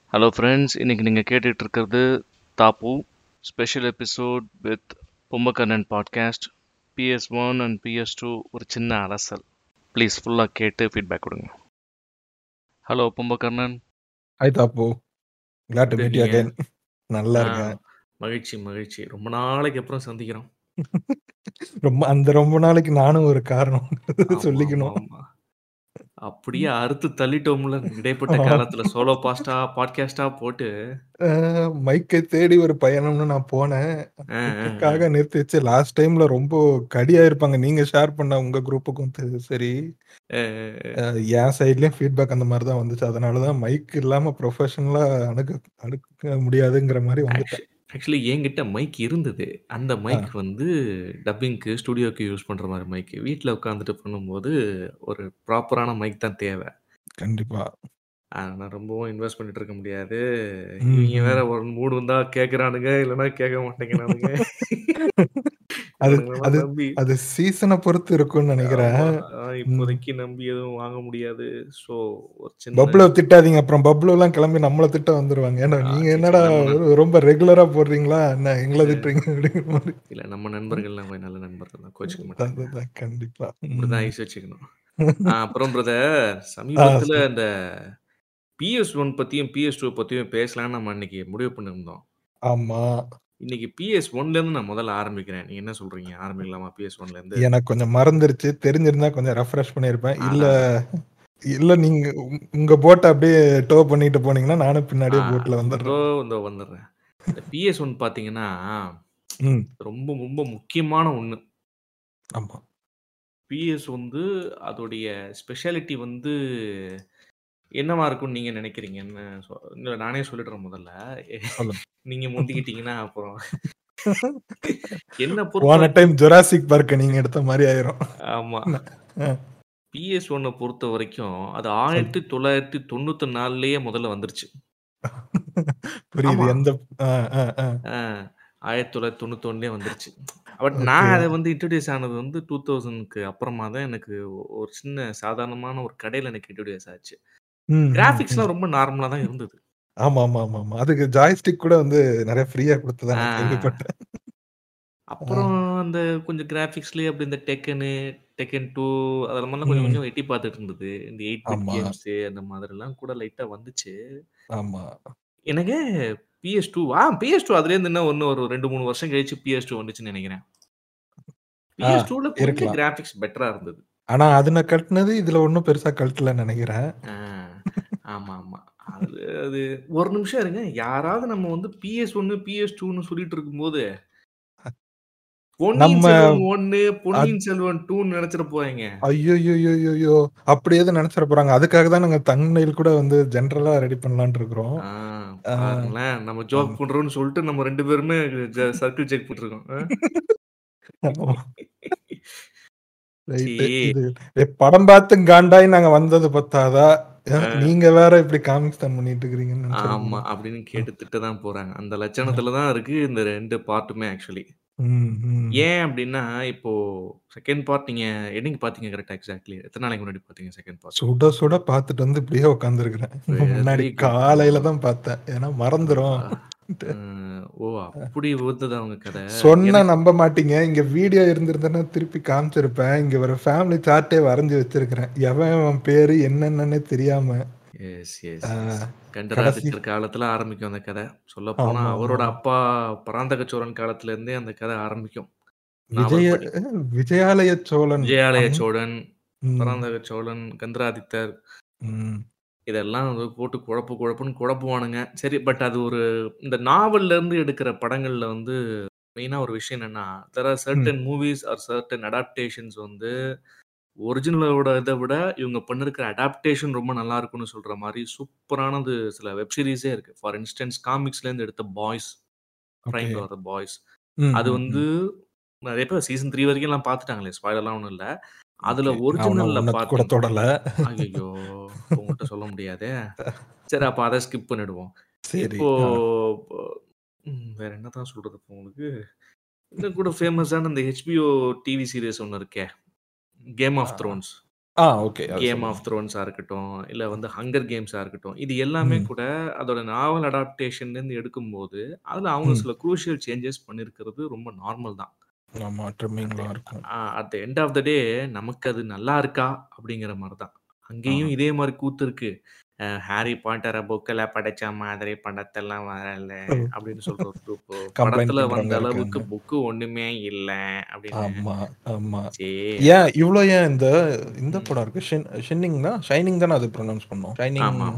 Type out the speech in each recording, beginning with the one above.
Hello friends இன்னைக்கு நீங்கள் கேட்டுட்டு இருக்கிறது Thappu special episode with Kumbakarnan podcast P S one and P S two ஒரு சின்ன அலசல் ப்ளீஸ் ஃபுல்லாக கேட்டு ஃபீட்பேக் கொடுங்க hello Kumbakarnan hi Thappu glad to எப்படி meet you இருக்கீங்க? again நல்லா ஆ, இருக்கேன் மகிழ்ச்சி மகிழ்ச்சி ரொம்ப நாளைக்கு அப்புறம் சந்திக்கிறோம் ரொம்ப அந்த ரொம்ப நாளைக்கு நானும் ஒரு காரணம் ஆமா, சொல்லிக்கணும் ஆமா, ஆமா. அப்படியே அறுத்து தள்ளிட்டோம்ல இடைப்பட்ட காலத்துல சோலோ பாஸ்டா பாட்காஸ்டா போட்டு அஹ், மைக்கை தேடி ஒரு பயணம்னு நான் போனேன் ஆ, ஆ, ஆ. மைக்குக்காக நிறுத்தி வச்சு லாஸ்ட் டைம்ல ரொம்ப கடியா இருப்பாங்க நீங்க ஷேர் பண்ண உங்க குரூப்புக்கும் தெ- சரி ஆ, அஹ், என் சைட்லயும் ஃபீட்பேக் அந்த மாதிரி தான் வந்துச்சு அதனாலதான் மைக் இல்லாம ப்ரொஃபஷனலா அணுக அணுக முடியாதுங்கிற மாதிரி வந்துட்டேன் ஆக்சுவலி என்கிட்ட மைக் இருந்தது அந்த மைக் வந்து டப்பிங்க்கு ஸ்டுடியோக்கு யூஸ் பண்ற மாதிரி மைக் வீட்டில் உட்காந்துட்டு பண்ணும்போது ஒரு ப்ராப்பரான மைக் தான் தேவை கண்டிப்பா ஆ, நான் ரொம்பவும் இன்வெஸ்ட் பண்ணிட்டு இருக்க முடியாது ம், இவங்க வேற ம். ஒரு மூடு வந்தா கேக்குறானுங்க இல்லைன்னா கேட்க மாட்டேங்கிறானுங்க அது இவனுங்களெல்லாம் அது நம்பி அது சீசனை பொறுத்து இருக்கும்னு நினைக்கிறேன் ஆமா, ஆ, இப்போதைக்கு நம்பி எதுவும் வாங்க முடியாது ஸோ ஒரு சின்ன பப்ளோ திட்டாதீங்க அப்புறம் பப்ளோ எல்லாம் கிளம்பி நம்மள திட்ட வந்துருவாங்க ஏன்னா ஆ, நீங்க சரி, என்னடா சரி, நம்ம நண்- ரொம்ப ரெகுலரா போடுறீங்களா என்ன எங்களை சரி. திட்டுறீங்க அப்படிங்கிற மாதிரி இல்ல நம்ம நண்பர்கள் நம்ம நல்ல நண்பர்கள் தான் கோச்சிக்க மாட்டாங்க அதான், அதான், கண்டிப்பா இப்படிதான் ம். ஐஸ் வச்சுக்கணும் ஆ, அப்புறம் பிரதர் சமீபத்துல சரி. இந்த பிஎஸ் ஒன் பத்தியும் பிஎஸ் டூ பத்தியும் பேசலாம்னு நம்ம அன்னைக்கு முடிவு பண்ணிருந்தோம் ஆமா இன்னைக்கு பிஎஸ் ஒன்ல இருந்து நான் முதல்ல ஆரம்பிக்கிறேன் நீங்க என்ன சொல்றீங்க ஆரம்பிக்கலாமா பிஎஸ் ஒன்ல இருந்து எனக்கு கொஞ்சம் மறந்துருச்சு தெரிஞ்சிருந்தா கொஞ்சம் ரெஃப்ரெஷ் பண்ணிருப்பேன் இல்ல ஆ, இல்ல நீங்க உங்க- உங்க போட்டை அப்படியே டோ பண்ணிட்டு போனீங்கன்னா நானும் ஆ, பின்னாடியே போட்ல இதோ வந்துடுறேன் இந்த வந்துடுறேன் இந்த பிஎஸ் ஒன் பாத்தீங்கன்னா ம் ரொம்ப ரொம்ப முக்கியமான ஒண்ணு ஆமா பிஎஸ் வந்து அதோடைய ஸ்பெஷாலிட்டி வந்து என்னவா இருக்கும்னு நீங்க நினைக்கிறீங்க என்ன சொ- இல்ல நானே சொல்லிடுறேன் முதல்ல சொல்லுங்க நீங்க முந்திக்கிட்டீங்கன்னா அப்புறம் என்ன பொறுத்த போன வரைக்கும் டைம் ஜொராசிக் பார்க்க நீங்க எடுத்த மாதிரி ஆயிரும் ஆமா ஆ, பிஎஸ் ஒன்னை பொறுத்த வரைக்கும் அது சொல்லு ஆயிரத்தி தொள்ளாயிரத்தி தொண்ணூத்தி நாலுலயே முதல்ல வந்துருச்சு புரியுது ஆமா எந்த ஆ, ஆ, ஆ. ஆஹ் ஆயிரத்தி தொள்ளாயிரத்தி தொண்ணூத்தி ஒண்ணுலயே வந்துருச்சு பட் ஓகே நான் அதை வந்து இன்ட்ரடியூஸ் ஆனது வந்து டூ தௌசண்ட்க்கு அப்புறமா தான் எனக்கு ஒரு சின்ன சாதாரணமான ஒரு கடையில எனக்கு இன்ட்ரடியூஸ் ஆச்சு ம் ம் ம் கிராஃபிக்ஸ்லாம் ரொம்ப நார்மலா தான் இருந்தது ஆமா ஆமா ஆமா ஆமா அதுக்கு ஜாய்ஸ்டிக் கூட வந்து நிறைய ஃப்ரீயா கொடுத்ததா நான் ஆஹ் கேள்விப்பட்டேன் ஆ, அப்புறம் அந்த கொஞ்சம் கிராஃபிக்ஸ்லயே அப்படி இந்த டெக்கனு டெக்கன் டூ அதெல்லாம் கொஞ்சம் ம் கொஞ்சம் எட்டி பார்த்துட்டு இருந்தது இந்த எயிட் பிட் ஆமா கேம்ஸ் அந்த மாதிரிலாம் கூட லைட்டா வந்துச்சு ஆமா எனக்கு பிஎஸ் டூ ஆ பிஎஸ் டூ அதுலேருந்து என்ன ஒன்று ஒரு ரெண்டு மூணு வருஷம் கழிச்சு பிஎஸ் டூ வந்துச்சுன்னு நினைக்கிறேன் ஆ பிஎஸ் டூவில் கொஞ்சம் இருக்கலாம் கிராஃபிக்ஸ் பெட்டரா இருந்தது ஆனா அதுன கட்டினது இதுல ஒன்றும் பெருசா கழட்டல நினைக்கிறேன் ஆ, ஆமா ஆமா அது அது ஒரு நிமிஷம் இருங்க யாராவது நம்ம வந்து பிஎஸ் ஒன்னு பிஎஸ் டூன்னு சொல்லிட்டு இருக்கும்போது பொன்னியின் நம்ம செல்வன் ஒன்னு அத்- பொன்னியின் செல்வன் டூன்னு நினைச்சிட போறீங்க ஐயோயோயோயோயோ அப்படி எதுவும் நினைச்சிட போறாங்க அதுக்காக தான் நாங்க தங்னையில் கூட வந்து ஜென்ரலா ரெடி பண்ணலாம்னு இருக்கிறோம் ஆ, ஆ, பாருங்களேன் நம்ம ஜோக் ஆமா பண்றோம்னு சொல்லிட்டு நம்ம ரெண்டு பேருமே சர்க்கிள் செக் பண்ணிருக்கோம் ஆ? ஆமா ரைட்டு சீ இது ஏ, படம் பார்த்து காண்டாய் நாங்க வந்தது பத்தாதா ஏ, ஆ, நீங்க வேற இப்படி காமிக்ஸ் தான் பண்ணிட்டு இருக்கிறீங்கன்னு ஆமா நினைச்சிருக்கீங்க அப்படின்னு கேட்டு திட்ட தான் போறாங்க அந்த லட்சணத்துல தான் இருக்கு இந்த ரெண்டு பார்ட்டுமே ஆக்சுவலி ம் ம் ஏன் அப்படின்னா இப்போ செகண்ட் பார்ட் நீங்க என்னைக்கு பாத்தீங்க கரெக்டா எக்ஸாக்ட்லி எத்தனை நாளைக்கு முன்னாடி பாத்தீங்க செகண்ட் பார்ட் சுட சுட பார்த்துட்டு வந்து இப்படியே உட்காந்துருக்கிறேன் முன்னாடி வெரி குட் காலையில தான் பார்த்தேன் ஏன்னா மறந்துரும் ஓ அப்படி ஊத்துது அவங்க கதை சொன்னா எனக்கு நம்ப மாட்டீங்க இங்க வீடியோ இருந்திருந்தேன்னா திருப்பி காமிச்சிருப்பேன் இங்க ஒரு ஃபேமிலி சார்ட்டே வரைஞ்சு வச்சிருக்கிறேன் எவன் அவன் பேரு என்னென்னே தெரியாம எஸ் எஸ் ஆ, எஸ் கடைசி கண்டராதித்தர் காலத்துல ஆரம்பிக்கும் அந்த கதை சொல்ல போனா ஆமா அவரோட ஆமா அப்பா பராந்தக சோழன் காலத்துல இருந்தே அந்த கதை ஆரம்பிக்கும் விஜய நாவல் படி விஜயாலய சோழன் விஜயாலய அந்- சோழன் ம், பராந்தக சோழன் கந்தராதித்தர் ம், இதெல்லாம் வந்து போட்டு குழப்பு குழப்புன்னு குழப்புவானுங்க சரி பட் அது ஒரு இந்த நாவல்ல இருந்து எடுக்கிற படங்கள்ல வந்து மெயினா ஒரு விஷயம் என்னன்னா there are hmm. Certain movies are certain adaptations வந்து ஒரிஜினலோட இதை விட இவங்க பண்ணிருக்கிற அடாப்டேஷன் ரொம்ப நல்லா இருக்கும்னு சொல்ற மாதிரி சூப்பரானது சில வெப் சீரிஸே இருக்கு ஃபார் இன்ஸ்டன்ஸ் காமிக்ஸ்ல இருந்து எடுத்த Boys okay trying to the Boys hmm, அது ம், வந்து ம். நிறைய பேர் சீசன் த்ரீ வரைக்கும் எல்லாம் பார்த்துட்டாங்களே ஸ்பாய்லர்லாம் ஒன்றும் இல்லை அதுல ஓகே நான் ஒரிஜினல்ல உன்னை கூட பார்த்தீங்க தொடல ஐயோ உங்கள்கிட்ட சொல்ல முடியாதே சரி அப்போ அதை ஸ்கிப் பண்ணிடுவோம் சரி இப்போ ஆ, ம், வேற என்னதான் சொல்றது இப்போ உங்களுக்கு இன்னும் கூட ஃபேமஸான இந்த ஹெச்பிஓ டிவி சீரிஸ் ஒன்று இருக்கே game uh, of Thrones uh okay அது கேம் சொல்லுங்க ஆஃப் த்ரோன்ஸா இருக்கட்டும், இல்ல வந்து ஹங்கர் கேம்ஸா இருக்கட்டும். இது எல்லாமே ம் கூட அதோட நாவல் அடாப்டேஷன்லேருந்து எடுக்கும்போது, அதுல அவங்க ம் சில க்ரூஷியல் சேஞ்சஸ் பண்ணியிருக்கிறது ரொம்ப நார்மல் தான். ஆமா அட் ட்ரிம்மிங்லாம் இருக்கும் uh at the end of the day நமக்கு அது நல்லா இருக்கா? அப்படிங்கிற மாரி தான். ஆ அங்கேயும் இதே மாரி கூத்து இருக்கு. அ ஹாரி பாட்டர புக்ல படிச்ச மாதிரி படத்தெல்லாம் வரல அப்படின்னு சொல்ற ஒரு குரூப்பு. கம்ப்ளைண்ட் படத்துல வந்த பண்றவங்க அளவுக்கு இருக்காங்க புக்கு ஒண்ணுமே இல்ல அப்படின்னு. ஆமா ஆமா சே ஏன் இவ்வளோ ஏன் இந்த இந்த ம். படம் இருக்கு ஷின் ஷின்னிங்னா ஷைனிங் தானே அது ப்ரொனவுன்ஸ் பண்ணோம் ஷைனிங் ஆமா.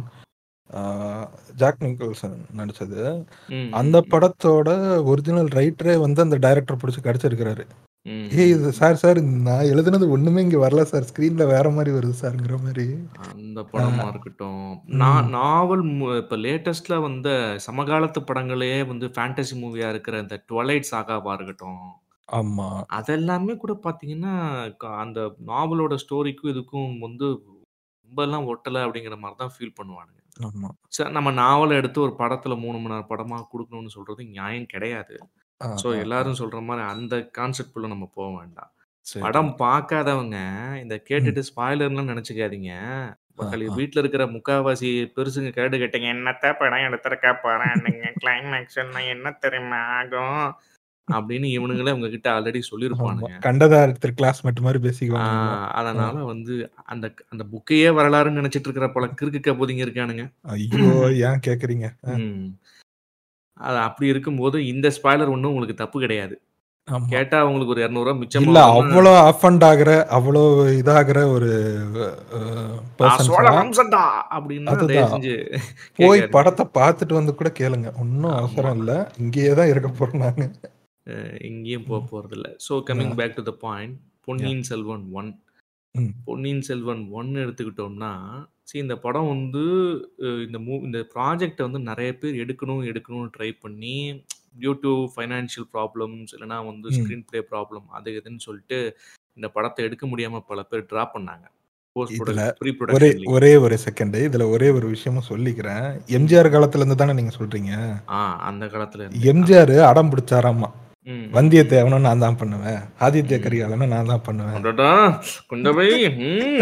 ஜாக் நிக்கல்சன் நடிச்சது ம், அந்த ம், ம். படத்தோட ஒரிஜினல் ரைட்டரே வந்து அந்த டைரக்டர் பிடிச்சி கடிச்சிருக்கிறாரு ம், ஏய் ம், இது ம். சார் சார் நான் எழுதுனது ஒண்ணுமே இங்க வரல சார் ஸ்க்ரீன்ல வேற மாதிரி வருது சார்ங்கிற மாதிரி அந்த ஆ, படமா இருக்கட்டும். ம் நான் நாவல் மு இப்ப லேட்டஸ்ட்ல வந்த சமகாலத்து படங்களே வந்து ஃபேண்டசி மூவியா இருக்கிற இந்த ட்விலைட் சாகாவா இருக்கட்டும். ஆமா அதெல்லாமே கூட பார்த்தீங்கன்னா, க அந்த நாவலோட ஸ்டோரிக்கும் இதுக்கும் வந்து ரொம்பலாம் ஒட்டல அப்படிங்கிற மாரி தான் ஃபீல் பண்ணுவானுங்க. ஆமா ச நம்ம நாவல எடுத்து ஒரு படத்துல 3 மணி நேரம் படமா குடுக்கணும்னு சொல்றது நியாயம் கிடையாது. ஆ ஸோ ஆ ஆ எல்லாரும் சொல்ற மாரி அந்த கான்செப்ட்குள்ள நம்ம போ வேண்டாம். சரி படம் பார்க்காதவங்க இந்த ம் கேட்டுட்டு ஸ்பாய்லர்லாம் நெனச்சுக்காதீங்க. ஆ மக்களே ஆ வீட்ல இருக்கிற முக்காவாசி பெருசுங்க கேட்டு கேட்டீங்க, "என்னத்த படம் எடுத்திருக்க போறானுங்க? கிளைமாக்ஸ் எல்லாம் என்ன தெரியுமா ஆகும்?" அப்படின்னு இவனுங்களே உங்ககிட்ட ஆல்ரெடி ஆமா சொல்லியிருப்பானுங்க. கண்டதா ஒருத்தர் கிளாஸ்மேட் மாதிரி ஆ பேசிக்குவாங்க எல்லாம் ஆ. அதனால வந்து அந்த அந்த புக்கையே வரலாறுன்னு நெனச்சிட்டு இருக்கிற பல கிறுக்கு கபோதிங்க இருக்கானுங்க. ஐயோ ஏன் கேக்குறீங்க ஆ, ம். அது அப்படி இருக்கும்போது இந்த ஸ்பாய்லர் ஒண்ணும் உங்களுக்கு தப்பு கிடையாது. ஆமா கேட்டா உங்களுக்கு ஒரு ரூ. 200 இல்ல மிச்சமாகும்னா அவ்வளோ அஃபண்ட் ஆகுற அவ்வளோ இதாகிற ஒரு "நான் பர்சன்ஸா சோழ வம்சம்டா" அப்படின்னா தயவு அதுதான் செஞ்சு போய் கேட்காதீங்க. படத்தை பார்த்துட்டு வந்து கூட கேளுங்க ஒன்றும் ஆமா. அவசரம் இல்லை இங்கேயே தான் இருக்க போறேன் நான் அ எங்கேயும் போ போறதில்ல. So coming back to the point Ponniyin Selvan 1 ம் பொன்னியின் செல்வன் 1 எடுத்துக்கிட்டோம்னா, see இந்த படம் வந்து அ இந்த மூ இந்த ப்ராஜெக்ட்ட வந்து நெறைய பேர் எடுக்கணும், எடுக்கணும்னு ட்ரை பண்ணி டியூ டூ ஃபைனான்ஷியல் ப்ராப்ளம்ஸ் இல்லன்னா வந்து ம். ஸ்க்ரீன் ப்ளே ப்ராப்ளம் அது இதுன்னு சொல்லிட்டு இந்த படத்த எடுக்க முடியாம பல பேர் ட்ராப் பண்ணாங்க. போஸ்ட் இதுல ப்ரொடக்ஷன் ப்ரீ ஒரே ப்ரொடக்ஷன்லயே. ஒரே ஒரு செகண்ட் இதுல ஒரே ஒரு விஷயமும் சொல்லிக்கிறேன் ம். எம்ஜிஆர் காலத்துல இருந்து தானே நீங்க சொல்றீங்க ஆ அந்த காலத்துல இருந்தே. எம்ஜிஆர் அடம் பிடிச்சாராமா ம், ம், ம். வந்தியத்தேவனும் நான் தான் பண்ணுவேன் ஆதித்ய ம். கரிகாலனும் நான் தான் பண்ணுவேன் அடடா! குந்தவை ம்.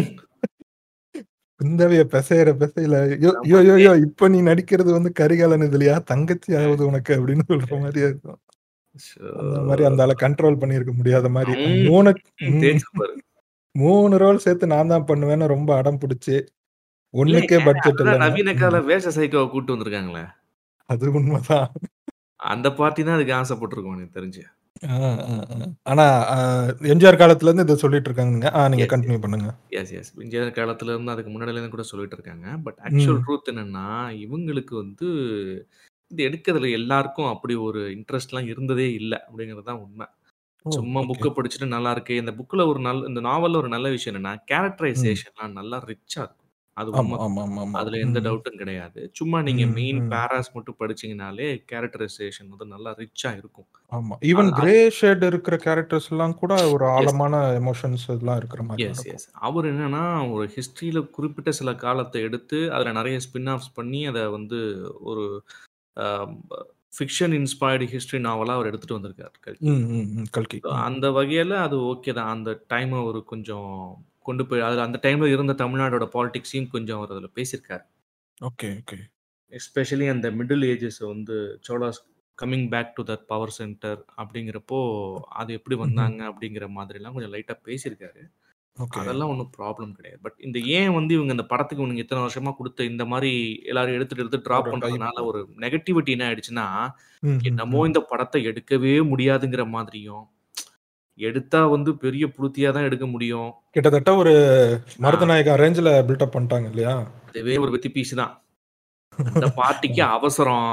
குந்தவைய பெசையற பெசையில யோ யோ யோ யோ இப்ப நீ நடிக்கிறது வந்து கரிகாலன் இதுலயா தங்கச்சி ஆகுது உனக்கு அப்படின்னு சொல்ற மாதிரியா இருக்கும் ஷோ. அந்த மாதிரி அந்த ஆளை கண்ட்ரோல் பண்ணியிருக்க முடியாத மாதிரி ம். மூணு ம். ம், தேய்ச்சிருப்பாரு. மூணு ரோல் சேர்த்து நான் தான் பண்ணுவேன்னு ரொம்ப அடம் பிடிச்சு ஒண்ணுக்கே இல்லைங்க. பட்ஜெட் அதுதான் இல்லைன்னு நவீன கால வேஷ சைக்கோவ கூட்டு வந்திருக்காங்களே. அது உண்மைதான் அந்த பார்ட்டி தான் அதுக்கு ஆசைப்பட்டுருக்கும் எனக்கு தெரிஞ்சு. ஆ, ஆ, ஆ. ஆனா ஆ, எம்ஜிஆர் காலத்துல இருந்து இதை சொல்லிட்டு இருக்காங்க ஆ நீங்க எஸ், கண்டினியூ பண்ணுங்க எஸ், எஸ். எம்ஜிஆர் காலத்துல இருந்து அதுக்கு முன்னாடில இருந்து கூட சொல்லிட்டு இருக்காங்க. பட் ஆக்சுவல் ம் ட்ரூத் என்னன்னா, இவங்களுக்கு வந்து இது எடுக்கிறதுல எல்லாருக்கும் அப்படி ஒரு இன்ட்ரெஸ்ட்லாம் இருந்ததே இல்ல அப்படிங்கிறது தான் உண்மை. ஓ சும்மா ஓகே புக்க படிச்சுட்டு நல்லா இருக்கு. இந்த புக்ல ஒரு நல்ல இந்த நாவல்ல ஒரு நல்ல விஷயம் என்னன்னா, ம் கேரக்டரைசேஷன்லாம் நல்லா ரிச்சா இருக்கும். அது ஆமா உண்ம. ஆமா ஆமா ஆமா அதுல எந்த ம் டவுட்டும் கிடையாது. சும்மா நீங்க ம் மெயின் ம் பேராஸ் மட்டும் படிச்சீங்கனாலே கேரக்டரைசேஷன் வந்து நல்லா ரிச்சா இருக்கும். ஆமா ஈவன் அது அது கிரே ஷேட் இருக்கிற கேரக்டர்ஸ் எல்லாம் கூட ஒரு எஸ். ஆழமான எமோஷன்ஸ் எல்லாம் இருக்கிற மாதிரி தான் எஸ், இருக்கும் எஸ். அவரு என்னன்னா, ஒரு ஹிஸ்ட்ரியில குறிப்பிட்ட சில காலத்த எடுத்து, அதுல நெறைய ஸ்பின் ஆஃப்ஸ் பண்ணி, அத வந்து ஒரு அ ஃபிக்ஷன் இன்ஸ்பயர்டு ஹிஸ்டரி நாவலா அவர் எடுத்துட்டு வந்திருக்காரு கல்கி. ம் ம் ம் கல்கி ஸோ ம் அந்த வகையில அது ஓகே தான். அந்த டைம் அவரு கொஞ்சம் கொண்டு போய் அதுல அந்த டைம்ல இருந்த தமிழ்நாடோட பாலிடிக்ஸையும் கொஞ்சம் அவர் அதுல பேசியிருக்காரு. ஓகே ஓகே எஸ்பெஷலி அந்த மிடில் ஏஜஸ் வந்து Cholas coming back to that power centre அப்படிங்கிறப்போ, அது எப்படி ம்ஹ்ம். வந்தாங்க அப்படிங்கிற மாதிரிலாம் கொஞ்சம் லைட்டா பேசியிருக்காரு. ஓகே அதெல்லாம் ஒண்ணும் ப்ராப்ளம் கிடையாது. பட் இந்த ஏன் வந்து இவங்க இந்த படத்துக்கு இவனுங்க இத்தன வருஷமா குடுத்த இந்த மாரி எல்லாரும் எடுத்துட்டு எடுத்து டிராப் ஒரு பண்றதுனால ஹைப் ஒரு நெகட்டிவிட்டி என்ன ஆயிடுச்சுன்னா, ம் ம் என்னமோ ம் இந்த படத்த எடுக்கவே முடியாதுங்கிற மாதிரியும், எடுத்தா வந்து பெரிய புளுத்தியா தான் எடுக்க முடியும். கிட்டத்தட்ட ஒரு ஆ. மருதநாயகா ரேஞ்சில் பில்டப் பண்ணிட்டாங்க இல்லையா அதுவே ஒரு வெத்தி பீஸ் தான். அந்த பார்ட்டிக்கு அவசரம்.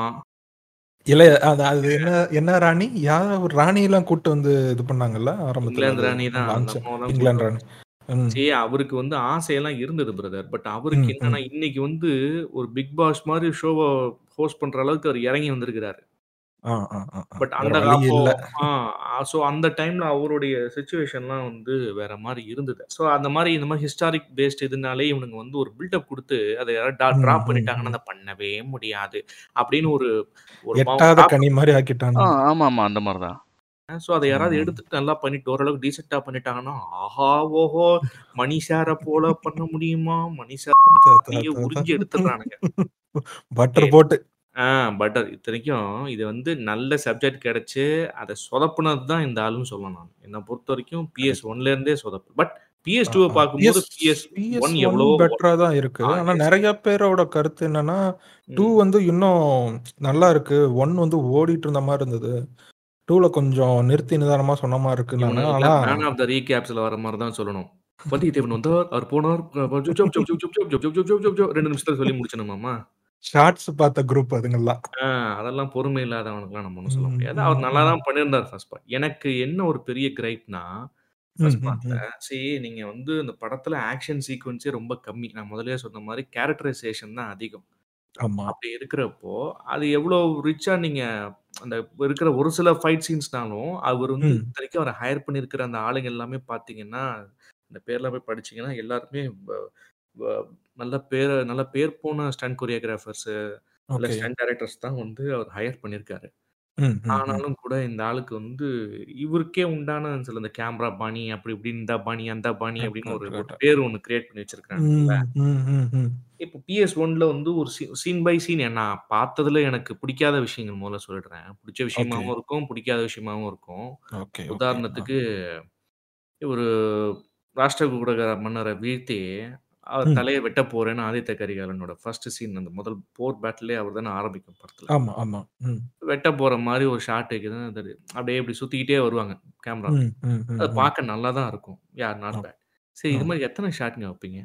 இல்ல அது அது என்ன என்ன ராணி யார் ஒரு ராணி எல்லாம் கூட்டு வந்து இது பண்ணாங்கல்ல ஆரம்பத்துல இங்கிலாந்து அது ராணி தான். அந்த லான்ச் அம்மாவ தான் கூட்டு இங்கிலாந்து ராணி ம் சரி அவருக்கு வந்து ஆசையெல்லாம் இருந்தது பிரதர். பட் அவருக்கு ம் என்னன்னா, ம் இன்னைக்கு வந்து ஒரு பிக் பாஸ் மாரி ஷோவ ஹோஸ்ட் பண்ற அளவுக்கு அவர் இறங்கி வந்திருக்கிறாரு. ஆ ஆ ஆ ஆ. பட் வேற அந்த வழி அப்போ இல்ல ஆ ஸோ அந்த டைம்ல அவருடைய சிச்சுவேஷன்லாம் வந்து வேற மாரி இருந்தது. ஸோ அந்த மாரி இந்த மாரி ஹிஸ்டாரிக் பேஸ்ட் இதுனாலே இவனுங்க வந்து ஒரு பில்டப் குடுத்து, அத யாராவது டா ம் டிராப் ம் பண்ணிட்டாங்கன்னா, ம் அத பண்ணவே முடியாது. அப்படின்னு ஒரு ஒரு மௌ எட்டாத டாப் கனி மாதிரி ஆ ஆக்கிட்டானுங்க ஆமாமா. அந்த மாரி தான். ஸோ அதை யாராவது ம். எடுத்துட்டு நல்லா பண்ணிட்டு ஓரளவுக்கு டீசெண்டா பண்ணிட்டாங்கன்னா, ஆஹா! ஓஹோ! மணி சார போல பண்ண முடியுமா? மணி சார் த த அப்படியே த த உறிஞ்சு எடுத்துடுறானுங்க. Butter okay. போட்டு. ஆ பட்டர். இத்தனைக்கும் இது வந்து நல்ல சப்ஜெக்ட் கிடைச்சு, அத சொதப்புனது தான் இந்த ஆளுன்னு சொல்லணும் நானு. என்ன பொறுத்தவரைக்கும் கரெக்ட். PS1ல இருந்தே சொதப்பு. பட் ஆ, PS2வ ஆ. பார்க்கும்போது PS PS1 PS1 எவ்வளோ பெட்டரா தான் இருக்கு. ஆ ஆனா எஸ். நெறைய பேரோட கருத்து என்னன்னா, 2 ம். வந்து இன்னும் நல்லா இருக்கு. 1 வந்து ஓடிட்டு இருந்த மாரி இருந்தது. 2ல கொஞ்சம் நிறுத்தி நிதானமா சொன்ன மாரி இருக்குன்னாங்க. இவனுங்களுக்குலாம் ஆனா மேன் ஆஃப் த ரீகேப்ஸ்ல வர மாரி தான் சொல்லணும். வந்தியத்தேவன் வந்தார், அவர் போனார், அ ஜொப் ஜொப் ஜொப் ஜொப் ஜொப் ஜொப் ஜொப் ஜொப் ஜொப் ஜொப் ஜொப் 2 நிமிஷத்துல சொல்லி முடிச்சணுமாமா? ஷார்ட்ஸ் பார்த்த குரூப் அதுங்கலாம். ஆ அதெல்லாம் பொறுமை இல்லாதவனுக்குலாம் நம்ம ஒண்ணும் சொல்ல ம், முடியாது. ம், அவர் நல்லா ம். தான் பண்ணியிருந்தார் ஃபர்ஸ்ட் பார்ட். எனக்கு என்ன ஒரு பெரிய கிரைப்னா, ம், ஃபர்ஸ்ட் ம், பார்ட்ல ம். சி நீங்க வந்து இந்த படத்துல ஆக்ஷன் சீக்வென்ஸே ரொம்ப கம்மி. நான் முதல்லயே சொன்ன மாரி கேரக்டரைசேஷன் தான் அதிகம். ஆமா. அப்படி இருக்கிறப்போ, அது எவ்வளோ ரிச்சா நீங்க அந்த இருக்கிற ஒரு சில ஃபைட் சீன்ஸ்னாலும், அவர் வந்து ம். இத்தனைக்கும் அவர ஹையர் பண்ணியிருக்கிற அந்த ஆளுங்க எல்லாமே பார்த்தீங்கன்னா, அந்த பேர்லாம் போய் படிச்சீங்கன்னா, எல்லாருமே வ வ நல்ல பேர நல்ல பேர் போன ஸ்டண்ட் கொரியோகிராஃபர்ஸு, இல்ல ஓகே. ஸ்டண்ட் டைரக்டர்ஸ் தான் வந்து அவர் ஹையர் பண்ணியிருக்காரு. ம், ம், ம். ஆனாலும் கூட இந்த ஆளுக்கு வந்து இவருக்கே உண்டான சில இந்த கேமரா பாணி, அப்படி இப்படி இந்த பாணி, அந்த பாணி கரெக்ட், அப்படின்னு ஒரு கரெக்ட், ஒரு கரெக்ட். பேர் ஒண்ணு கிரியேட் பண்ணி வச்சிருக்கானுங்கல்ல. ம், ம், ம், ம். இப்போ PS1ல வந்து ஒரு சீ சீன் பை சீன் நான் பார்த்ததுல எனக்கு பிடிக்காத விஷயங்கள் முதல்ல சொல்லிடுறேன். பிடிச்ச ஓகே. விஷயமாவும் இருக்கும், பிடிக்காத விஷயமாவும் இருக்கும். Okay, okay. ஆ. உதாரணத்துக்கு ஒரு ராஷ்டிரகூட மன்னர வீழ்த்தி, அவர் ம். தலைய வெட்ட போறேன்னு ஆதித்த கரிகாலனோட ஃபர்ஸ்ட் சீன் அந்த முதல் போர் பேட்டிலே அவர் தானே ஆரம்பிக்கும் படத்துல. ஆமா, ஆமா. ம். வெட்ட போற மாரி ஒரு ஷாட் இருக்குது. அது அப்படியே இப்படி சுத்திக்கிட்டே வருவாங்க கேமரா. ம், ம், ம், அது ம். பார்க்க நல்லா தான் இருக்கும். யாஹ் நாட் ஆ. பேட். சரி இது ஆ. மாரி எத்தன ஷாட்ங்க வைப்பீங்க?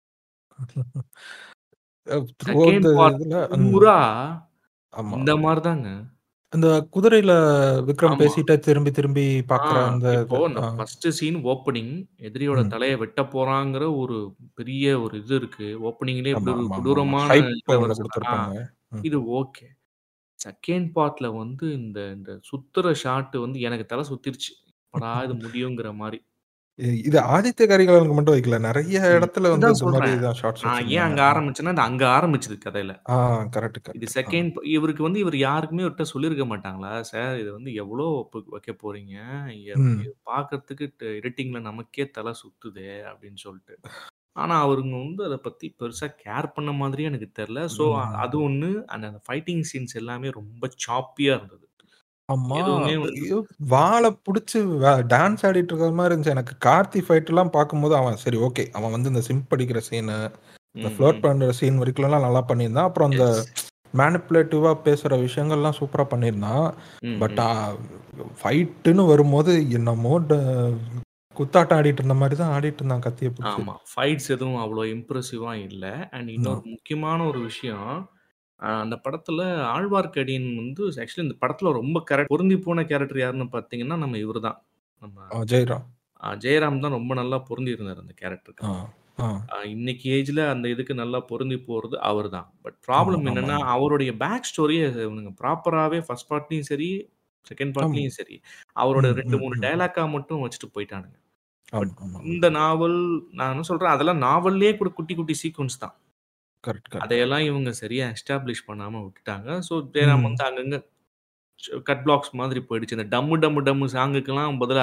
Throughout second the part இதுல ம். பூரா ஆமா. இந்த மாரி தாங்க. அந்த குதிரையில விக்ரம் ஆமா. பேசிட்டே திரும்பி திரும்பி ஆ பார்க்குற அந்த இப்போ இது. அந்த ஆ. ஃபர்ஸ்ட் சீன் ஓப்பனிங் எதிரியோட ம். தலைய வெட்ட போறாங்கிற ஒரு பெரிய ஒரு இது இருக்கு. ஓப்பனிங்லயே இப்படி ஆமா, ஒரு ஆமா, ஆமா, ஆமா. கொடூரமான ஹைப் ஒண்ணு இளவரசன் ஆ குடுத்திருப்பாங்க. ம். இது ஓகே. செகண்ட் பார்ட்ல வந்து இந்த இந்த சுத்துற ஷாட் வந்து எனக்கு தல சுத்திருச்சு. எப்படா இது முடியுங்கிற மாரி. இ இது ஆதித்ய கரிகாலனுக்கு மட்டும் வைக்கல. நெறைய ம். இடத்துல வந்து அதுதான் இந்த மாரி சொல்றேன். தான் ஷார்ட்ஸ் நான் ஏன் வச்சிருந்தாங்க. அங்க ஆரம்பிச்சேன்னா, அது அங்க ஆரம்பிச்சது கதையில. ஆ கரெக்ட், இது கரெக்ட். ஆ. செகண்ட் ப் இவருக்கு வந்து இவரு யாருக்குமே இவர்ட்ட சொல்லியிருக்க மாட்டாங்களா? சார் இது வந்து எவ்வளோ ஒப்பு வைக்க போறீங்க? எ ம். இது பார்க்கறதுக்கு ட எடிட்டிங்ல நமக்கே தல சுத்துதே! அப்படின்னு சொல்ட்டு. ஆனா அவருங்க வந்து அத பத்தி பெருசா கேர் பண்ண மாதிரியே எனக்கு தெரியல. ஸோ அது ம். ஒண்ணு. அண்ட் அந்த ஃபைட்டிங் சீன்ஸ் எல்லாமே ரொம்ப சாப்பியா இருந்தது. ஆமா. எதுவுமே வந்து ஐயோ! வாள புடிச்சு வ டான்ஸ் ஆடிட்டு இருக்கிற மாரி இருந்துச்சு. எனக்கு கார்த்தி ஃபைட்லாம் பார்க்கும்போது அவன் சரி ஓகே. அவன் வந்து இந்த சிம்ப் அடிக்கிற சீனு, இந்த ம், ஃப்ளோட் ம். பண்ற சீன் வரைக்கும்லாம் நல்லா பண்ணியிருந்தான். அப்புறம் அந்த எஸ். மேனிபுலேட்டிவா பேசுற விஷயங்கள்லாம் சூப்பரா பண்ணியிருந்தான். ம், பட் ம். ஆ ஃபைட்டுன்னு வரும்போது என்னமோ ட குத்தாட்டம் ஆடிட்டு இருந்த மாரி தான் ஆடிட்டு இருந்தான் கத்திய புடிச்சு. ஆமா. ஃபைட்ஸ் எதுவும் அவ்வளோ இம்ப்ரெசிவா இல்ல. அண்ட் ஆ. இன்னொரு முக்கியமான ஒரு விஷயம், அ அந்த படத்துல ஆழ்வார்க்கடியன் வந்து ஆக்சுவலி இந்த படத்துல ரொம்ப கரெக்ட் பொருந்தி போன கேரக்டர் யாருன்னு பார்த்தீங்கன்னா, நம்ம இவரு தான். நம்ம ஆ ஜெயராம். அ ஜெயராம் தான் ரொம்ப நல்லா பொருந்தி இருந்தாரு அந்த கேரக்டருக்கு. ஆ, ஆ. அ இன்னைக்கு ஏஜ்ல அந்த இதுக்கு நல்லா பொருந்தி போறது அவரு தான். பட் ஆமா, ப்ராப்ளம் ஆமா, என்னன்னா, ஆமா. அவருடைய பேக் ஸ்டோரிய இவனுங்க ப்ராப்பராவே ஃபர்ஸ்ட் பார்ட்லயும் சரி, செகண்ட் ஆமா. பார்ட்லயும் சரி, அவரோட ம், 2, ம், 3 ம். டயலாக்கா மட்டும் வச்சுட்டு போயிட்டானுங்க. பட் ஆமா, ஆமா. இந்த நாவல் நான் என்ன சொல்றேன், அதெல்லாம் நாவல்லயே கூட குட்டி, குட்டி சீக்வென்ஸ் தான். Correct, correct. அதையெல்லாம் இவங்க சரியா எஸ்டாப்ளிஷ் பண்ணாம விட்டுட்டாங்க. ஸோ ஜெயராம் ம். வந்து அங்கங்க ச் கட் பிளாக்ஸ் மாதிரி போயிடுச்சு. இந்த டம்மு டம்மு டம்மு சாங்குக்குலாம் பதிலா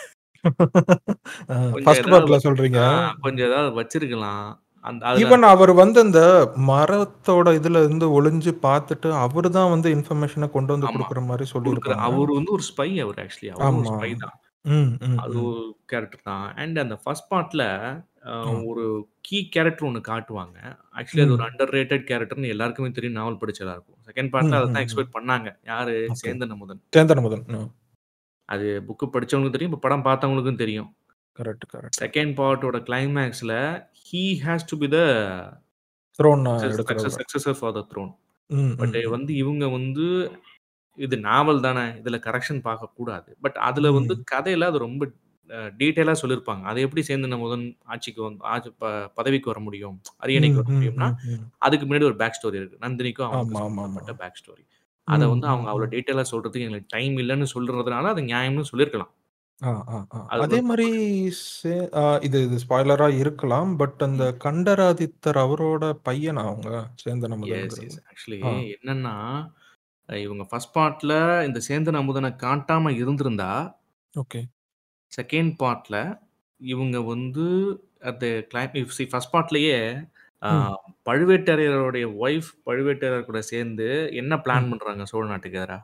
ஆ கொஞ்சம் ஃபர்ஸ்ட் ஏதாவது பார்ட்ல வ சொல்றீங்க. ஆ கொஞ்சம் ஏதாவது வச்சிருக்கலாம். அந்த அதுல ஈவன் அவர் வந்து அந்த மரத்தோட இதுல இருந்து ஒளிஞ்சு பார்த்துட்டு, அவரு தான் வந்து இன்ஃபர்மேஷன கொண்டு வந்து ஆமா. குடுக்குற மாரி குடுக்குற சொல்லியிருப்பாங்க. அவரு வந்து ஒரு ஸ்பை அவரு ஆக்சுவலி. அவரும் ஒரு ஆமா. ஸ்பை தான். ம், ம், அது ம். ஒரு கேரக்டர் தான். அண்ட் அந்த ஃபர்ஸ்ட் பார்ட்ல அ ஆ. ஒரு கீ கேரக்டர் ஒண்ணு காட்டுவாங்க. ஆக்சுவலி அது ஒரு ம். அண்டர் ரேட்டட் கேரக்டர்ன்னு எல்லாருக்குமே தெரியும். நாவல் படிச்ச எல்லாருக்கும். செகண்ட் பார்ட்ல ம், அத ம், தான் ம். எக்ஸ்பெக்ட் பண்ணாங்க. யாரு? ஓகே. சேந்தன் அமுதன். சேந்தன் அமுதன். ம். அது புக் படிச்சவங்களுக்கும் தெரியும். இப்ப படம் பார்த்தவங்களுக்கும் தெரியும். Correct, correct. செகண்ட் பார்ட்டோட கிளைமாக்ஸ்ல he has to be the throne success எடுக்கிறவரு. Successor for the throne. ம், பட் ம், ம். வந்து இவங்க வந்து இது நாவல் தானே. இதுல கரெக்ஷன் பார்க்கக்கூடாது. பட் அதுல வந்து ம். கதையில அது ரொம்ப அ டீட்டெயிலா சொல்லியிருப்பாங்க. அது எப்படி சேந்தன் அமுதன் ஆட்சிக்கு வந்து ஆட்சி ப பதவிக்கு வர முடியும்? அரியணைக்கு ம், வர ம், முடியும்னா, ம், ம். அதுக்கு முன்னாடி ஒரு பேக் ஸ்டோரி இருக்கு. நந்தினிக்கும் ஆமா, அவனுக்கும் ஆமா, ஆமா. சம்மந்தப்பட்ட பேக் ஸ்டோரி. அத ம், வந்து ம், அவங்க அவ்வளோ ம். டீட்டெயிலா சொல்றதுக்கு எங்களுக்கு டைம் இல்லன்னு சொல்றதுனால, அது நியாயம்னு சொல்லியிருக்கலாம். ஆ, ஆ, ஆ. அது அதே ஒண்ணும் மாரி தப்பு இல்ல. சே அ இது இது ஸ்பாய்லரா இருக்கலாம். பட் அந்த ம். கண்டராதித்தர் அவரோட பையனா அவங்க? சேந்தன் எஸ், அமுதன்ங்கிறது. எஸ். ஆக்சுவலி ஆ. என்னன்னா, அ இவங்க ஃபர்ஸ்ட் பார்ட்ல இந்த சேந்தன் அமுதன காட்டாம இருந்திருந்தா, ஓகே. செகண்ட் பார்ட்ல இவங்க வந்து அந்த கிளைம் சி ஃபர்ஸ்ட் பார்ட்லயே அ ம். பழுவேட்டரையருடைய ஒய்ஃப் பழுவேட்டரையர் கூட சேர்ந்து என்ன பிளான் ம். பண்றாங்க சோழ நாட்டுக்கு எதிரா?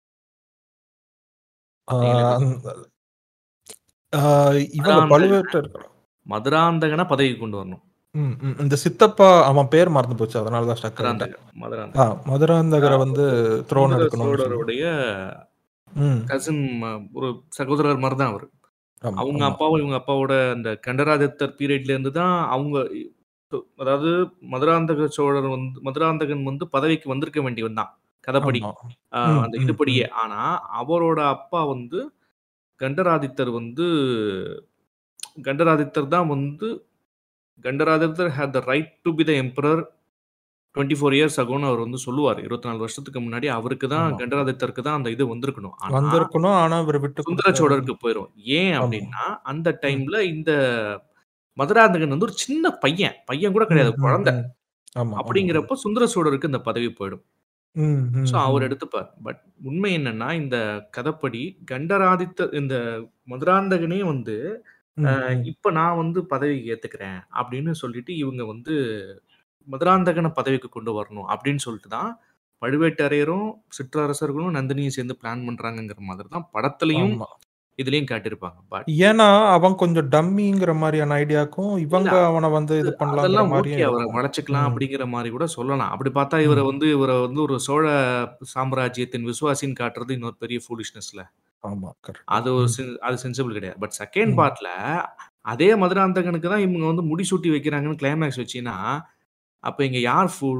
ஆ நீங்களே அந்த ஆ இவங்க மதுராந்தகன பழுவேட்டர் மதுராந்தகன பதவிக்கு கொண்டு வரணும். ம், ம். இந்த சித்தப்பா அவன் பேர் மறந்து போச்சு. அதனால தான் ஸ்டக் ஆயிட்டேன். மதுராந்தகன், ஆ மதுராந்தகன். மதுராந்தகர ஆ வந்து ஒரு த்ரோன் சுந்தர எடுக்கணும்னு சொல்லி. சோழருடைய ம். கசின் ஒரு சகோதரர் மாரி தான் அவரு. ஆமா, அவங்க ஆமா. அப்பாவும், இவங்க அப்பாவோட அந்த கண்டராதித்தர் பீரியட்ல இருந்து தான் அவங்க து அதாவது மதுராந்தக சோழர் வந்து மதுராந்தகன் வந்து பதவிக்கு வந்திருக்க வேண்டியவன் தான். கதைப்படி. ஆமா. அ ம், அந்த ம், இதுபடியே. ம். ஆனா, அவரோட அப்பா வந்து கண்டராதித்தர் வந்து கண்டராதித்தர் தான் வந்து Kandaradithar had the right to be the emperor 24 years அகோன்னு அவர் வந்து சொல்லுவாரு. 24 வருஷத்துக்கு முன்னாடி அவருக்கு தான் ஆமா. கண்டராதித்தருக்கு தான் அந்த இது வந்திருக்கணும். ஆனா, வந்திருக்கணும். ஆனா இவரு விட்டு சுந்தர குடுத்தாரு. சோழருக்கு போயிரும். ஏன் ஆமா. அப்டின்னா, அந்த ம். டைம்ல இந்த மதுராந்தகன் வந்து ஒரு சின்ன பையன். பையன் கூட ம், கிடையாது. ம், குழந்தை. ம். ஆமா, ஆமா, ஆமா. அப்படிங்கிறப்போ சுந்தர சோழருக்கு இந்த பதவி போயிடும். ம், ம், ஸோ அவர் ம். எடுத்துப்பார். பட் உண்மை என்னன்னா, இந்த கதைப்படி கண்டராதித்த இந்த மதுராந்தகனே வந்து, அ ம், ம். இப்ப நான் வந்து பதவி ஏத்துக்கிறேன் அப்படின்னு சொல்லிட்டு, இவங்க வந்து மதுராந்தகன பதவிக்கு கொண்டு வரணும் அப்படின்னு சொல்லிட்டு தான், பழுவேட்டரையரும், சிற்றரசர்களும், நந்தினியும் சேர்ந்து பிளான் பண்றாங்கங்கிற மாதிரி தான் படத்துலயும், ஆமா. இதுலயும் காட்டியிருப்பாங்க. பட் ஏன்னா, அவன் கொஞ்சம் டம்மிங்கிற மாரியான ஐடியாக்கும், இல்ல இவங்க அவன வந்து இது பண்ணலாங்கிற அதெல்லாம் மாரியும் ஓகே. அவர இருக்கும். வளச்சுக்கலாம் ம். அப்படிங்கிற மாரி கூட சொல்லலாம். அப்படி பார்த்தா இவர ம். வந்து இவர வந்து ஒரு சோழ சாம்ராஜ்யத்தின் விசுவாசின்னு காட்டுறது இன்னொரு பெரிய ஃபூலிஷ்னஸ்ல. ஆமா. கரெக்ட். அது ஒரு ம். சென் அது சென்சிபிள் கிடையாது. பட் செகண்ட் ம். பார்ட்ல அதே மதுராந்தகனுக்கு தான் இவங்க வந்து முடிசூட்டி வைக்கிறாங்கன்னு கிளைமாக்ஸ் வச்சீன்னா, அப்ப இங்க யார் ஃபூல்?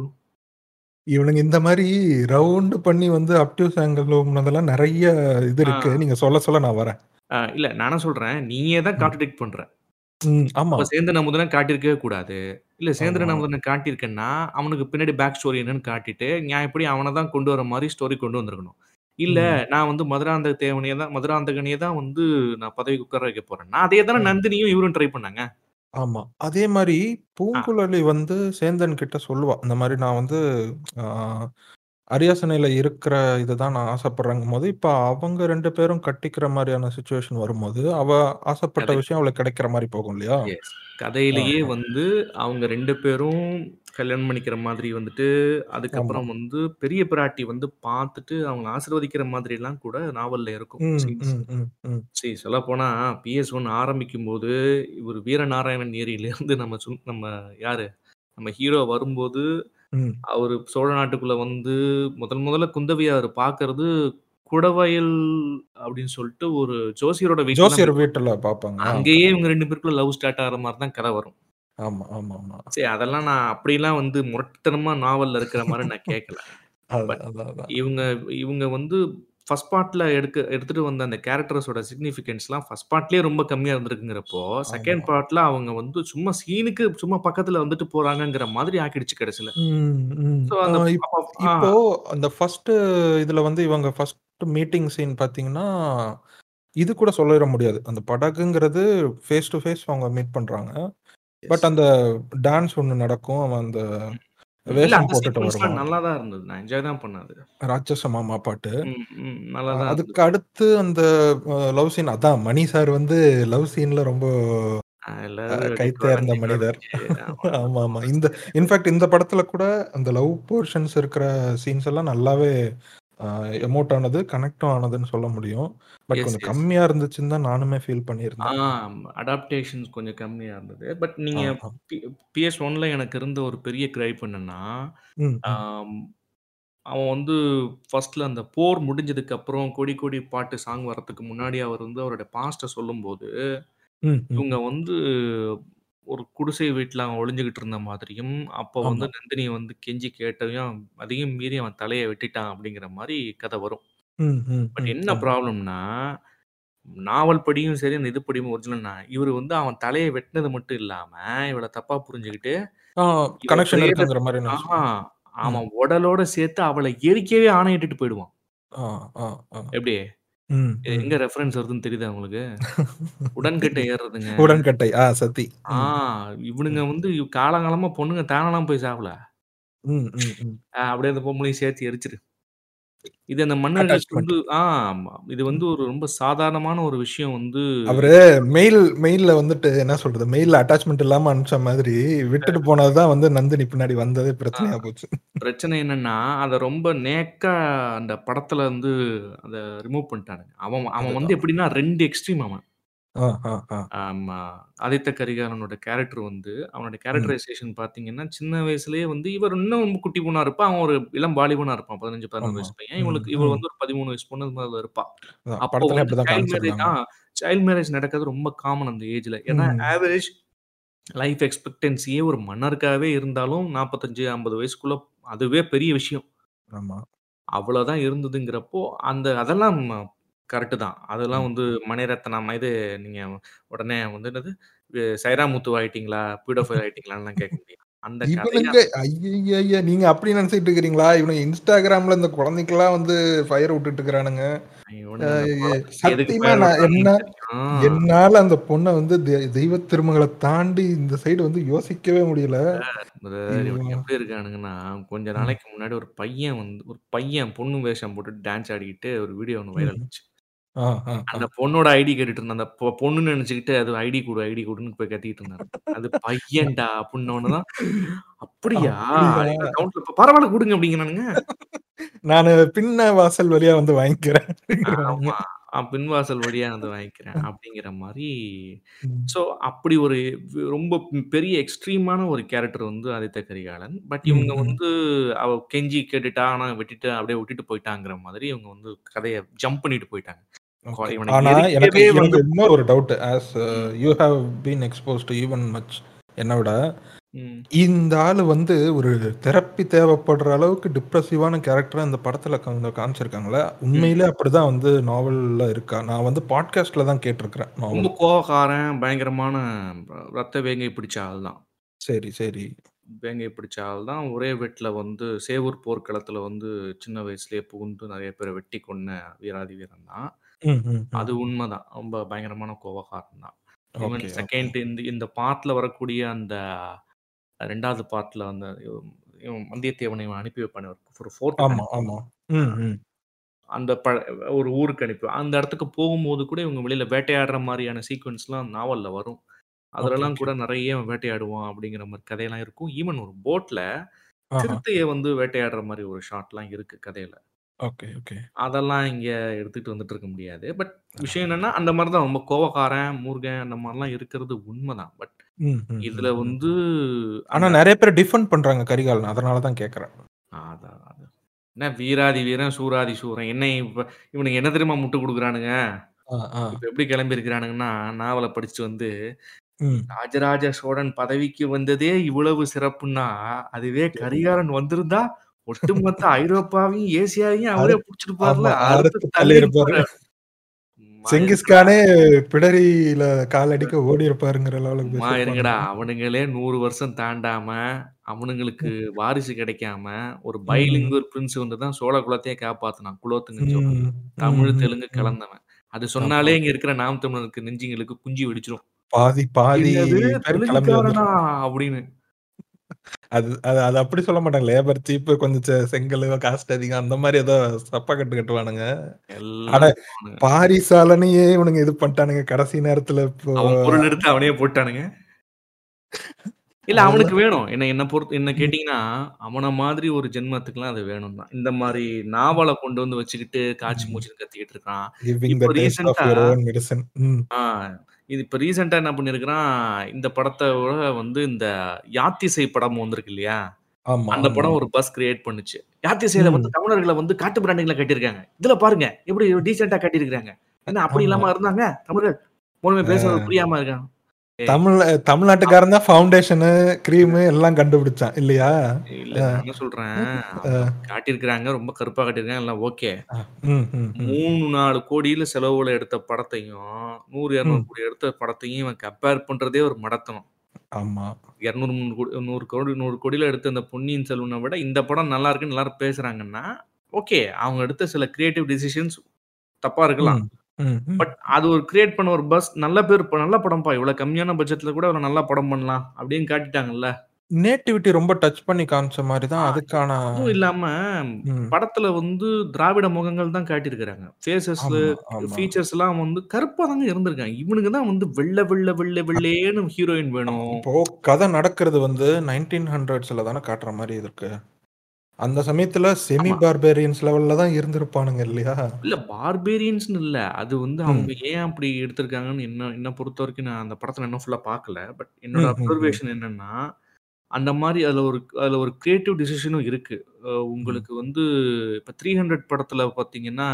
இவனுங்க இந்த மாரி ரவுண்டு பண்ணி வந்து அப்டியூஸ் ஆங்கிள் ஊம்புனதெல்லாம் நெறைய இது ஆ. இருக்கு. நீங்க சொல்ல சொல்ல நான் வரேன். அ இல்ல நான் என்ன சொல்றேன், நீயே தான் ம். கான்ட்ரடிக்ட் பண்ற. ம். ஆமா. அப்ப சேந்தன் அமுதன காட்டியிருக்கவே கூடாது. இல்ல சேந்தன் ஆமா. அமுதன காட்டியிருக்கன்னா, அவனுக்கு பின்னாடி பேக் ஸ்டோரி என்னன்னு காட்டிட்டு, நியாயப்படி அவன தான் கொண்டு வர மாரி ஸ்டோரி கொண்டு வந்திருக்கணும். இல்ல ம். நான் வந்து மதுராந்தக தேவனைய தான் மதுராந்தகனையே தான் வந்து நான் பதவிக்கு உட்கார வைக்க போறேன்னா, அதே தானே ம். நந்தினியும் இவரும் ட்ரை பண்ணாங்க. ஆமா. அதே மாரி ஆ. பூங்குழலி வந்து சேந்தன் கிட்ட சொல்லுவா. இந்த மாரி நான் வந்து ஆ அரியாசனையில இருக்கிற இதுதான் நான் ஆசைப்படுறேங்கும்போது, இப்ப அவங்க 2 பேரும் கட்டிக்கிற மாரியான சிச்சுவேஷன் வரும்போது, அவ ஆசைப்பட்ட கதை விஷயம் அவளுக்கு கிடைக்கிற மாரி போகும் இல்லையா? எஸ். ஆ, கதையிலேயே ஆ. வந்து அவங்க 2 பேரும் கல்யாணம் பண்ணிக்கிற மாதிரி வந்துட்டு, ஆமா. அதுக்கப்புறம் வந்து பெரிய பிராட்டி வந்து பார்த்துட்டு அவங்கள ஆசீர்வதிக்கிற மாதிரிலாம் கூட நாவல்ல இருக்கும் ம், சீன்ஸ். ம், ம், ம். சி சொல்லப்போனா PS1 ஆரம்பிக்கும்போது, இவரு வீரநாராயணன் ஏரியிலேருந்து நம்ம சும் நம்ம யாரு? நம்ம ஹீரோ வரும்போது, ம். அவரு சோழ நாட்டுக்குள்ள வந்து முதல் முதல்ல குந்தவிய அவரு பார்க்கறது, குடவயல் அப்படின்னு சொல்லிட்டு ஒரு ஜோசியரோட வீட்ல தான் ஜோசியர் போய் வீட்டுல பார்ப்பாங்க. ஆ, அங்கேயே கரெக்ட். இவங்க 2 பேருக்குள்ள லவ் ஸ்டார்ட் ஆகுற மாரி தான் கதை வரும். ஆமா, ஆமாமா. சரி அதெல்லாம் நான் அப்படிலாம் வந்து முரட்டுத்தனமா நாவல்ல இருக்கிற மாரி நான் கேட்கல. அதான், பட் அதான், அதான். இவங்க இவங்க வந்து ஃபர்ஸ்ட் பார்ட்ல எடுக்க எடுத்துட்டு வந்த அந்த கேரக்டர்ஸோட சிக்னிஃபிகன்ஸ்லாம் ஃபர்ஸ்ட் பார்ட்லயே ரொம்ப கம்மியா இருந்திருக்குங்கிறப்போ, செகண்ட் ஆமா. பார்ட்ல அவங்க வந்து சும்மா சீனுக்கு சும்மா பக்கத்துல வந்துட்டு போறாங்கங்கிற மாதிரி ஆக்கிடுச்சு கடைசில. ம், ம். ஸோ ஆ அந்த இப் அப்ப ஆ. இப்போ அந்த ஃபர்ஸ்ட்டு இதுல வந்து இவங்க ஃபர்ஸ்ட் மீட்டிங் சீன் பார்த்தீங்கன்னா, இது கூட சொல்லிற முடியாது. அந்த படகுங்கிறது ஃபேஸ் டூ ஃபேஸ் அவங்க மீட் பண்றாங்க. But yes. அந்த டான்ஸ் ஒண்ணு நடக்கும். அவன் அந்த ம். இல்ல வேஷம் அந்த போட்டுட்டு சீக்வென்ஸ்லாம் வருவான். நல்லா தான் இருந்தது. நான் என்ஜாய் தான் பண்ணேன் அது. ராட்சச மாமா பாட்டு. ம், ம். அ நல்லா தான் அதுக்கு இருந்தது. அடுத்து அந்த அ லவ் சீன் அதான் மணி சார் வந்து லவ் சீன்ல ரொம்ப அ அ எல்லாரும் வெடிட்டு கைத்தேர்ந்த வளைஞ்சு மனிதர். வளைஞ்சு ஆமா. ஆமா, ஆமா. இந்த இன்ஃபாக்ட் இந்த படத்துல கூட அந்த லவ் போர்ஷன்ஸ் இருக்கிற சீன்ஸ் எல்லாம் நல்லாவே அ எமோட் ஆனது, கனெக்டும் ஆனதுன்னு சொல்ல முடியும். பட் எஸ், கொஞ்சம் எஸ். கம்மியா இருந்துச்சுன்னு தான் நானுமே ஃபீல் ஆ பண்ணியிருந்தேன். அடாப்டேஷன்ஸ் கொஞ்சம் கம்மியா இருந்தது. பட் ஆ, நீங்க ஆ. பி PS1ல எனக்கு இருந்த ஒரு பெரிய கிரைப் என்னன்னா, ம், ம். ஆம் அவன் வந்து ஃபர்ஸ்ட்ல அந்த போர் முடிஞ்சதுக்கு அப்புறம் கொடி கொடி பாட்டு சாங் வரதுக்கு முன்னாடி அவர் வந்து அவருடைய பாஸ்ட்ட சொல்லும்போது, ம், ம். இவங்க வந்து ஒரு குடிசை வீட்ல அவன் ஒளிஞ்சுகிட்டு இருந்த மாதிரியும், அப்போ வந்து ஆமா. நந்தினி வந்து கெஞ்சி கேட்டதையும், அதையும் மீறி அவன் தலைய வெட்டிட்டான் அப்படிங்கிற மாரி கதை வரும். ம், ம், பட் ம். என்ன ஆமா. ப்ராப்ளம்னா, நாவல் படியும் சரி, அந்த இது படியும் ஒரிஜினல்னா, இவரு வந்து அவன் தலைய வெட்டினது மட்டும் இல்லாம, இவள தப்பா புரிஞ்சுகிட்டு, ஆ இவ கனெக்ஷன் பிரேத இருக்குங்கிற மாரி ஆஹா நெனச்சுட்டான். ம். அவன் உடலோட சேர்த்து அவள எரிக்கவே ஆணையிட்டுட்டு போயிடுவான். ஆ, ஆ, ஆ. எப்படி? ம், இது ம். எங்க ரெஃபரன்ஸ் வருதுன்னு தெரியுதா உங்களுக்கு? உடன்கட்டை ஏறுறதுங்க. உடன்கட்டை. ஆ சதி. ஆ ம். இவனுங்க ம். வந்து காலங்காலமா பொண்ணுங்க தானாலாம் போய் சாவல. ம், ம், ம். அ அப்படியே அந்த பொம்பளையும் சேர்த்து எரிச்சுரு. இது அந்த மன்னர்களுக்கு அட்டாச்மெண்ட் வந்து ஆ ஆமா. இது வந்து ஒரு ரொம்ப சாதாரணமான ஒரு விஷயம் வந்து அவரு மெயில் மெயில்ல வந்துட்டு என்ன சொல்றது மெயில்ல அட்டாச்மெண்ட் இல்லாம அனுப்பிச்ச மாதிரி விட்டுட்டு போனதுதான் வந்து நந்தினி பின்னாடி வந்ததே ஆ. பிரச்சனையா போச்சு பிரச்சனை என்னன்னா, அத ரொம்ப நேக்கா அந்த படத்துல வந்து அத ரிமூவ் பண்ணிட்டானுங்க. அவன் அவன் வந்து அதுதான் எப்படின்னா 2 எக்ஸ்ட்ரீம் அவன். ஆ, ஆ, ஆ. ஆமா. ஆதித்த கரிகாலனோட கேரக்டர் வந்து அவனோட ம். கேரக்டரைசேஷன் பார்த்தீங்கன்னா, சின்ன வயசுலயே வந்து இவர் இன்னும் ரொம்ப குட்டி பொண்ணா இருப்பான். அவன் ஒரு இளம் வாலிபனா இருப்பான். 15, 16 ஆமா. வயசு பையன். ம், இவளுக்கு இவள் ம். வந்து ஒரு 13 வயசு பொண்ணு அது மாரி இருப்பா. அதான் அப்போ படத்துலயும் வந்து அப்படிதான் சைல்ட் மேரேஜ் காமிச்சிருந்தாங்க. ஆ சைல்ட் மேரேஜ் நடக்கிறது ரொம்ப காமன் அந்த ஏஜ்ல. ஏன்னா ம். ஆவரேஜ் லைஃப் எக்ஸ்பெக்டன்சியே ஒரு மன்னருக்காகவே இருந்தாலும் 45, 50 வயசுக்குள்ள அதுவே பெரிய விஷயம். ஆமா. அவ்வளோதான் இருந்ததுங்கிறப்போ, அந்த அதெல்லாம் கரெக்ட்டு தான். அதெல்லாம் ம். வந்து மணிரத்னம் இது நீங்க உடனே வந்து என்னது வே சைராமுத்து ஆயிட்டீங்களா? பீடோஃபைல் ஆயிட்டீங்களான்லாம் கேட்க முடியாது. அந்த கதைய இவனுங்க ஐய்யய்ய! நீங்க அப்படி நினைச்சுட்டு இருக்கிறீங்களா? இவனுங்க Instagramல இந்த குழந்தைக்கெல்லாம் வந்து ஃபயர் விட்டுட்டு இருக்கிறானுங்க. இவனுங்க அந்த அ குழந்தைக்கு எதுக்கு சத்தியமா ஃபயர் நான் என்ன விடுறானுங்கன்னு தெரியும். என்னால அந்த பொண்ண வந்து தெ தெய்வ திருமகள தாண்டி இந்த சைடு வந்து யோசிக்கவே முடியல. பிரதர் இவனுங்க ஐயோ! எப்படி இருக்கானுங்கன்னா, கொஞ்ச ம். நாளைக்கு முன்னாடி ஒரு பையன் வந்து ஒரு பையன் பொண்ணு வேஷம் போட்டு டான்ஸ் ஆடிக்கிட்டு ஒரு வீடியோ ஒண்ணு வைரல் ம். ஆச்சு. ஆ, ஆ, ஆ. அந்த பொண்ணோட ஐடி கேட்டுட்டு இருந்தான். அந்த பொ பொண்ணுன்னு நெனச்சுக்கிட்டு அது ஐடி குடு, ஐடி குடுன்னு போய் கத்திட்டு இருந்தானுங்க. அது பையன்டா அப்புட்னோன தான், அப்படியா? அப்படியா? எங்க அக்கவுண்ட்ல பரவால்ல குடுங்க அப்படிங்கிறானுங்க. நானு பின்ன வாசல் வழியா வந்து வாங்கிக்கிறேன் அப்படிங்கிறானுங்க. ஆமா. அ பின்வாசல் வழியா வந்து வாங்கிக்கிறேன். அப்படிங்கிற மாரி ம். ஸோ அப்படி ஒரு வ் ரொம்ப பெரிய எக்ஸ்ட்ரீமான ஒரு கேரக்டர் வந்து ஆதித்த கரிகாலன். பட் ம், இவங்க ம். வந்து அவ கெஞ்சி கேட்டுட்டா, ஆனா விட்டுட்டு அப்படியே விட்டுட்டு போயிட்டாங்கிற மாதிரி இவங்க வந்து கதைய ஜம்ப் பண்ணிட்டு போயிட்டாங்க. கொ ஓகே. இவன ஆனா எனக்கு எரிக்கவே வந்து எனக்கு இன்னொரு ஒரு டவுட். ஆஸ் ம். You have been exposed to even much என்ன விட, ம். இந்த ஆளு வந்து ஒரு தெரப்பி தேவைப்படுற அளவுக்கு டிப்ரசிவான கேரக்டரா இந்த படத்துல காம் காமிச்சிருக்காங்கல்ல. ம். உண்மையிலே அப்படிதான் வந்து நாவல்ல இருக்கா? நான் வந்து பாட்காஸ்ட்ல தான் கேட்டுருக்கிறேன் ரொம்ப நாவல். கோவக்காரன், பயங்கரமான ரத்த வேங்கை பிடிச்ச ஆள் தான். சரி, சரி. வேங்கை பிடிச்ச ஆள் தான். ஒரே வெட்ல வந்து சேவூர் போர்க்களத்துல வந்து சின்ன வயசுலயே புகுந்து நெறைய பேர வெட்டி கொன்ன வீராதி வீரன் தான். ம், ம், அது ம். உண்மதான். ரொம்ப பயங்கரமான கோவக்காரன் தான். Even okay, okay. செகண்ட் இந்த இந்த பார்ட்ல வரக்கூடிய அந்த 2வது பார்ட்ல அந்த இவன் இவன் வந்தியத்தேவன இவன் அனுப்பி வைப்பானே ஒரு 4த்துக்கு ஆமா, அனுப்பி ஆமா. ம், ம். அந்த ப ஒரு ஊருக்கு அனுப்பி அந்த இடத்துக்கு போகும்போது கூட இவங்க வெளியில வேட்டையாடுற மாரியான சீக்வென்ஸ்லாம் நாவல்ல வரும். ஓகே, அதுலலாம் ஓகே. கூட நெறைய அவன் வேட்டையாடுவான் அப்படிங்கிற மாரி கதையெல்லாம் இருக்கும். ஈவன் ஒரு போட்ல ஆஹா. சிறுத்தைய வந்து வேட்டையாடுற மாரி ஒரு ஷாட்லாம் இருக்கு கதையில. Okay, okay. அதெல்லாம் இங்க எடுத்துட்டு வந்துட்டு இருக்க முடியாது. பட் ஆ. விஷயம் என்னன்னா, அந்த மாரி தான் ரொம்ப கோவக்காரன், மூர்க்கன் அந்த மாரிலாம் இருக்கிறது உண்மதான். பட் ம், ம், இதுல ம், ம். வந்து ஆனா அந்த நெறைய பேர் டிஃபெண்ட் பண்றாங்க கரிகாலன. அதனால தான் கேட்கிறேன். அதான் அதான். என்ன வீராதி வீரன், சூராதி சூரன். என்ன இப்ப இவனுங்க என்ன தெரியுமா முட்டு குடுக்குறானுங்க? ஆ, ஆ. இப்ப எப்படி கிளம்பியிருக்கிறானுங்கன்னா, நாவல படிச்சுட்டு வந்து, ம். ராஜராஜ சோழன் பதவிக்கு வந்ததே இவ்வளவு சிறப்புன்னா, அதுவே கரிகாலன் வந்திருந்தா, ஒட்டுமொத்த ஐரோப்பாவையும், ஏசியாவையும் அவரே அறுத் புடிச்சிருப்பார்ல. ஆமா. அறுத்து அறுத்து தள்ளியிருப்பாரு. தள்ளியிருப்பாரு. சும்மா செங்கிஸ் இருங்கடா. கானே பிடரியில கால் அடிக்க ஓடியிருப்பாருங்கிற லெவலுக்கு சும்மா இருங்கடா. பேசியிருப்பானுங்க. அவனுங்களே 100 வருஷம் தாண்டாம, அவனுங்களுக்கு ம். வாரிசு கிடைக்காம, ஒரு ம். பைலிங்குவல் பிரின்ஸ் வந்து தான் சோழ குலத்தையே காப்பாத்துனான். குலோத்துங்கன் சோழன். ம். ம், தமிழ், ம், தெலுங்கு ம். கலந்தவன். அது ஆமா. சொன்னாலே இங்க இருக்கிற நாம் தமிழருக்கு நெஞ்சுங்களுக்கு குஞ்சி வெடிச்சிரும். பாதி பாதி என்னது பேர் கிளம்பி தெலுங்குக்காரனா? வந்துரும். அப்படின்னு. அது அது அது அப்படி சொல்ல மாட்டாங்க. லேபர் சீப்பு, கொஞ்சம் செ செங்கலு, காஸ்ட் அதிகம் அந்த மாரி ஏதோ சப்ப கட்டு கட்டுவானுங்க. எல்லாம் அட கட்டுவானுங்க. பாரிசாலனையே இவனுங்க இது பண்ணிட்டானுங்க கடைசி நேரத்துல இப்போ அவன் பொருள் எடுத்து அவனே போட்டானுங்க. இல்ல அதெல்லாம் அவனுக்கு வேணும். என்ன என்ன பொறுத்து என்ன ம். கேட்டீங்கன்னா, அவன மாதிரி ஒரு ஜென்மத்துக்குலாம் அது வேணும் தான். இந்த மாரி நாவல கொண்டு வந்து வச்சுக்கிட்டு காய்ச்சி ம். மூச்சுன்னு கத்திக்கிட்டு இருக்கான். கிவிங் த இப்போ டேஸ்ட் ஆஃப் ரீசென்ட்டா யுவர் ஓன் மெடிசின். ம். ஆ இது இப்ப ரீசென்ட்டா என்ன பண்ணியிருக்கிறான், இந்த படத்தோட வந்து இந்த யாத்திசை படம் வந்திருக்கு இல்லையா? ஆமா, அந்த ஆமா. படம் ஒரு பஸ் கிரியேட் பண்ணுச்சு. யாத்திசையில வந்து ம். தமிழர்கள வந்து காட்டு பிராண்டிங்ல கட்டியிருக்காங்க. இதுல பாருங்க எப்படி டீசென்ட்டா காட்டியிருக்கிறாங்க. என்ன அப்படி ஆமா. இல்லாம இருந்தாங்க தமிழர்கள்? ஒண்ணுமே அ. பேசுறது புரியாம இருக்கான். ஏய் தமிழ் அப் தமிழ்நாட்டுக்காரன் தான் ஃபவுண்டேஷனு, கிரீமு எல்லாம் கண்டுபிடிச்சான் இல்லையா? இல்ல அ. நான் என்ன சொல்றேன், அ. அவங்க காட்டியிருக்கிறாங்க. ரொம்ப கருப்பா காட்டியிருக்காங்க. எல்லாம் ஓகே. அ. ம், ம், ம். 3, 4 கோடியில செலவுல எடுத்த படத்தையும், 100, 200 ம். கோடி எடுத்த படத்தையும் இவன் கம்பேர் பண்றதே ஒரு மடத்தனம். ஆமா. 200, 300 கோடி 100 கோடி 100 கோடியில எடுத்த அந்த பொன்னியின் செல்வன விட இந்த படம் நல்லா இருக்குன்னு எல்லாரும் பேசுறாங்கன்னா, ஓகே. அவங்க எடுத்த சில கிரியேட்டிவ் டிசிஷன்ஸ் தப்பா இருக்கலாம். ம். ம், ம். பட் அது ஒரு கிரியேட் பண்ண ஒரு பஸ் நல்ல பேர் நல்ல படம்ப்பா. இவ்வளோ கம்மியான பட்ஜெட்ல கூட இவ்வளோ நல்லா படம் பண்ணலாம் அப்படின்னு காட்டிட்டாங்கல்ல. நேட்டிவிட்டி ரொம்ப டச் பண்ணி காமிச்ச மாரி தான் ஆ அதுக்கான அதுவும் இல்லாம ம். படத்துல வந்து திராவிட முகங்கள் தான் காட்டியிருக்கிறாங்க. ஃபேஸஸ்ல ஆமா, ஆமா. ஃபீச்சர்ஸ்லாம் வந்து கருப்பா தாங்க இருந்திருக்காங்க. இவனுங்க தான் வந்து வெள்ள வெள்ள வெள்ள வெள்ளேன்னு ஹீரோயின் வேணும். இப்போ கதை நடக்கிறது வந்து 1900ஸ்ல தானே காட்டுற மாரி இருக்கு. அந்த சமயத்துல செமி ஆமா. பார்பேரியன்ஸ் லெவல்ல தான் இருந்திருப்பானுங்க இல்லையா? இல்ல பார்பேரியன்ஸ்ன்னு இல்ல. அது வந்து ம். அவங்க ஏன் அப்படி எடுத்திருக்காங்கன்னு என்ன என்ன பொறுத்தவரைக்கும் நான் அந்த படத்துல இன்னும் ஃபுல்லா பார்க்கல. பட் என்னோட ம், ம், ம். அப்சர்வேஷன் என்னன்னா, அந்த மாரி அதுல ஒரு அதுல ஒரு கிரியேட்டிவ் டிசிஷனும் இருக்கு. அ ம். உங்களுக்கு வந்து இப்ப 300 படத்துல பார்த்தீங்கன்னா,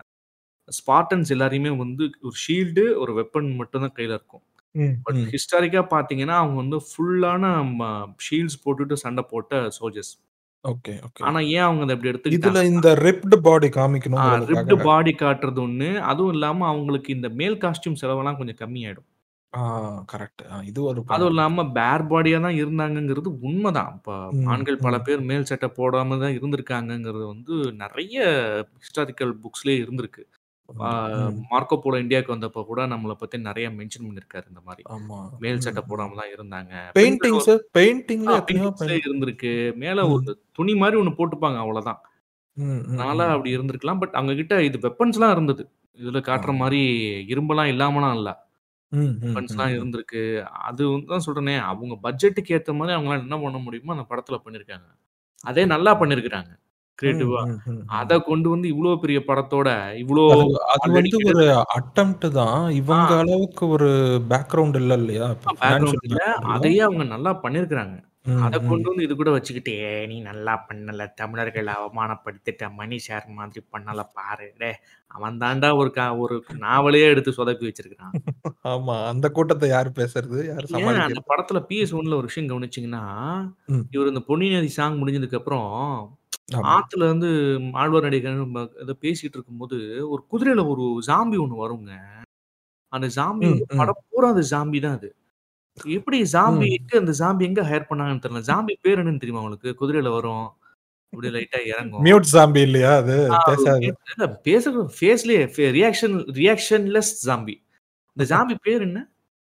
ஸ்பார்டன்ஸ் எல்லாரையுமே வந்து ஒரு ஷீல்டு, ஒரு வெப்பன் மட்டும் தான் கையில இருக்கும். ம், பட் ம். ஹிஸ்டாரிக்கா பார்த்தீங்கன்னா, அவங்க வந்து ஃபுல்லான ம ஷீல்ட்ஸ் போட்டுட்டு சண்டை போட்ட சோல்ஜர்ஸ். Okay, okay. ஆனா ஏன் அவங்க அத அப்படி இதுல எடுத்துக்கிட்டாங்கன்னா இந்த ரிப்டு பாடி ஆ ரிப்டு காமிக்கணுங்கிறதுக்காக பாடி காட்டுறது ஒண்ணு. அதுவும் இல்லாம அவங்களுக்கு இந்த மேல் காஸ்டியூம் செலவெல்லாம் கொஞ்சம் கம்மியாயிடும். ஆ கரெக்ட். ஆ இது ஒரு அதுவும் பாயிண்ட். இல்லாம பேர் பாடியா தான் இருந்தாங்கங்கிறது உண்மதான். இப்ப ம், ஆண்கள் பல ம். பேர் மேல் சட்டை போடாம தான் இருந்திருக்காங்கங்கிறது வந்து நெறைய ஹிஸ்டாரிக்கல் புக்ஸ்லயே இருந்திருக்கு. ஆ உண்டு. ம். மார்க்கோ போலோ இந்தியாவுக்கு வந்தப்ப கூட நம்மள பத்தி நெறைய மென்ஷன் பண்ணியிருக்காரு இந்த மாரி. ஆமா. மேல் ம், சட்டை ம். போடாம தான் இருந்தாங்க. பெண்கள் பெயிண்டிங்ஸ் பெயிண்டிங்ல ஆ எத்தனையோ பெயிண்டிங்ஸ்லயே பெயிண்ட் இருந்திருக்கு. மேல ம். ஒரு துணி மாரி ஒண்ணு போட்டுப்பாங்க அவ்வளோதான். ம், ம், அதனால ம். அப்படி இருந்திருக்கலாம். பட் அவங்க கிட்ட இது வெப்பன்ஸ்லாம் இருந்தது. இதுல ஆ. காட்டுற மாரி இரும்பெல்லாம் இல்லாமலாம் இல்ல. ம், ம், ம், வெப்பன்ஸ்லாம் ம். இருந்திருக்கு. அது வந்து தான் சொல்றேனே, அவங்க பட்ஜெட்டுக்கு ஏத்த மாரி அவங்களால என்ன பண்ண முடியுமோ அந்த படத்துல பண்ணியிருக்காங்க. அதே நல்லா பண்ணியிருக்கிறாங்க. ம், கிரியேட்டிவா. ம், ம், அத ம். கொண்டு வந்து இவ்ளோ பெரிய படத்தோட இவ்ளோ அது அது ஆல்ரெடி வந்து கிட்ட ஒரு அட்டெம்ப்ட் தான். ஆ. இவங்க அளவுக்கு ஒரு பேக்ரவுண்ட் இல்ல இல்லையா? இப்ப பேக்ரவுண்ட் ஃபினான்ஷியல் இல்ல. பேக்ரவுண்ட் இல்ல. அதையே அவங்க நல்லா பண்ணியிருக்கிறாங்க. ம், அத ம். கொண்டு வந்து இது கூட வச்சுக்கிட்டு, "ஏய் நீ நல்லா பண்ணல. தமிழர்கள அவமானப்படுத்திட்ட. மணி ஷேர் மாதிரி பண்ணல பாரு." டேய் அவன் தான்டா ஒரு க ஒரு நாவலையே எடுத்து சொதப்பி வச்சிருக்கிறான். ஆமா. அந்த கூட்டத்த யாரு பேசுறது? யாரு ஏன் அந்த சமாளிக்கிறது? படத்துல PS1ல ஒரு விஷயம் கவனிச்சீங்கன்னா, ம். இவரு இந்த பொன்னி நதி சாங் முடிஞ்சதுக்கப்புறம், ஆமா. ஆத்துல வந்து ஆழ்வார்க்கடியான் ப ஏதோ பேசிட்டு இருக்கும்போது, ஒரு குதிரையில ஒரு ஜாம்பி ஒண்ணு வருங்க. அந்த ஜாம்பி ம், வந்து ம். படம் பூரா அந்த ஜாம்பி தான் அது. எப்படி ஜாம்பி ம். எங்க அந்த ஜாம்பி எங்க ஹையர் பண்ணாங்கன்னு தெரியல. ஜாம்பி பேர் என்னன்னு தெரியுமா உங்களுக்கு? குதிரையில வரும். அப்படியே லைட்டா இறங்கும். மியூட் ஜாம்பி இல்லையா அது? ஆ அது பேசாது. பேர் இல்ல பேசுறது ஃபேஸ்லயே ஃபே ரியாக்ஷன் ரியாக்ஷன்லெஸ் ஜாம்பி. இந்த ஜாம்பி பேர் என்ன?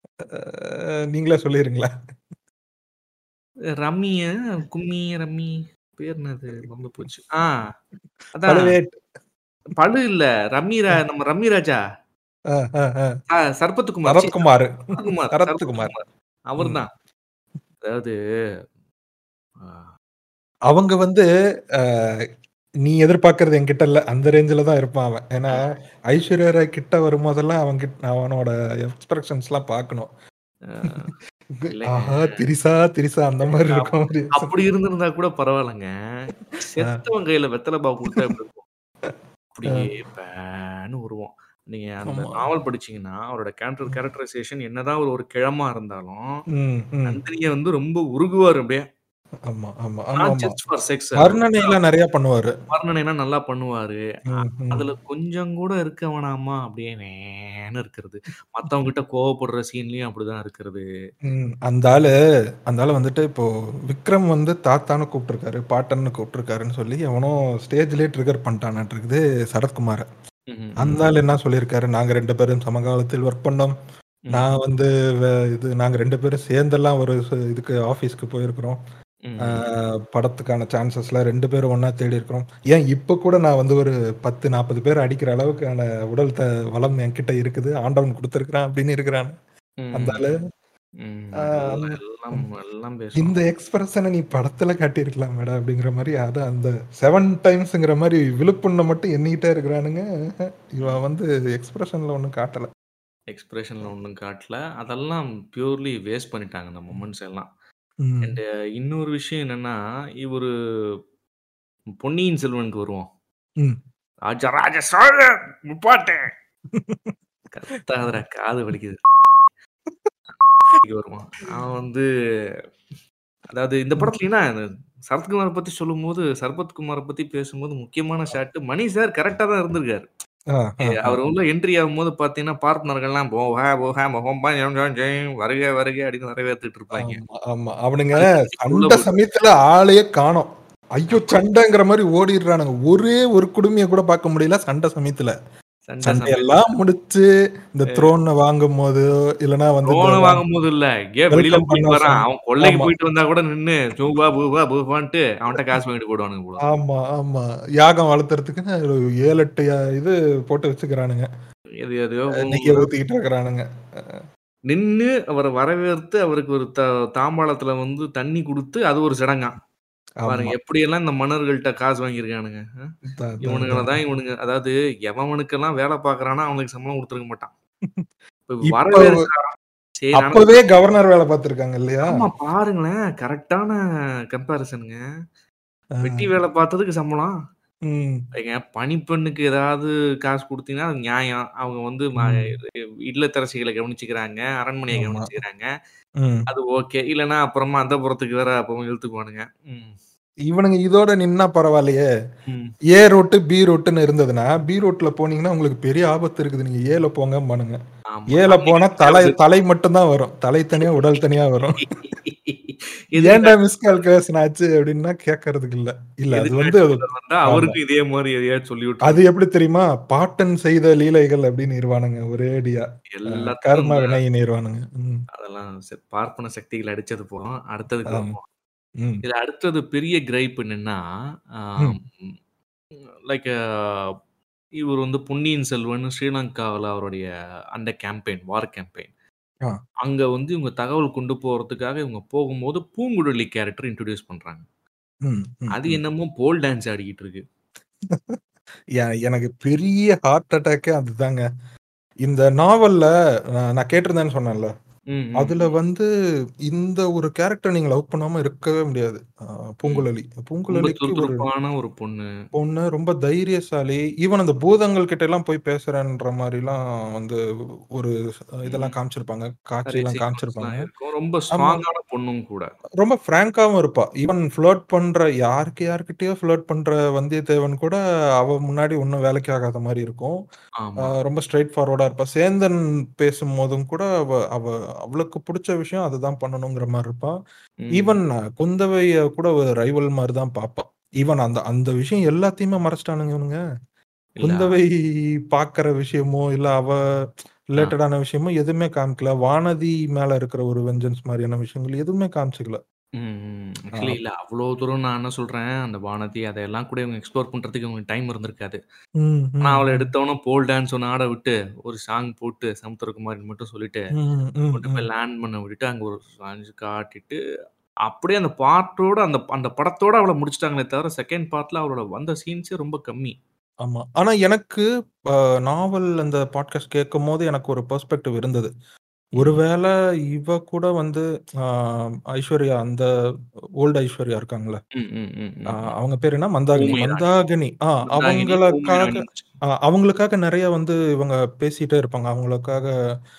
அ நீங்களே சொல்லிருங்களேன். ரம்மிய, கும்மி, ரம்மி பேர் என்னது? மறந்து போச்சு. ஆ அதான். பழுவேட். பழு இல்ல. ரம்மி ரா நம்ம ரம்மி ராஜா. அ, அ, அ. ஆ சரத்குமார். ச்சீ சரத்குமார். சரத்குமார். சரத்குமார். சரத்குமார். ம். அவர்தான். அதாவது ஆ. அவங்க வந்து அ நீ எதிர்பார்க்கிறது என்கிட்ட இல்ல. அந்த ரேஞ்சுல தான் இருப்பான் அவன். ஏன்னா, ஆ. ஐஸ்வர்யா ராய் கிட்ட வரும்போதெல்லாம் அவன் கிட் அவனோட எக்ஸ்பிரஷன்ஸ்லாம் பார்க்கணும். ஆ. இல்லங்க. ஆஹா! திரிசா, திரிசா அந்த மாரி ஆமா. இருக்கும் ஒரு எக்ஸ்பிரஷன். அப்படி இருந்திருந்தா கூட பரவாயில்லங்க. ஆ. செத்தவன் கையில வெத்தல பாக்கு குடுத்தா எப்படி இருக்கும்? அ. அப்படியே பேன்னு உருவம். நீங்க அந்த ஆமா. நாவல் படிச்சீங்கன்னா, அவரோட கேரக்டர் ம். கேரக்டரைசேஷன் என்னதான் ஒரு ஒரு கிழமா இருந்தாலும், ம், ம். நந்தினிய வந்து ரொம்ப உருகுவாரு அப்படியே. ஆமா, ஆமா, நாட் ஆமாமா. Just for sex. வர்ணனைலாம் நெறைய பண்ணுவாரு. வர்ணனைலாம் நல்லா பண்ணுவாரு. அ ம், ம். அதுல கொஞ்சம் கூட இருக்க வேணாமா? அப்படியே வேன்னு இருக்கிறது. மத்தவங்க கிட்ட கோவப்படுற சீன்லயும் அப்படிதான் இருக்கிறது. ம். அந்த ஆளு அந்த ஆளு வந்துட்டு இப்போ விக்ரம் வந்து தாத்தான்னு கூப்பிட்டுருக்காரு, பாட்டன்னு கூப்பிட்டுருக்காருன்னு சொல்லி எவனோ ஸ்டேஜ்லயே ட்ரிகர் பண்ணிட்டானாட்ருக்குது சரத்குமார. ம்ஹ்ம். அந்த ம். ஆளு என்ன சொல்லியிருக்காரு, "நாங்க 2 பேரும் சமகாலத்தில் ஒர்க் பண்ணோம். ம். நான் வந்து வ இது நாங்க 2 பேரும் சேர்ந்தெல்லாம் ஒரு சு இதுக்கு ஆஃபீஸ்க்கு போயிருக்கிறோம். ம், ஆ ம். படத்துக்கான சான்ஸஸ்லாம் 2 பேரும் ஒண்ணா தேடியிருக்கிறோம். ஏன் இப்ப கூட நான் வந்து ஒரு 10, 40 பேர அடிக்கிற அளவுக்கான உடல் த வளம் என்கிட்ட இருக்குது. ஆண்டவன் குடுத்திருக்கிறான்" அப்படின்னு இருக்கிறான். அந்த ஆளு. ம். ம். ஆ எல்லாம் அந் எல்லாம் ம். எல்லாம் இந்த பேசுவான். எக்ஸ்பிரஷன நீ படத்துல காட்டியிருக்கலாமேடா! அப்படிங்கிற மாரி அதான் அந்த 7 டைம்ஸ்ங்கிற மாரி விழுப்புண்ண மட்டும் எண்ணிக்கிட்டே இருக்கிறானுங்க. இவன் வந்து எக்ஸ்பிரஷன்ல ஒண்ணும் காட்டல. எக்ஸ்பிரஷன்ல ஒண்ணும் காட்டல. அதெல்லாம் பியூர்லி வேஸ்ட் பண்ணிட்டாங்க அந்த மொமெண்ட்ஸ் எல்லாம். ம். அண்ட் இன்னொரு விஷயம் என்னன்னா, இவரு பொன்னியின் செல்வனுக்கு வருவோம். ம். ராஜராஜ சோழ முப்பாட்டே! கத்தாதடா காது வலிக்குது. வருவான். அவன் வந்து அதாவது இந்த ம். படத்துல என்ன சரத்குமார பத்தி சொல்லும்போது, சரத்குமார பத்தி பேசும்போது முக்கியமான ஷாட் மணி சார் கரெக்ட்டா தான் இருந்திருக்காரு. ஆ, எ ஆ, ஆ. அவர் உள்ள என்ட்ரி ஆகும்போது பார்த்தீங்கன்னா, பார்ட்னர்கள்லாம் போக போக மொகம்பா ஜம் ஜம் ஜெயம் வருக வருக அப்படின்னு வரவேத்துட்டு இருப்பாய்ங்க. ஆமா, ஆமா. அவனுங்க அது கண்டிப்பா உள்ள சண்ட போட்டு சமயத்துல ஆளையே காணோம். ஐயோ! அப்ப சண்டைங்கிற மாரி ஓடிடுறானுங்க. ஒரே ஒரு குடுமிய கூட பார்க்க முடியல சண்ட சமயத்துல. சண்டை சண்டை சமையல் எல்லாம் முடிச்சு இந்த த்ரோனை வாங்கும் போது இல்லனா வந்து ட்ரோனை இந்த வாங்கும் போது இல்ல ஏன் வெளியில வெல்கம் போயிட்டு பண்ண வரான் சொன்ன அவன் கொள்ளைக்கு ஆமா போயிட்டு வந்தா கூட நின்னு ஜூபா பூபா பூபான்ட்டு அவன்கிட்ட காசு வாங்கிட்டு போயிடுவானுங்க போல ஆமா ஆமா யாகம் வளர்த்துறதுக்குன்னு ஒரு ஏழு எட்டு யா- இது போட்டு வச்சுக்கிறானுங்க எது எதையோ நெய்ய ஊத்திக்கிட்டு இருக்கிறானுங்க நின்னு அவரை வரவேற்று அவருக்கு ஒரு த தாம்பாளத்துல வந்து தண்ணி கொடுத்து அது ஒரு சடங்கா ஆமா பாருங்க எப்படியெல்லாம் இந்த மன்னர்கள்ட்ட காசு வாங்கியிருக்கானுங்க ஆ? அதான், அதான், இவனுங்களை அதான். தான் இவனுங்க அதாவது எவனுக்கெல்லாம் வேலை பார்க்கறானோ அவனுக்கு சம்பளம் கொடுத்துருக்க மாட்டான் இப்ப இப்ப வரவேற்கிறான் சரி ஆனா அப்பவே கவர்னர் வேலை பார்த்திருக்காங்க இல்லையா ஆமா பாருங்களேன் கரெக்டான கம்பேரிசனுங்க ஆ, வெட்டி வேலை பார்த்ததுக்கு சம்பளம் ம், ஏங்க பணிப்பெண்ணுக்கு ஏதாவது காசு கொடுத்தீங்கன்னா அது நியாயம் அவங்க வந்து ம- ம், இல்லத்தரசிகளை கவனிச்சுக்கிறாங்க அரண்மனையை ஆமா கவனிச்சுக்கிறாங்க ம். அது ஓகே இல்லைன்னா அப்புறமா அந்த புறத்துக்கு வேற அப்புறம் இழுத்துக்குவானுங்க ம். இவனுங்க இதோட நின்னா பரவாயில்லையே ம். ஏ ரோட்டு பி ரோட்டுன்னு இருந்ததுன்னா பி ரோட்ல போனீங்கன்னா உங்களுக்கு பெரிய ஆபத்து இருக்குது நீங்க ஏல போங்க பானுங்க ஆமா ஏல அன்னைக்கு போனா தலை தலை மட்டும் தான் வரும் தலை தனியா உடல் தனியா வரும் எதுக்கு ஏன்டா மிஸ் கால்குலேஷன் ஆச்சு அப்படின்னா கேட்கறதுக்கு இல்ல இல்ல அது எதுக்கு வந்து அது வந்தா ஆமா அவருக்கும் இதே மாதிரி எதையாவது சொல்லி அது விட்டுருங்க எப்படி தெரியுமா பாட்டன் செய்த லீலைகள் அப்படின்னு இருவானுங்க ஒரேடியா அஹ், எல்லாத்துக்கும் கர்ம இந்த வினைன்னு இருவானுங்க ம், அதெல்லாம் சரி, பார்ப்பன சக்திகள் அடிச்சது போறோம் அடுத்ததுக்கு ஆமா வருவோம் ம், இதுல அடுத்தது பெரிய கிரைப் என்னன்னா ம், லைக் இவர் வந்து பொன்னியின் செல்வன் ஸ்ரீலங்காவில் அவருடைய அந்த கேம்பெயின் வார் கேம்பெயின் ஆ, அங்க வந்து இவங்க தகவல் கொண்டு போறதுக்காக இவங்க போகும்போது பூங்குழலி கேரக்டர் இன்ட்ரடியூஸ் பண்றாங்க ம், ம், அது ம். என்னமோ போல் டான்ஸ் ஆடிக்கிட்டு இருக்கு எ- எனக்கு பெரிய ஹார்ட் அட்டாக்கே அதுதாங்க இந்த நாவல்ல அஹ், நான் கேட்டிருந்தேன்னு சொன்னேன்ல ம், ம், அதுல ம். வந்து இந்த ஒரு கேரக்டர் நீங்க லவ் பண்ணாம இருக்கவே முடியாது அஹ், ம். பூங்குழலி ரொம்ப பூங்குழலிக்கு ஒரு துருதுருப்பான ஒரு பொண்ணு பொண்ணு ரொம்ப தைரியசாலி ஈவன் அந்த பூதங்கள் கிட்ட எல்லாம் போய் பேசுறேன்ற மாதிரிலாம் வந்து ஒரு அஹ், இதெல்லாம் ம். காமிச்சிருப்பாங்க நிறைய காட்சியெல்லாம் சீக்வன்ஸ்லாம் காமிச்சிருப்பாங்க இருக்கும் ரொம்ப ஆமா ஸ்ட்ராங்கான பொண்ணும் கூட ரொம்ப ஃப்ராங்காவும் இருப்பா ஈவன் ஃப்ளர்ட் பண்ற யாருக்கு யார்கிட்டயோ ஃப்ளர்ட் பண்ற வந்தியத்தேவன் கூட அவ முன்னாடி ஒன்றும் வேலைக்கு ஆகாத மாதிரி இருக்கும் ஆமா ஆஹ் ரொம்ப ஸ்ட்ரைட் ஃபார்வர்டா இருப்பா சேந்தன் பேசும்போதும் கூட அவ அவ அவளுக்கு பிடிச்ச விஷயம் அதுதான் பண்ணணுங்கிற மாதிரி இருப்பா ம். ஈவன் குந்தவைய கூட ஒரு ரைவல் மாதிரி தான் பாப்பா ஈவன் அந்த அந்த விஷயம் எல்லாத்தையுமே மறைச்சிட்டானுங்க இவனுங்க இல்ல குந்தவை பாக்குற விஷயமோ இல்ல அவ ஆ ரிலேட்டடான விஷயமோ எதுவுமே காமிக்கல வானதி மேல இருக்கிற ஒரு வெஞ்சன்ஸ் மாதிரியான விஷயங்கள் எதுவுமே காமிச்சிக்கல ஆக்சுவலி இல்ல அவ்வளோ தூரம் நான் என்ன சொல்றேன் அந்த வானதி அதையெல்லாம் கூட இவங்க எக்ஸ்ப்ளோர் பண்றதுக்கு இவங்க டைம் இருந்திருக்காது ம், ஆனா ம், அவளை ம். எடுத்தவனும் போல் டான்ஸ் ஒன்று ஆட விட்டு ஒரு சாங் போட்டு சமுத்திரகுமாரின்னு மட்டும் சொல்லிட்டு ம், ம், கொண்டு ம். போய் லேண்ட் பண்ண விட்டுட்டு அங்க ஒரு சாஞ்சு காட்டிட்டு அப்படியே அந்த பாட்டோட அந்த அந்த படத்தோட அவளை முடிச்சிட்டாங்களே தவிர செகண்ட் பார்ட்ல அவளோட வந்த சீன்ஸே ரொம்ப கம்மி ஆமா. ஆனா எனக்கு அ நாவல் அந்த பாட்காஸ்ட் கேட்கும்போது எனக்கு ஒரு பெர்ஸ்பெக்டிவ் இருந்தது. ம். ஒருவேள இவ கூட வந்து அ ஐஸ்வர்யா அந்த ஓல்டு ஐஸ்வர்யா இருக்காங்கல்ல. ம், ம், ம், அ ம், ம். அவங்க பேரு என்ன? மந்தாகினி. ஊமை ராணி. மந்தாகினி. ஆ மந்தாகினி, ஊமை அவங்களுக்காக ராணி. அ அவங்களுக்காக நெறைய வந்து இவங்க பேசிட்டே இருப்பாங்க. அவங்களுக்காக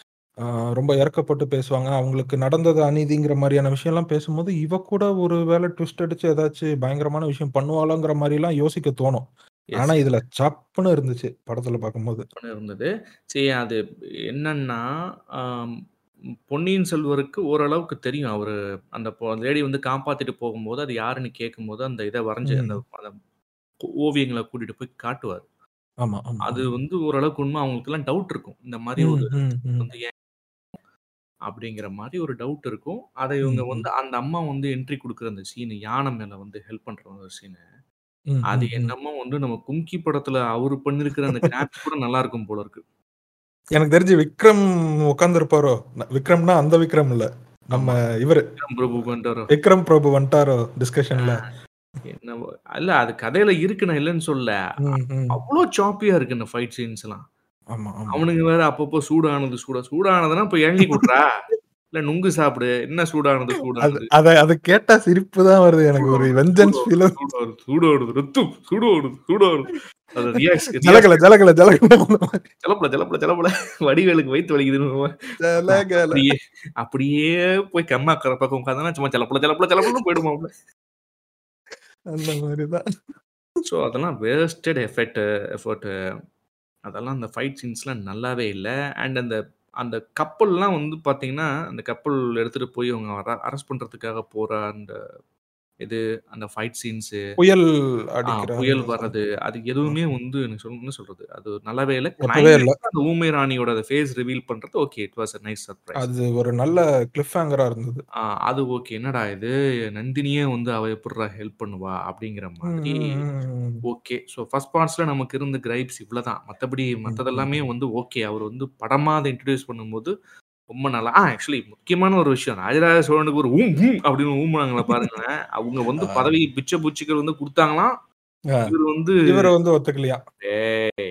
அ ரொம்ப இரக்கப்பட்டு பேசுவாங்க. அவங்களுக்கு நடந்தது அநீதிங்கிற மாரியான விஷயம்லாம் பேசும்போது, இவ கூட ஒரு வேள ட்விஸ்ட் அடிச்சு ஏதாச்சு பயங்கரமான விஷயம் பண்ணுவாளாங்கிற மாரிலாம் யோசிக்க தோணும். எஸ். ஆனா இதுல சப்புன்னு இருந்துச்சு படத்துல பார்க்கும்போது. பண்ண இருந்தது. சரி அது என்னன்னா, ஆம் பொன்னியின் செல்வருக்கு ஓரளவுக்கு தெரியும். அவரு அந்த பொ லேடி வந்து காப்பாத்திட்டு போகும்போது, அது யாருன்னு கேட்கும்போது, அந்த இத வரைஞ்சு அந்த ம். அந்த ஓவியங்கள கூட்டிட்டு போய் காட்டுவாரு. ஆமா, ஆமா, அது ஆமா. வந்து ஓரளவுக்கு உண்ம. அவங்களுக்கெல்லாம் டவுட் இருக்கும். இந்த மாரி ம், ஒரு ம், ம். வந்து ஏன் அப்படிங்கிற மாரி ஒரு டவுட் இருக்கும். அத இவங்க ம், வந்து ம். அந்த அம்மா வந்து என்ட்ரி குடுக்குற அந்த சீன் யானை மேல வந்து ஹெல்ப் பண்ற ஒரு சீனு. ம், அது ம், ம். என்னமோ வந்து நம்ம கும்கி படத்துல அவரு பண்ணியிருக்கிற அந்த கிராஃபிக்ஸ் கூட நல்லா இருக்கும் போல இருக்கு. எனக்கு தெரிஞ்சு விக்ரம் உட்கார்ந்திருப்பாரோ? ந விக்ரம்னா அந்த விக்ரம் இல்ல. நம்ம ஆமா. இவரு. விக்ரம் பிரபு வந்துட்டாரோ? விக்ரம் பிரபு வந்துட்டாரோ ஆ. டிஸ்கஷன்ல. என்னவோ இல்ல அது கதையில இருக்கு நான் இல்லன்னு சொல்லல. ம், ம். அவ்ளோ சாப்பியா இருக்கு இந்த ஃபைட் சீன்ஸ்லாம். ஆமா, ஆமா. அவனுங்க வேற அப்பப்போ சூடானது சூடா சூடானதுன்னா இப்ப இளநீ குட்றா. இல்ல நுங்கு சாப்பிடு. என்ன சூடானது அது சூடானது. அத அத கேட்டா சிரிப்பு தான் வருது எனக்கு. ஒரு சூடானது வெஞ்சன்ஸ் ஃபீல் சூடானது சூடானது ரத்தம் சூடானது சூடானது. அது ரியாக்ஸ் ஜலகல ரியாக்ஸ் ஜலகல ஜலகல அந்த மாரி. ஜலப்பல ஜலப்பல ஜலப்பல வடிவேலுக்கு வயித்து வலிக்குதுன்னு ஜலகல. அப்படியே அப்படியே போய் கம்மாக்கற பக்கம் உட்கார்ந்தானா சும்மா ஜலப்பல ஜலப்பல ஜலப்பலன்னு போயிடுமாப்ல. அந்த மாரி தான். ஸோ அதெல்லாம் வேஸ்டட் எஃபெக்ட் எஃபோர்ட் அதெல்லாம் அந்த ஃபைட் சீன்ஸ்லாம் நல்லாவே இல்ல. அண்ட் அந்த அந்த கப்பல்லாம் வந்து பார்த்தீங்கன்னா, அந்த கப்பல் எடுத்துட்டு போய் அவங்க அர அரெஸ்ட் பண்றதுக்காக போற அந்த இது அந்த ஃபைட் சீன்ஸு புயல் ஆ அடிக்கிற புயல் அந்த வர்றது, அது ம். எதுவுமே வந்து எனக்கு சொல் என்ன சொல்றது? அது நல்லாவே இல்ல. ஒட்டவே இல்ல. கிளைமேக்ஸ்ல அந்த ஊமை ராணியோட ஃபேஸ் ரிவீல் பண்றது okay. It was a nice surprise. அது ஒரு நல்ல கிளிஃப் ஹேங்கரா இருந்தது. ஆ அது ஓகே. என்னடா இது நந்தினியே வந்து அவ எப்புட்றா ஹெல்ப் பண்ணுவா? அப்படிங்கிற ம், மாதிரி ம், ம், ம். ஓகே. ஸோ ஃபர்ஸ்ட் பார்ட்ஸ்ல நமக்கு இருந்த கிரைப்ஸ் இவ்வளதான். மத்தபடி ம், மத்தது ம், எல்லாமே ம். வந்து ஓகே. அவர் வந்து படமா அத இன்ட்ரோடியூஸ் பண்ணும்போது ரொம்ப நல்லா ஆ ஆக்சுவலி முக்கியமான ஒரு விஷயம். ராஜராஜ சோழனுக்கு ஒரு ஊம் ஹூம் அப்படின்னு ஊம்புனாங்களா பாருங்களேன். அவங்க வந்து ஆ. பதவி பிச்ச பூச்சிகள் வந்து குடுத்தாங்களாம். ஆ. இவரு வந்து இவர வந்து ஒத்துக்கலையாம். டேய்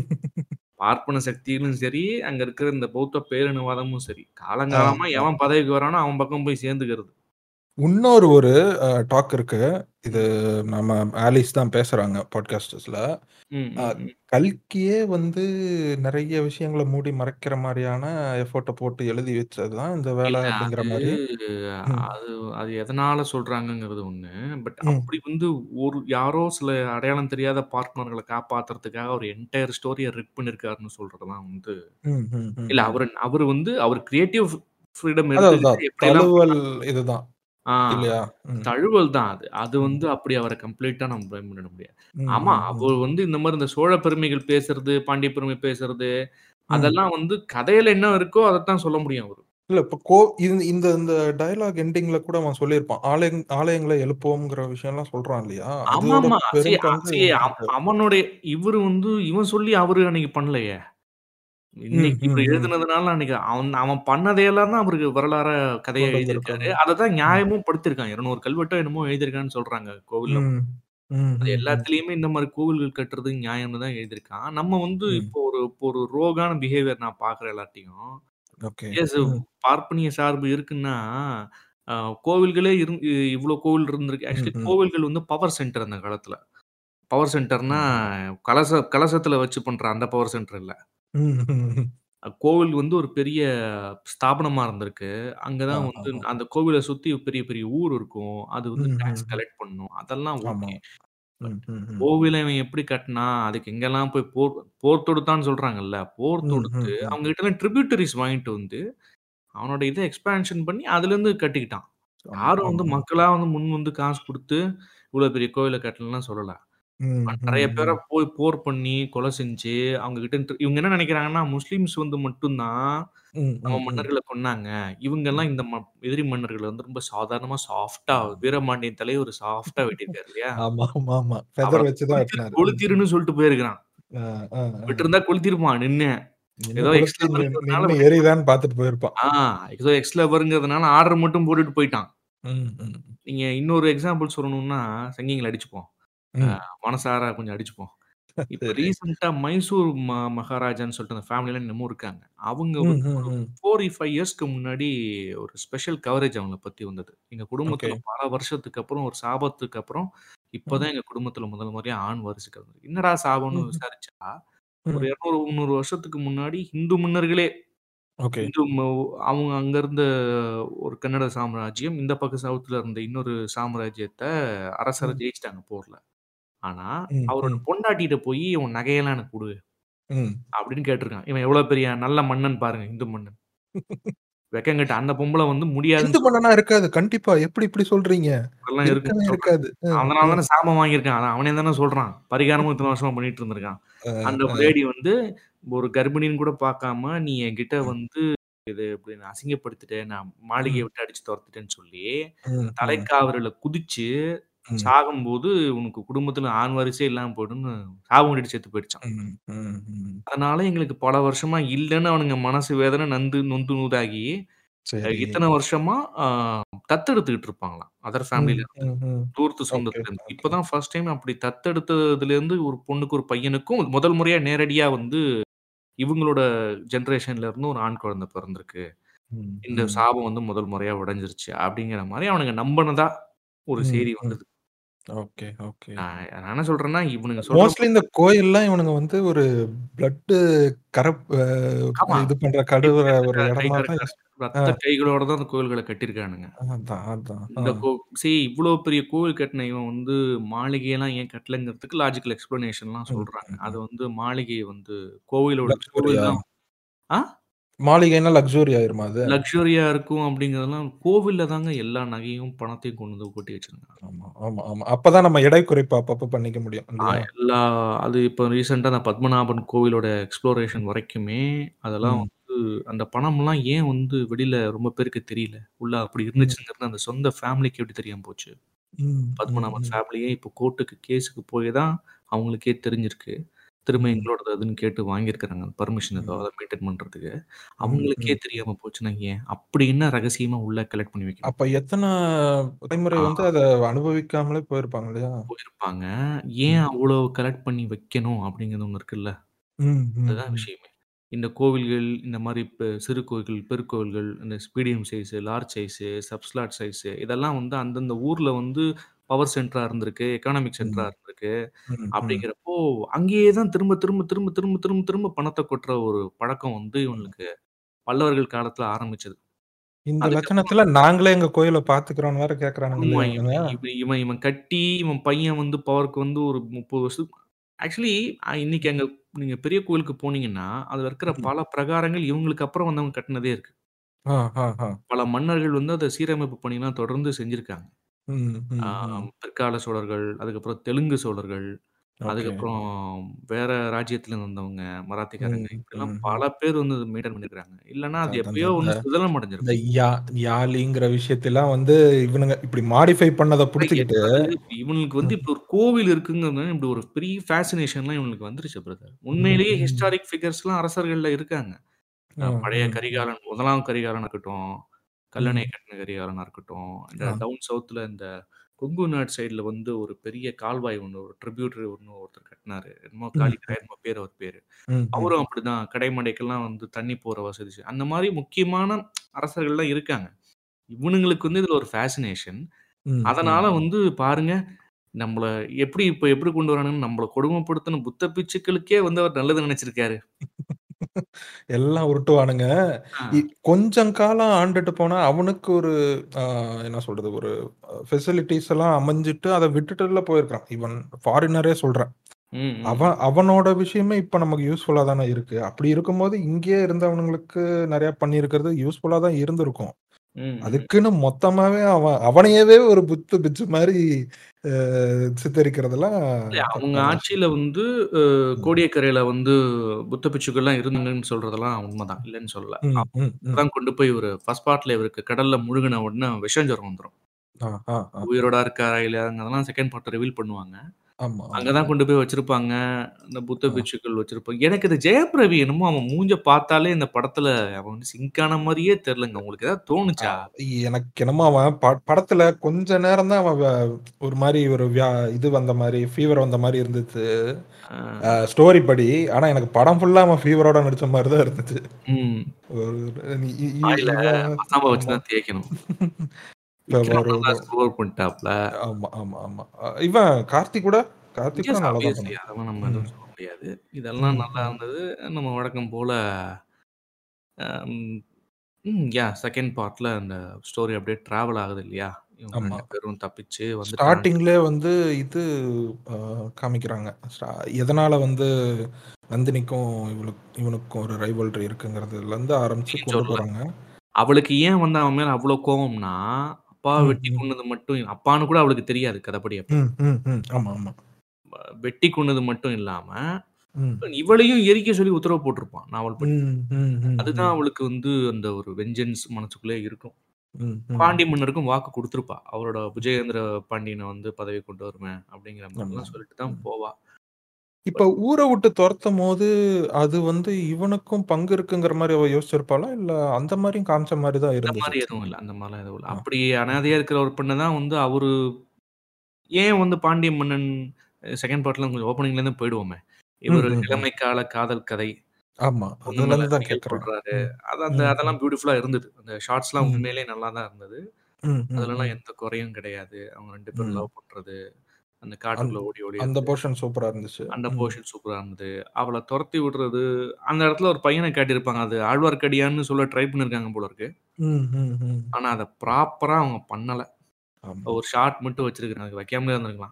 பார்ப்பன சக்திகளும் சரி, அங்க இருக்கிற இந்த பௌத்த பேரினவாதமும் சரி, ஆ, காலங்காலமா ஆ. எவன் பதவிக்கு வரானோ அவன் பக்கம் போய் சேர்ந்துக்கிறது. இன்னொரு ஒரு அ டாக் இருக்கு. இது ம். நம்ம ஆலிஸ் தான் பேசுறாங்க பாட்காஸ்டர்ஸ்ல. ம், அ ம், ம். கல்கியே வந்து நெறைய விஷயங்கள மூடி மறைக்கிற மாரியான எஃபோர்ட்ட போட்டு எழுதி வச்சது தான் இந்த வேல இல்ல அப்படிங்கிற அது மாரி. ம். அது அது எதனால சொல்றாங்கங்கிறது ஒண்ணு. பட் ம். அப்படி வந்து ஒரு யாரோ சில அடையாளம் தெரியாத பார்ட்னர்கள காப்பாத்துறதுக்காக ஒரு என்டையர் ஸ்டோரிய ரிப் பண்ணியிருக்காருன்னு சொல்றதெல்லாம் வந்து ம், ம், ம், இல்ல ம். அவரு அவரு வந்து அவர் கிரியேட்டிவ் ஃப்ரீடம் அதான் எடுத்துக்கிட்டு அதான். எப்படியெல்லாம் தழுவல் பண்ண இதுதான். ஆ இல்லையா? ம். தழுவல் தான் அது. அது ம். வந்து அப்படி அவர கம்ப்ளீட்டா நம்ம பிளேம் பண்ணிட முடியாது. ம், ஆமா, ம், ம். அவர் வந்து இந்த மாரி இந்த சோழ பெருமைகள் பேசுறது, பாண்டிய பெருமை பேசுறது, ம். அதெல்லாம் வந்து கதையில என்ன இருக்கோ அதத்தான் சொல்ல முடியும் அவரு. இல்ல இப்ப கோ இது இந்த இந்த டயலாக் எண்டிங்ல கூட அவன் சொல்லியிருப்பான். ஆலயங் ஆலயங்கள எழுப்புவோம்ங்கிற விஷயம்லாம் சொல்றான் இல்லையா? அதோட ஆமாமா. சி பெரும் பங்கு சி இவனுக்கு இருக்கு. அவனுடைய இவரு வந்து இவன் சொல்லி அவரு அன்னைக்கு பண்ணலையே. ம், இன்னைக்கு இவரு ம், ம். எழுதுனதுனால அன்னைக்கு அவன் அவன் பண்ணதையெல்லாம் தான் அவருக்கு வரலாறா கதையா கொண்டு எழுதியிருக்காரு. வந்திருக்காங்க. அததான் ம். நியாயமும் படுத்தியிருக்கான். 200 கல்வெட்டோ என்னமோ எழுதியிருக்கான்னு சொல்றாங்க கோவில்ல. ம். ம், அது ம், ம். எல்லாத்துலயுமே இந்த மாரி கோவில்கள் கட்டுறது நியாயம்னு தான் எழுதியிருக்கான். நம்ம வந்து ம். இப்போ ஒரு இப்போ ஒரு ரோகான பிஹேவியர் நான் பார்க்குறேன் எல்லார்ட்டயும். ஓகே. எஸ் ம். பார்ப்பனிய சார்பு இருக்குன்னா, அ கோவில்களே இருந் இவ்ளோ கோவில் இருந்திருக்கு. ம், ஆக்சுவலி ம். கோவில்கள் வந்து பவர் சென்டர் அந்த காலத்துல. பவர் சென்டர்னா ம். கலச கலசத்துல வச்சு பண்ற அந்த பவர் சென்டர் இல்ல. ம், ம், ம். அ கோவில் வந்து ஒரு பெரிய ஸ்தாபனமா இருந்திருக்கு. அங்க ஆ, தான் ஆ, வந்து ஆ. அந்த கோவில சுத்தி பெரிய பெரிய ஊர் இருக்கும். அது வந்து ம், ம், டாக்ஸ் ம். கலெக்ட் பண்ணும். அதெல்லாம் ஆமா. ஓகே. ம், பட் ம், ம். கோவில இவன் எப்படி கட்டுனான்? அதுக்கு எங்கெல்லாம் போய் போர் போர் தொடுத்தான்னு சொல்றாங்கல்ல. போர் ம், தொடுத்து ம், ம். அவங்க கிட்டலாம் ட்ரிபியூட்டரீஸ் வாங்கிட்டு வந்து, அவனோட இத எக்ஸ்பான்ஷன் பண்ணி அதுலருந்து கட்டிக்கிட்டான். ஆமா, யாரும் வந்து ஆமா. மக்களா வந்து முன் வந்து காசு குடுத்து, இவ்ளோ பெரிய கோவில கட்டலன்லாம் சொல்லல. ம், நெறைய ம், பேர ம். போய் போர் பண்ணி, கொலை செஞ்சு, அவங்க கிட்ட இருந்து இவங்க என்ன நெனைக்கிறாங்கன்னா, முஸ்லிம்ஸ் வந்து மட்டும் தான் ம், நம்ம ம், ம். மன்னர்கள கொன்னாங்க. இவங்கலாம் இந்த ம எதிரி மன்னர்கள வந்து ரொம்ப சாதாரணமா சாஃப்ட்டா வீரபாண்டியன் தலைய ஒரு சாஃப்ட்டா வெட்டியிருக்காரு இல்லையா? ஆமா, ஆமா, ஆமா. அவர ஃபெதர் வச்சு தான் கொளுத்திரு வெட்டுனாரு. ம். கொளுத்திருன்னு சொல்லிட்டு போயிருக்கிறான். ஆ, ஆ, ஆ. விட்டிருந்தா கொளுத்திருப்பான் நின்னு. நின்னு ஏதோ எக்ஸ் கொளுத்தி நின் லவர்ங்கிறதுனால நின்னு விட்டு எரியுதான்னு பார்த்துட்டு போயிருப்பான். ஆ ஏதோ எக்ஸ் லவர்ங்கிறதுனால ஆர்டர் மட்டும் போட்டுட்டு போயிட்டான். ம், ம். நீங்க இன்னொரு எக்ஸாம்பிள் சொல்லணும்னா, சங்கிங்கள அடிச்சுப்போம். அ ம். மனசார கொஞ்சம் அடிச்சுப்போம். இப்ப சரி. ரீசென்ட்டா மைசூர் ம மகாராஜான்னு சொல்லிட்டு அந்த ஃபேமிலிலாம் இன்னமும் இருக்காங்க. அவங்க ம், வந்து ம், ஒரு ம். 4, 5 இயர்ஸ்க்கு முன்னாடி ஒரு ஸ்பெஷல் கவரேஜ் அவங்கள பத்தி வந்தது. எங்க ஓகே. குடும்பத்தில பல வருஷத்துக்கு அப்புறம் ஒரு சாபத்துக்கு அப்புறம், இப்ப ம். தான் எங்க குடும்பத்தில முதல் முறையா ஆண் வாரிசுகள் வந்தது. என்னடா சாபம்னு ம்ஹ்ம். விசாரிச்சா, ஒரு ம். 200, 300 வருஷத்துக்கு முன்னாடி இந்து மன்னர்களே ஓகே. இந்து ம அவங்க அங்க இருந்த ஒரு கன்னட சாம்ராஜ்யம், இந்த பக்கம் சவுத்ல இருந்த இன்னொரு சாம்ராஜ்யத்த அரசர ம். ஜெயிச்சுட்டாங்க போர்ல. ஆனா, ம், அவரோட ம். பொண்டாட்டிட்ட போயி உன் நகையெல்லாம் எனக்கு குடு. ம். அப்படின்னு கேட்டிருக்கான். இவன் எவ்வளோ பெரிய நல்ல மன்னன் பாருங்க, இந்து மன்னன். வெக்கங்கெட்ட அந்த பொம்பள வந்து முடியாதுன்னு இந்து மன்னனா இருக்காது. கண்டிப்பா. எப்படி இப்படி சொல்றீங்க? சொல்றதெல்லாம் இருக்குன்னு இருக்கவே சொல்றான். இருக்காது. ம், அதனால ம். தானே சாபம் வாங்கியிருக்கான். அதான் அவனே தானே சொல்றான். பரிகாரமும் இத்தன வருஷமா பண்ணிட்டு இருந்திருக்கான். அ, அந்த அ. லேடி வந்து ஒரு கர்ப்பிணின்னு கூட பார்க்காம, நீ என்கிட்ட ம். வந்து இது இப்படி நான் அசிங்கப்படுத்திட்ட, நான் மாளிகைய ம். விட்டு அடிச்சு தொரத்திட்டேன்னு சொல்லி, ம், ம். தலைக்காவரில குதிச்சு ம். சாகும்போது, உனக்கு குடும்பத்தில ஆண் வாரிசே இல்லாம போயிடும்னு சாபம் விட்டுட்டு செத்து போயிடுச்சான். ம், ம், ம். அதனால எங்களுக்கு பல வருஷமா இல்லன்னு அவனுங்க மனசு வேதனை நந்து நொந்து நூதாகி, அ சரி. இத்தன வருஷமா அ தத்தெடுத்துக்கிட்டு இருப்பாங்களாம். அதர் ம், ஃபேமிலில இருந்து. ம், ம். தூரத்து ஓகே, சொந்தத்திலருந்து. ஓகே. இப்ப தான் ஃபர்ஸ்ட் டைம் அப்படி தத்தெடுத்ததுலேருந்து ஒரு பொண்ணுக்கு, ஒரு பையனுக்கும் முதல் முறையா நேரடியா வந்து இவங்களோட ஜெனரேஷன்ல இருந்து ஒரு ஆண் குழந்தை பிறந்திருக்கு. ம், இந்த ம். சாபம் வந்து முதல் முறையா உடைஞ்சிருச்சு. அப்படிங்கிற மாரி அவனுங்க நம்புனதா ஒரு ம், செய்தி ம். வந்தது. Okay, okay. நான் நான் என்ன சொல்றேன்னா, இவனுங்க சொல்ற மோஸ்ட்லி இந்த கோயில்லாம் இவனுங்க வந்து ஒரு பிளட் கரப் அ ஆமா. இது பண்ற கை கழுவுற ஒரு கறக்க கை இடமா தான் கறக்க யூஸ் ஆ. ரத்த கைகளோட தான் அந்த கோவில்கள கட்டியிருக்கானுங்க. அதான், அதான். ஆ. இந்த கோ see இவ்ளோ பெரிய கோவில் கட்டின இவன் வந்து மாளிகையெல்லாம் ஏன் கட்டலங்கிறதுக்கு லாஜிக்கல் எக்ஸ்ப்ளனேஷன்லாம் ம், சொல்றாங்க. ம், அது ம். வந்து மாளிகை வந்து கோவிலோட கோவில் லக்ஷ்மரியா? தான் ஆ? மாளிகைன்னா லக்ஸூரி ஆயிருமா அது? லக்ஸூரியா இருக்கும் அப்படிங்கிறதெல்லாம் கோவில்ல தாங்க எல்லா நகையும், பணத்தையும் கொண்டு வந்து கொட்டி வச்சிருந்தாங்க. ஆமா, ஆமா, ஆமா. அப்பதான் நம்ம எடை குறைப்பு அப்பப்ப பண்ணிக்க முடியும். ஆ இல்லையா? எல்லா அது இப்ப ரீசென்ட்டா அந்த பத்மநாபன் கோவிலோட எக்ஸ்ப்ளோரேஷன் வரைக்குமே, அதெல்லாம் ம். வந்து அந்த பணம்லாம் ஏன் வந்து வெளியில ரொம்ப பேருக்கு தெரியல? உள்ள அப்படி ம். இருந்துச்சுங்கிறது அந்த சொந்த ஃபேமிலிக்கு எப்படி தெரியாம போச்சு? ம், ம், பத்மநாபன் ம். ஃபேமிலியே இப்போ கோர்ட்டுக்கு கேஸுக்கு போய் தான் அவங்களுக்கே தெரிஞ்சிருக்கு. திரும்ப ம். எங்களோடது அதுன்னு கேட்டு வாங்கியிருக்கிறாங்க. பர்மிஷன் ஏதோ ம். அத மெயின்டெயின் பண்றதுக்கு. ம், அவங்களுக்கே ம். தெரியாம போச்சுன்னா ஏன்? அப்படி என்ன ரகசியமா உள்ள கலெக்ட் பண்ணி வைக்கணும்? அப்ப எத்தன தலைமுறை ஆ. வந்து அத அனுபவிக்காமலே போயிருப்பாங்க இல்லையா? போயிருப்பாங்க. ஏன் ம். அவ்வளோ கலெக்ட் பண்ணி வைக்கணும்? அப்படிங்கிறது ஒண்ணு இருக்குல்ல. ம், ம், அதுதான் ம். விஷயமே. இந்த கோவில்கள், இந்த மாரி பெ சிறு கோவில்கள், பெருக்கோவில்கள், இந்த மீடியம் சைஸு, லார்ஜ் சைஸு, சப்ஸ்லாட் சைஸு இதெல்லாம் வந்து அந்தந்த ஊர்ல வந்து பவர் சென்டரா இருந்திருக்கு, எக்கானாமிக் சென்டரா ம். இருந்திருக்கு. ம், ம். அப்படிங்கிறப்போ, அங்கேயே தான் திரும்ப, திரும்ப, திரும்ப, திரும்ப, திரும்ப, திரும்ப பணத்த கொட்டுற ஒரு பழக்கம் வந்து ம். இவனுக்கு பல்லவர்கள் காலத்துல ஆரம்பிச்சது. இந்த அதுக்கப்புறம் லட்சணத்துல நாங்களே எங்க கோயில பார்த்துக்கிறோம்னு வேற கேட்கறானுங்க ஆமா. இல்லையா இவன் இவனுங்க? இவன் இவன் இவன் கட்டி, இவன் பையன் வந்து பவருக்கு வந்து ஒரு 30 வருஷத்துக்கு ஆக்சுவலி அ இன்னைக்கு அங்க நீங்க பெரிய கோவிலுக்கு போனீங்கன்னா, அதுல இருக்கிற ம். பல பிரகாரங்கள் இவங்களுக்கு அப்புறம் வந்தவங்க கட்டுனதே இருக்கு. ஆ, ஆ, ஆ. பல மன்னர்கள் வந்து அத சீரமைப்பு பணிலாம் தொடர்ந்து செஞ்சிருக்காங்க. ம், ம், ஆ ம். பிற்கால சோழர்கள், அதுக்கப்புறம் தெலுங்கு சோழர்கள், ஓகே. அதுக்கப்புறம் வேற ராஜ்யத்திலருந்து வந்தவங்க, மராத்திக்காரங்க ம், இப்படிலாம் ம், ம். பல பேர் வந்து அத மெயின்டெயின் பண்ணியிருக்காங்க. இல்லன்னா அது அந்த எப்பயோ அந்த வந்து சிதலம் இந்த அடைஞ்சிருக்கும். யா யாழிங்கிற விஷயத்தலாம் வந்து இவனுங்க இப்படி மாடிஃபை பண்ணத புடிச்சுக்கிட்டு அதாவது இவனுக்கு வந்து ம். இப்ப ஒரு கோவில் இருக்குங்கிறது இப்படி ஒரு பெரிய ஃபேசினேஷன்லாம் இவனுக்கு வந்துருச்சு பிரதர். ம், உண்மையிலேயே ம். ஹிஸ்டாரிக் ஃபிகர்ஸ்லாம் அரசர்கள்ல இருக்காங்க. அ ம், பழைய ம், ம். கரிகாலன், 1ஆம் கரிகாலனா இருக்கட்டும், கல்லணை ம். கட்டின கரிகாலனா இருக்கட்டும், இந்த ஆ. டவுன் சவுத்ல இந்த கொங்கு நாட் சைடுல வந்து ஒரு பெரிய கால்வாய் ஒண்ணு, ஒரு ட்ரிபியூட்டரி ஒண்ணு ஒருத்தர் கட்டினாரு. என்னமோ ம், ம். காளிங்கராயர் என்னமோ பேரு அவர் பேரு. ம், ம். அவரும் அப்படிதான் கடைமடைக்கெல்லாம் வந்து தண்ணி போற வசதி செ அந்த மாரி முக்கியமான அரசர்கள்லாம் இருக்காங்க. இவனுங்களுக்கு வந்து இதுல ஒரு ஃபேசினேஷன். ம், அதனால ம். வந்து பாருங்க, நம்மள எப்படி இப்ப எப்படி கொண்டு வரானுங்கன்னு நம்மள கொடுமைப்படுத்தின புத்த பிட்சுக்களுக்கே வந்து அவர் நல்லது நெனச்சிருக்காரு. எல்லாம் உருட்டுவானுங்க. ஆ. இ கொஞ்சம் காலம் ஆண்டுட்டு போனா, அவனுக்கு ஒரு அ என்ன சொல்றது? ஒரு அ ஃபெசிலிட்டீஸ் எல்லாம் அமைஞ்சுட்டு, அத விட்டுட்டுல போயிருக்கான். ஈவன் ஃபாரினரே சொல்றேன். ம், ம், ம். அவன் அவனோட விஷயமே இப்ப நமக்கு யூஸ்ஃபுல்லா தானே இருக்கு. அப்படி இருக்கும்போது, இங்கேயே இருந்தவனுங்களுக்கு நெறைய பண்ணியிருக்கிறது யூஸ்ஃபுல்லா தான் இருந்திருக்கும். ம், ம். அதுக்குன்னு மொத்தமாவே அவன் அவனையவே ஒரு புத்து பிட்சு மாரி அ சித்தரிக்கிறதெல்லாம் இல்ல அவங்க தப்பான விஷயம். ஆட்சியில வந்து அ ம். கோடியக்கரையில வந்து புத்த பிட்சுக்கள்லாம் இருந்தாங்கன்னு சொல்றதெல்லாம் உண்மதான். இல்லன்னு சொல்லல. ம், அப்ப ம், ம். தான் கொண்டு போய் இவரு ஃபர்ஸ்ட் பார்ட்ல இவருக்கு கடல்ல முழுகுன உடனே விஷம் ஜுரம் வந்துரும். ஆ, ஆ, ஆ. உயிரோட இருக்காரா இல்லையாங்கிறதெல்லாம் செகண்ட் பார்ட்ல ரிவீல் பண்ணுவாங்க. ஆமா, அங்க ஆமா. தான் கொண்டு போய் வச்சிருப்பாங்க. இந்த புத்த ஆ. பிட்சுக்கள் வச்சிருப்பாங்க. எனக்கு இந்த ஜெயம் ரவி என்னமோ அவன் மூஞ்ச பார்த்தாலே இந்த படத்துல அவன் வந்து சிங்க் ஆன மாரியே தெரியலங்க. உங்களுக்கு ஏதாவது அ தோணுச்சா? எனக்கு என்னமோ அவன் ப படத்துல கொஞ்ச நேரம் தான் அவன் வ ஒரு மாரி ஒரு வியா இது வந்த மாரி, ஃபீவர் வந்த மாரி இருந்துச்சு. ஆ. அ ஸ்டோரி படி. ஆனா எனக்கு படம் ஃபுல்லா அவன் ஃபீவரோட நடிச்ச மாரி தான் இருந்துச்சு. ம். ஒரு இ இ வாயில இவன் மசாபா வச்சு ஆமா. தான் தேய்க்கணும். இப்ப விக்ரம் ஒரு நல்லா ஸ்கோர் பண்ணிட்டாப்ல. ஆமா, ஆமா, ஆமா. அ இவன் கார்த்திக் கூட கார்த்திக் கூட எஸ் நல்லா தான் ஆப்வியஸ்லி பண்ணான். அதெல்லாம் நம்ம ம். எதுவும் சொல்ல முடியாது. இதெல்லாம் ம், நல்லா ம். இருந்தது. நம்ம வழக்கம் போல அம் ம் யா செகண்ட் பார்ட்ல அந்த ஸ்டோரி அப்படியே டிராவல் ஆகுது இல்லையா? இவங்க ஆமா. 2 பேரும் தப்பிச்சு வந்துட்டாங்க. ஸ்டார்ட்டிங்லயே வந்து இது அ காமிக்கிறாங்க. ஸ்டா எதனால வந்து நந்தினிக்கும் இவளுக் இவனுக்கும் ஒரு ரைவல்ரி இருக்குங்கிறதுலருந்து ஆரம்பிச்சு நீங்க கொண்டு சொல்லல. போறாங்க. அவளுக்கு ஏன் வந்து அவன் மேல அவ்ளோ கோவம்னா, அப்பாவ ம், வெட்டி ம். கொன்னது மட்டும் அப்பான்னு கூட அவளுக்கு தெரியாது கதைப்படி அப்ப. ம், ம், ம். ஆமா, ஆமா. வெட்டி கொன்னது மட்டும் இல்லாம, ம். இவளையும் எரிக்க சொல்லி உத்தரவு போட்டிருப்பான் நாவல் படி. ம், ம், ம், அதுதான் ம். அவளுக்கு வந்து அந்த ஒரு வெஞ்சன்ஸ் மனசுக்குள்ளே இருக்கும். ம், ம். பாண்டிய மன்னருக்கும் வாக்கு குடுத்திருப்பா. அவரோட விஜயேந்திர பாண்டியன வந்து பதவி கொண்டு வருவேன் அப்படிங்கிற ஆமா. மாரிலாம் சொல்லிட்டு தான் ம். போவா. இப்ப ஊர விட்டு தொரத்தும்போது, அது வந்து இவனுக்கும் பங்கு இருக்குங்கிற மாரி அவ யோசிச்சிருப்பாளா? இல்ல அந்த மாரியும் காமிச்ச மாரி தான் அந்த இருந்துச்சு. மாரி எதுவும் இல்ல. அந்த மாரிலாம் எதுவும் இல்ல. ஆ. அப்படி அனாதையா இருக்கிற ஒரு பெண்ண தான் வந்து அவரு ஏன் வந்து பாண்டிய மன்னன் செகண்ட் பார்ட்ல கொஞ்சம் ஓப்பனிங்லேருந்து போயிடுவோமே. ம், இவரு ம், ம். இளமைக்கால காதல் கதை. ஆமா. பொண்ணு மேல அதுலருந்து தான் அடிக்கல் கேட்கிறேன். கொள்றாரு. ம். அது அந்த ம், அதெல்லாம் ம். பியூட்டிஃபுல்லா இருந்தது. அந்த ஷாட்ஸ்லாம் ம். உண்மையிலேயே நல்லா தான் இருந்தது. ம், ம், அதுலலாம் ம். எந்த குறையும் கிடையாது. அவங்க 2 பேரும் ம். லவ் பண்றது, அந்த அந் காட்டுக்குள்ள ஓடி ஓடி அந்த வந்து போர்ஷன் சூப்பரா இருந்துச்சு. அந்த ம். போர்ஷன் சூப்பரா இருந்தது. அவள தொரத்தி விடுறது, அந்த இடத்துல ஒரு பையன காட்டியிருப்பாங்க. அது ஆழ்வார்க்கடியான்னு சொல்ல ட்ரை பண்ணியிருக்காங்க போல இருக்கு. ம், ம், ம். ஆனா அத ப்ராப்பரா அவங்க பண்ணல. ஆமா. ஒரு ஷாட் மட்டும் வச்சிருக்காங்க. அதுக்கு வைக்காமலே இருந்திருக்கலாம்.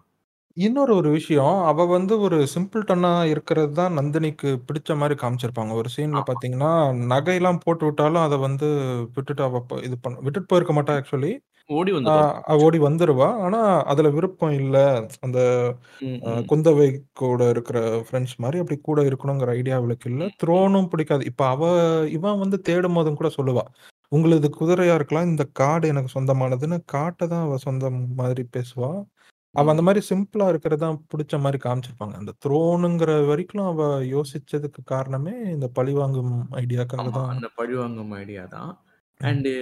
இன்னொரு ஒரு விஷயம், அவ வந்து ஒரு சிம்பிள்டனா இருக்கிறது தான் நந்தினிக்கு பிடிச்ச மாரி காமிச்சிருப்பாங்க. ஒரு சீன்ல ஆமா. பார்த்தீங்கன்னா, நகையெல்லாம் போட்டு விட்டாலும் அத வந்து விட்டுட்டு அவ ப இது பண்ண விட்டுட்டு போயிருக்க மாட்டா ஆக்சுவலி. ஓடி ஆ வந்துருவா. அவ ஓடி வந்துருவா. ஆனா, அதுல விருப்பம் இல்ல. அந்த ம், அ ம். குந்தவை கூட இருக்கிற ஃப்ரெண்ட்ஸ் மாரி அப்படி கூட இருக்கணுங்கிற ஐடியா அவளுக்கு இல்ல. ம், ம். த்ரோனும் பிடிக்காது. இப்ப அவ இவன் வந்து தேடும்போதும் கூட சொல்லுவா. "உங்களது குதிரையா இருக்கலாம். இந்த காடு எனக்கு சொந்தமானதுன்னு" காட்ட தான் அவ சொந்தம் மாதிரி பேசுவா. அவ அந்த ம். மாரி சிம்பிளா இருக்கிறது தான் புடிச்ச மாரி காமிச்சிருப்பாங்க. அந்த த்ரோனுங்கிற வரைக்கும் அவ யோசிச்சதுக்கு காரணமே இந்த பழிவாங்கும் ஐடியாக்காக ஆமா. தான். அந்த பழிவாங்கும் ஐடியா தான். ம். அண்டு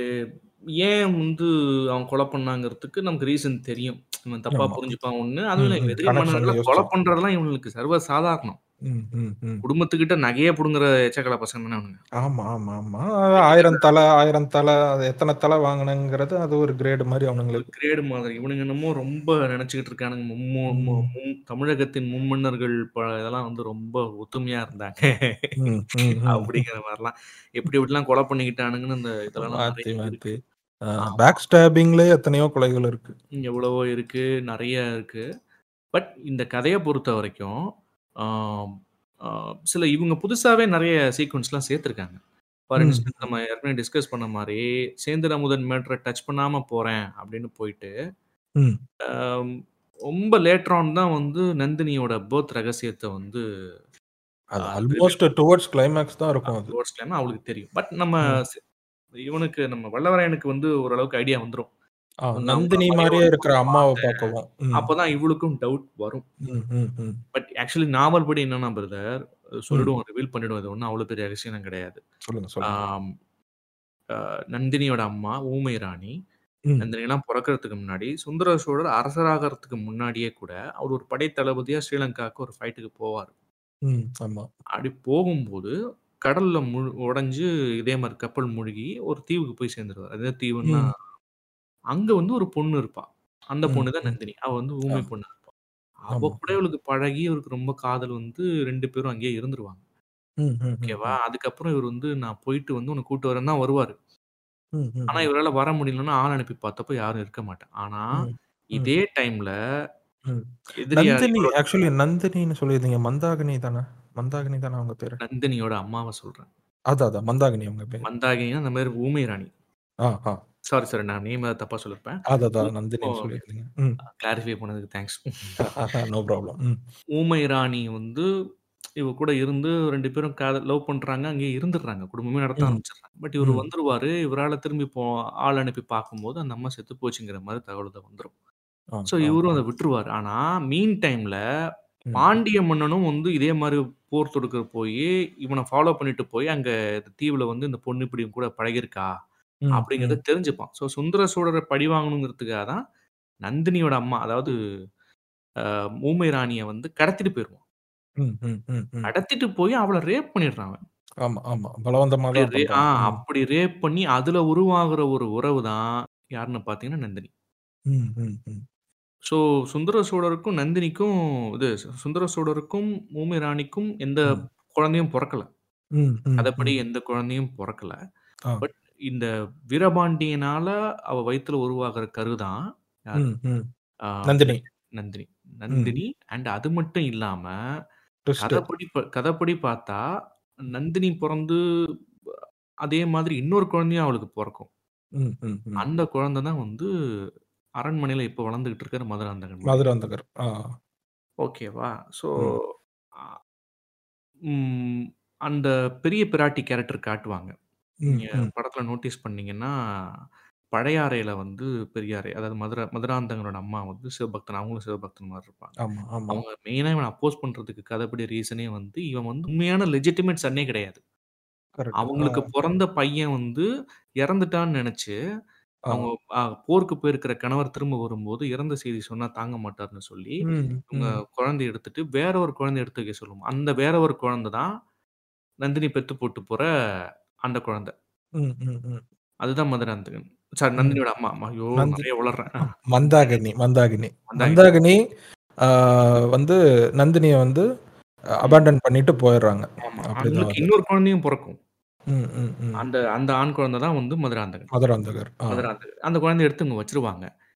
ஏன் வந்து அவன் கொலை பண்ணாங்கிறதுக்கு நமக்கு ரீசன் தெரியும். இவன் தப்பா ஆமா. புரிஞ்சுப்பான் ஒண்ணு. அதுவும் ம், இல்ல ம். எதிரி கனெக்ஷன் மன்னர்கள கொலை யோசிச்சு. பண்றதெல்லாம் இவனுக்கு சர்வ சாதாரணம். ம், ம், ம். குடும்பத்துக்கிட்ட நகையே புடுங்குற எச்சக்கல பசங்க தானே அவனுங்க. ஆமா, ஆமா, ஆமா. கிட்டத்தட்ட 1000 தல 1000 தல அது எத்தன தல வாங்குனங்கிறது அது ஒரு கிரேடு மாரி ஒரு அவனுங்களுக்கு. கிரேடு மாதிரி. இவனுங்க என்னமோ ரொம்ப நெனச்சுக்கிட்டு இருக்கானுங்க. மும்மு மு ம். மும் தமிழகத்தின் மும்மன்னர்கள் ப இதெல்லாம் வந்து ரொம்ப ஒத்துமையா இருந்தாங்க. ம், ம், ம். அப்படிங்கிற மாரிலாம் எப்படி எப்படிலாம் கொலை பண்ணிக்கிட்டானுங்கன்னு அந்த இதெல்லாம் மாத்தி, நெறைய மாத்தி. இருக்கு. ஆ ஆமா. பேக் ஸ்டாபிங்லயே எத்தனையோ கொலைகள் இருக்கு. எவ்வளவோ இருக்கு. நெறைய இருக்கு. பட் இந்த கதைய பொறுத்தவரைக்கும், ஆம் ஆ சில இவங்க புதுசாவே நெறைய சீக்வென்ஸ்லாம் சேர்த்திருக்காங்க. ஃபார் ம், இன்ஸ்டன்ஸ் ம். நம்ம ஏற்கனவே டிஸ்கஸ் பண்ண மாரி, "சேந்தன் அமுதன் மேட்டர டச் பண்ணாம போறேன்" அப்படின்னு போயிட்டு, ம். ஆம் ரொம்ப லேட்டர் ஆன் தான் வந்து நந்தினியோட பர்த் ரகசியத்த வந்து அது அ ஆல்மோஸ்ட் டுவர்ட்ஸ் கிளைமாக்ஸ் தான் இருக்கும் அது. டுவர்ட்ஸ் கிளைமா அவளுக்கு தெரியும். பட் நம்ம ம். ஸ் இவனுக்கு நம்ம வல்லவரையனுக்கு வந்து ஓரளவுக்கு ஐடியா வந்துரும். ஆ இவங்க அவங்க நந்தினி மாரியே பையனோட இருக்கிற பொண்ணு அம்மாவ பார்த்தேன். பார்க்கவும். ம். அப்பதான் இவளுக்கும் டவுட் வரும். ம், ம், ம். பட் ஆக்சுவலி நாவல் படி என்னன்னா பிரதர், ம். சொல்லிடுவோம், ரிவீல் பண்ணிடுவோம். இது ஒண்ணும் அவ்வளோ பெரிய ரகசியம் கிடையாது. சொல்லுங்க, சொல்லுங்க. ஆம் அ நந்தினியோட அம்மா ஊமை ராணி. ம். நந்தினிலாம் பொறக்கறதுக்கு முன்னாடி, சுந்தர சோழர் அரசராகறதுக்கு முன்னாடியே கூட, அவர் ஒரு படை தளபதியா ஸ்ரீலங்காவுக்கு ஒரு ஃபைட்டுக்கு போவாரு. ம். ஆமா. அப்படி போகும்போது, கடல்ல முழு உடைஞ்சு இதே மாரி கப்பல் மூழ்கி ஒரு தீவுக்கு போய் சேர்ந்துருவாரு. அது என்ன தீவுன்னா, ம். அங்க வந்து ஒரு பொண்ணு இருப்பா. அந்த ம், பொண்ணு தான் ம். நந்தினி. அவ வந்து ஆ. ஊமை பொண்ணா இருப்பா. அவ ஆமா. கூட இவளுக்கு பழகி, இவருக்கு ரொம்ப காதல் வந்து 2 பேரும் அங்கேயே இருந்துருவாங்க. ம், ம், ம், ஓகேவா? ம். அதுக்கப்புறம் இவரு வந்து நான் போயிட்டு வந்து உன்ன கூட்டு வரேன்னு தான் வருவாரு. ம், ம், ஆனா ம். இவரால வர முடியலன்னு ஆள் அனுப்பி பார்த்தப்ப யாரும் இருக்க மாட்டா. ஆனா, ம், ம். இதே டைம்ல ம். எதிரியா நந்தினி இவளோட ஆக்சுவலி நந்தினின்னு சொல்லியிருந்தீங்க. மந்தாகினி தான? மந்தாகினி தான அவங்க பேரு? நந்தினியோட அம்மாவ சொல்றேன். அதான், அதான். மந்தாகினி அவங்க பேரு. மந்தாகினினா அந்த மாரி ஊமை ராணி. ஆ, ஆ. Sorry, sorry. நான் நேம் ஏதாவது தப்பா சொல்லியிருப்பேன். அதான், ஊ அதான். நந்தினின்னு ஓகே. சொல்லியிருந்தீங்க. ம். கிளாரிஃபை பண்ணதுக்கு தேங்க்ஸ். No problem. ம். ஊமை ராணி வந்து இவ கூட இருந்து 2 பேரும் காதல் லவ் பண்றாங்க. அங்கேயே இருந்துடுறாங்க. குடும்பமே நடத்த ம். ஆரம்பிச்சுடுறாங்க. பட் இவரு ம். வந்துருவாரு. இவரால திரும்பி போ ஆள் அனுப்பி பார்க்கும்போது, அந்த அம்மா செத்து போச்சுங்கிற மாரி தகவல் வந்துரும். ஆ, ஸோ ஆ, இவரும் ஆ. அத விட்டுருவாரு. ஆனா, மீன் டைம்ல ம். பாண்டிய மன்னனும் வந்து இதே மாரி போர் தொடுக்க போயி, இவன ஃபாலோ பண்ணிட்டு போய், அங்க தீவுல வந்து இந்த பொண்ணு இப்படி இவன் கூட பழகியிருக்கா, ம், அப்படிங்கிறத ம். தெரிஞ்சுப்பான். ஸோ சுந்தர சோழர பழி வாங்கணுங்கிறதுக்காக தான் நந்தினியோட அம்மா, அதாவது அ ஊமை ராணிய வந்து கடத்திட்டு போயிருவான். ம், ம், ம், ம். கடத்திட்டு போய் அவள ரேப் பண்ணிடுறான் அவன். ஆமா, ஆமா. பலவந்தமா அப்படி தான் ரே ஆ பண்றாங்க. ம். அப்படி ரேப் பண்ணி அதுல உருவாகுற ஒரு உறவு தான் யாருன்னு பார்த்தீங்கன்னா நந்தினி. ம், ம், ம். ஸோ சுந்தர சோழருக்கும் நந்தினிக்கும் இது சுந்தர சோழருக்கும் ஊமை ராணிக்கும் எந்த ம். குழந்தையும் பொறக்கல. ம், ம், கதைப்படி ம். எந்த குழந்தையும் பொறக்கல. ஆ. பட் இந்த வீரபாண்டியனால அவ வயித்துல உருவாகுற கரு தான் யாரு? ம், ம். ஆ நந்தினி. நந்தினி. ம். நந்தினி அண்ட் அது மட்டும் இல்லாம, ட்விஸ்ட். கதைப்படி ப கதைப்படி பார்த்தா, நந்தினி பொறந்து அதே மாதிரி இன்னொரு குழந்தையும் அவளுக்கு பொறக்கும். ம், ம், ம். அந்த குழந்தை தான் வந்து அரண்மனையில இப்ப வளர்ந்துகிட்டு இருக்கிற மதுராந்தகன் மகன். மதுராந்தகர். ஆ. ஓகேவா? ஸோ ம். அ ம் அந்த பெரிய பிராட்டி கேரக்டர் காட்டுவாங்க. ம், நீங்க ம். படத்துல நோட்டீஸ் பண்ணீங்கன்னா, பழையாறையில வந்து பெரியாறை, அதாவது மதுரா மதுராந்தகனோட அம்மா வந்து சிவபக்தன். அவங்களும் சிவபக்தன் மாரி இருப்பாங்க. ஆமா, ஆமா. அவங்க மெயினா இவன அப்போஸ் பண்றதுக்கு கதைப்படி ரீசனே வந்து, இவன் வந்து உண்மையான லெஜிட்டிமேட் சன்னே கிடையாது. கரெக்ட். ஆ. அவங்களுக்கு பொறந்த பையன் வந்து இறந்துட்டான்னு நெனச்சு, ஆ. அவங்க அ போருக்கு போயிருக்கிற கணவர் திரும்ப வரும்போது, இறந்த செய்தி சொன்னா தாங்க மாட்டார்ன்னு சொல்லி, ம், இவங்க ம். குழந்தைய எடுத்துட்டு வேற ஒரு குழந்தைய எடுத்து வைக்க சொல்லுவோம். அந்த வேற ஒரு குழந்தை தான் நந்தினி பெத்து போட்டு போற அந்த குழந்தை. ம், ம், ம். அதுதான் மதுராந்தகன். சாரி ம். நந்தினியோட அம்மா. அம்மா ஐயோ! நந்தி நெறைய உளர்றேன். அ மந்தாகினி, மந்தாகினி. மந்தாகினி. மந்தாகினி ஆ வந்து நந்தினிய வந்து ம். அபாண்டன் பண்ணிட்டு போயிடுறாங்க. ஆமா. அப்படிதான் அவங்களுக்கு அது. இன்னொரு குழந்தையும் பொறக்கும். ம், ம், ம். அந்த அந்த ஆண் குழந்தை தான் வந்து மதுராந்தகன். மதுராந்தகர். ஆ. மதுராந்தகர். அந்த குழந்தைய எடுத்து இவங்க வச்சுருவாங்க.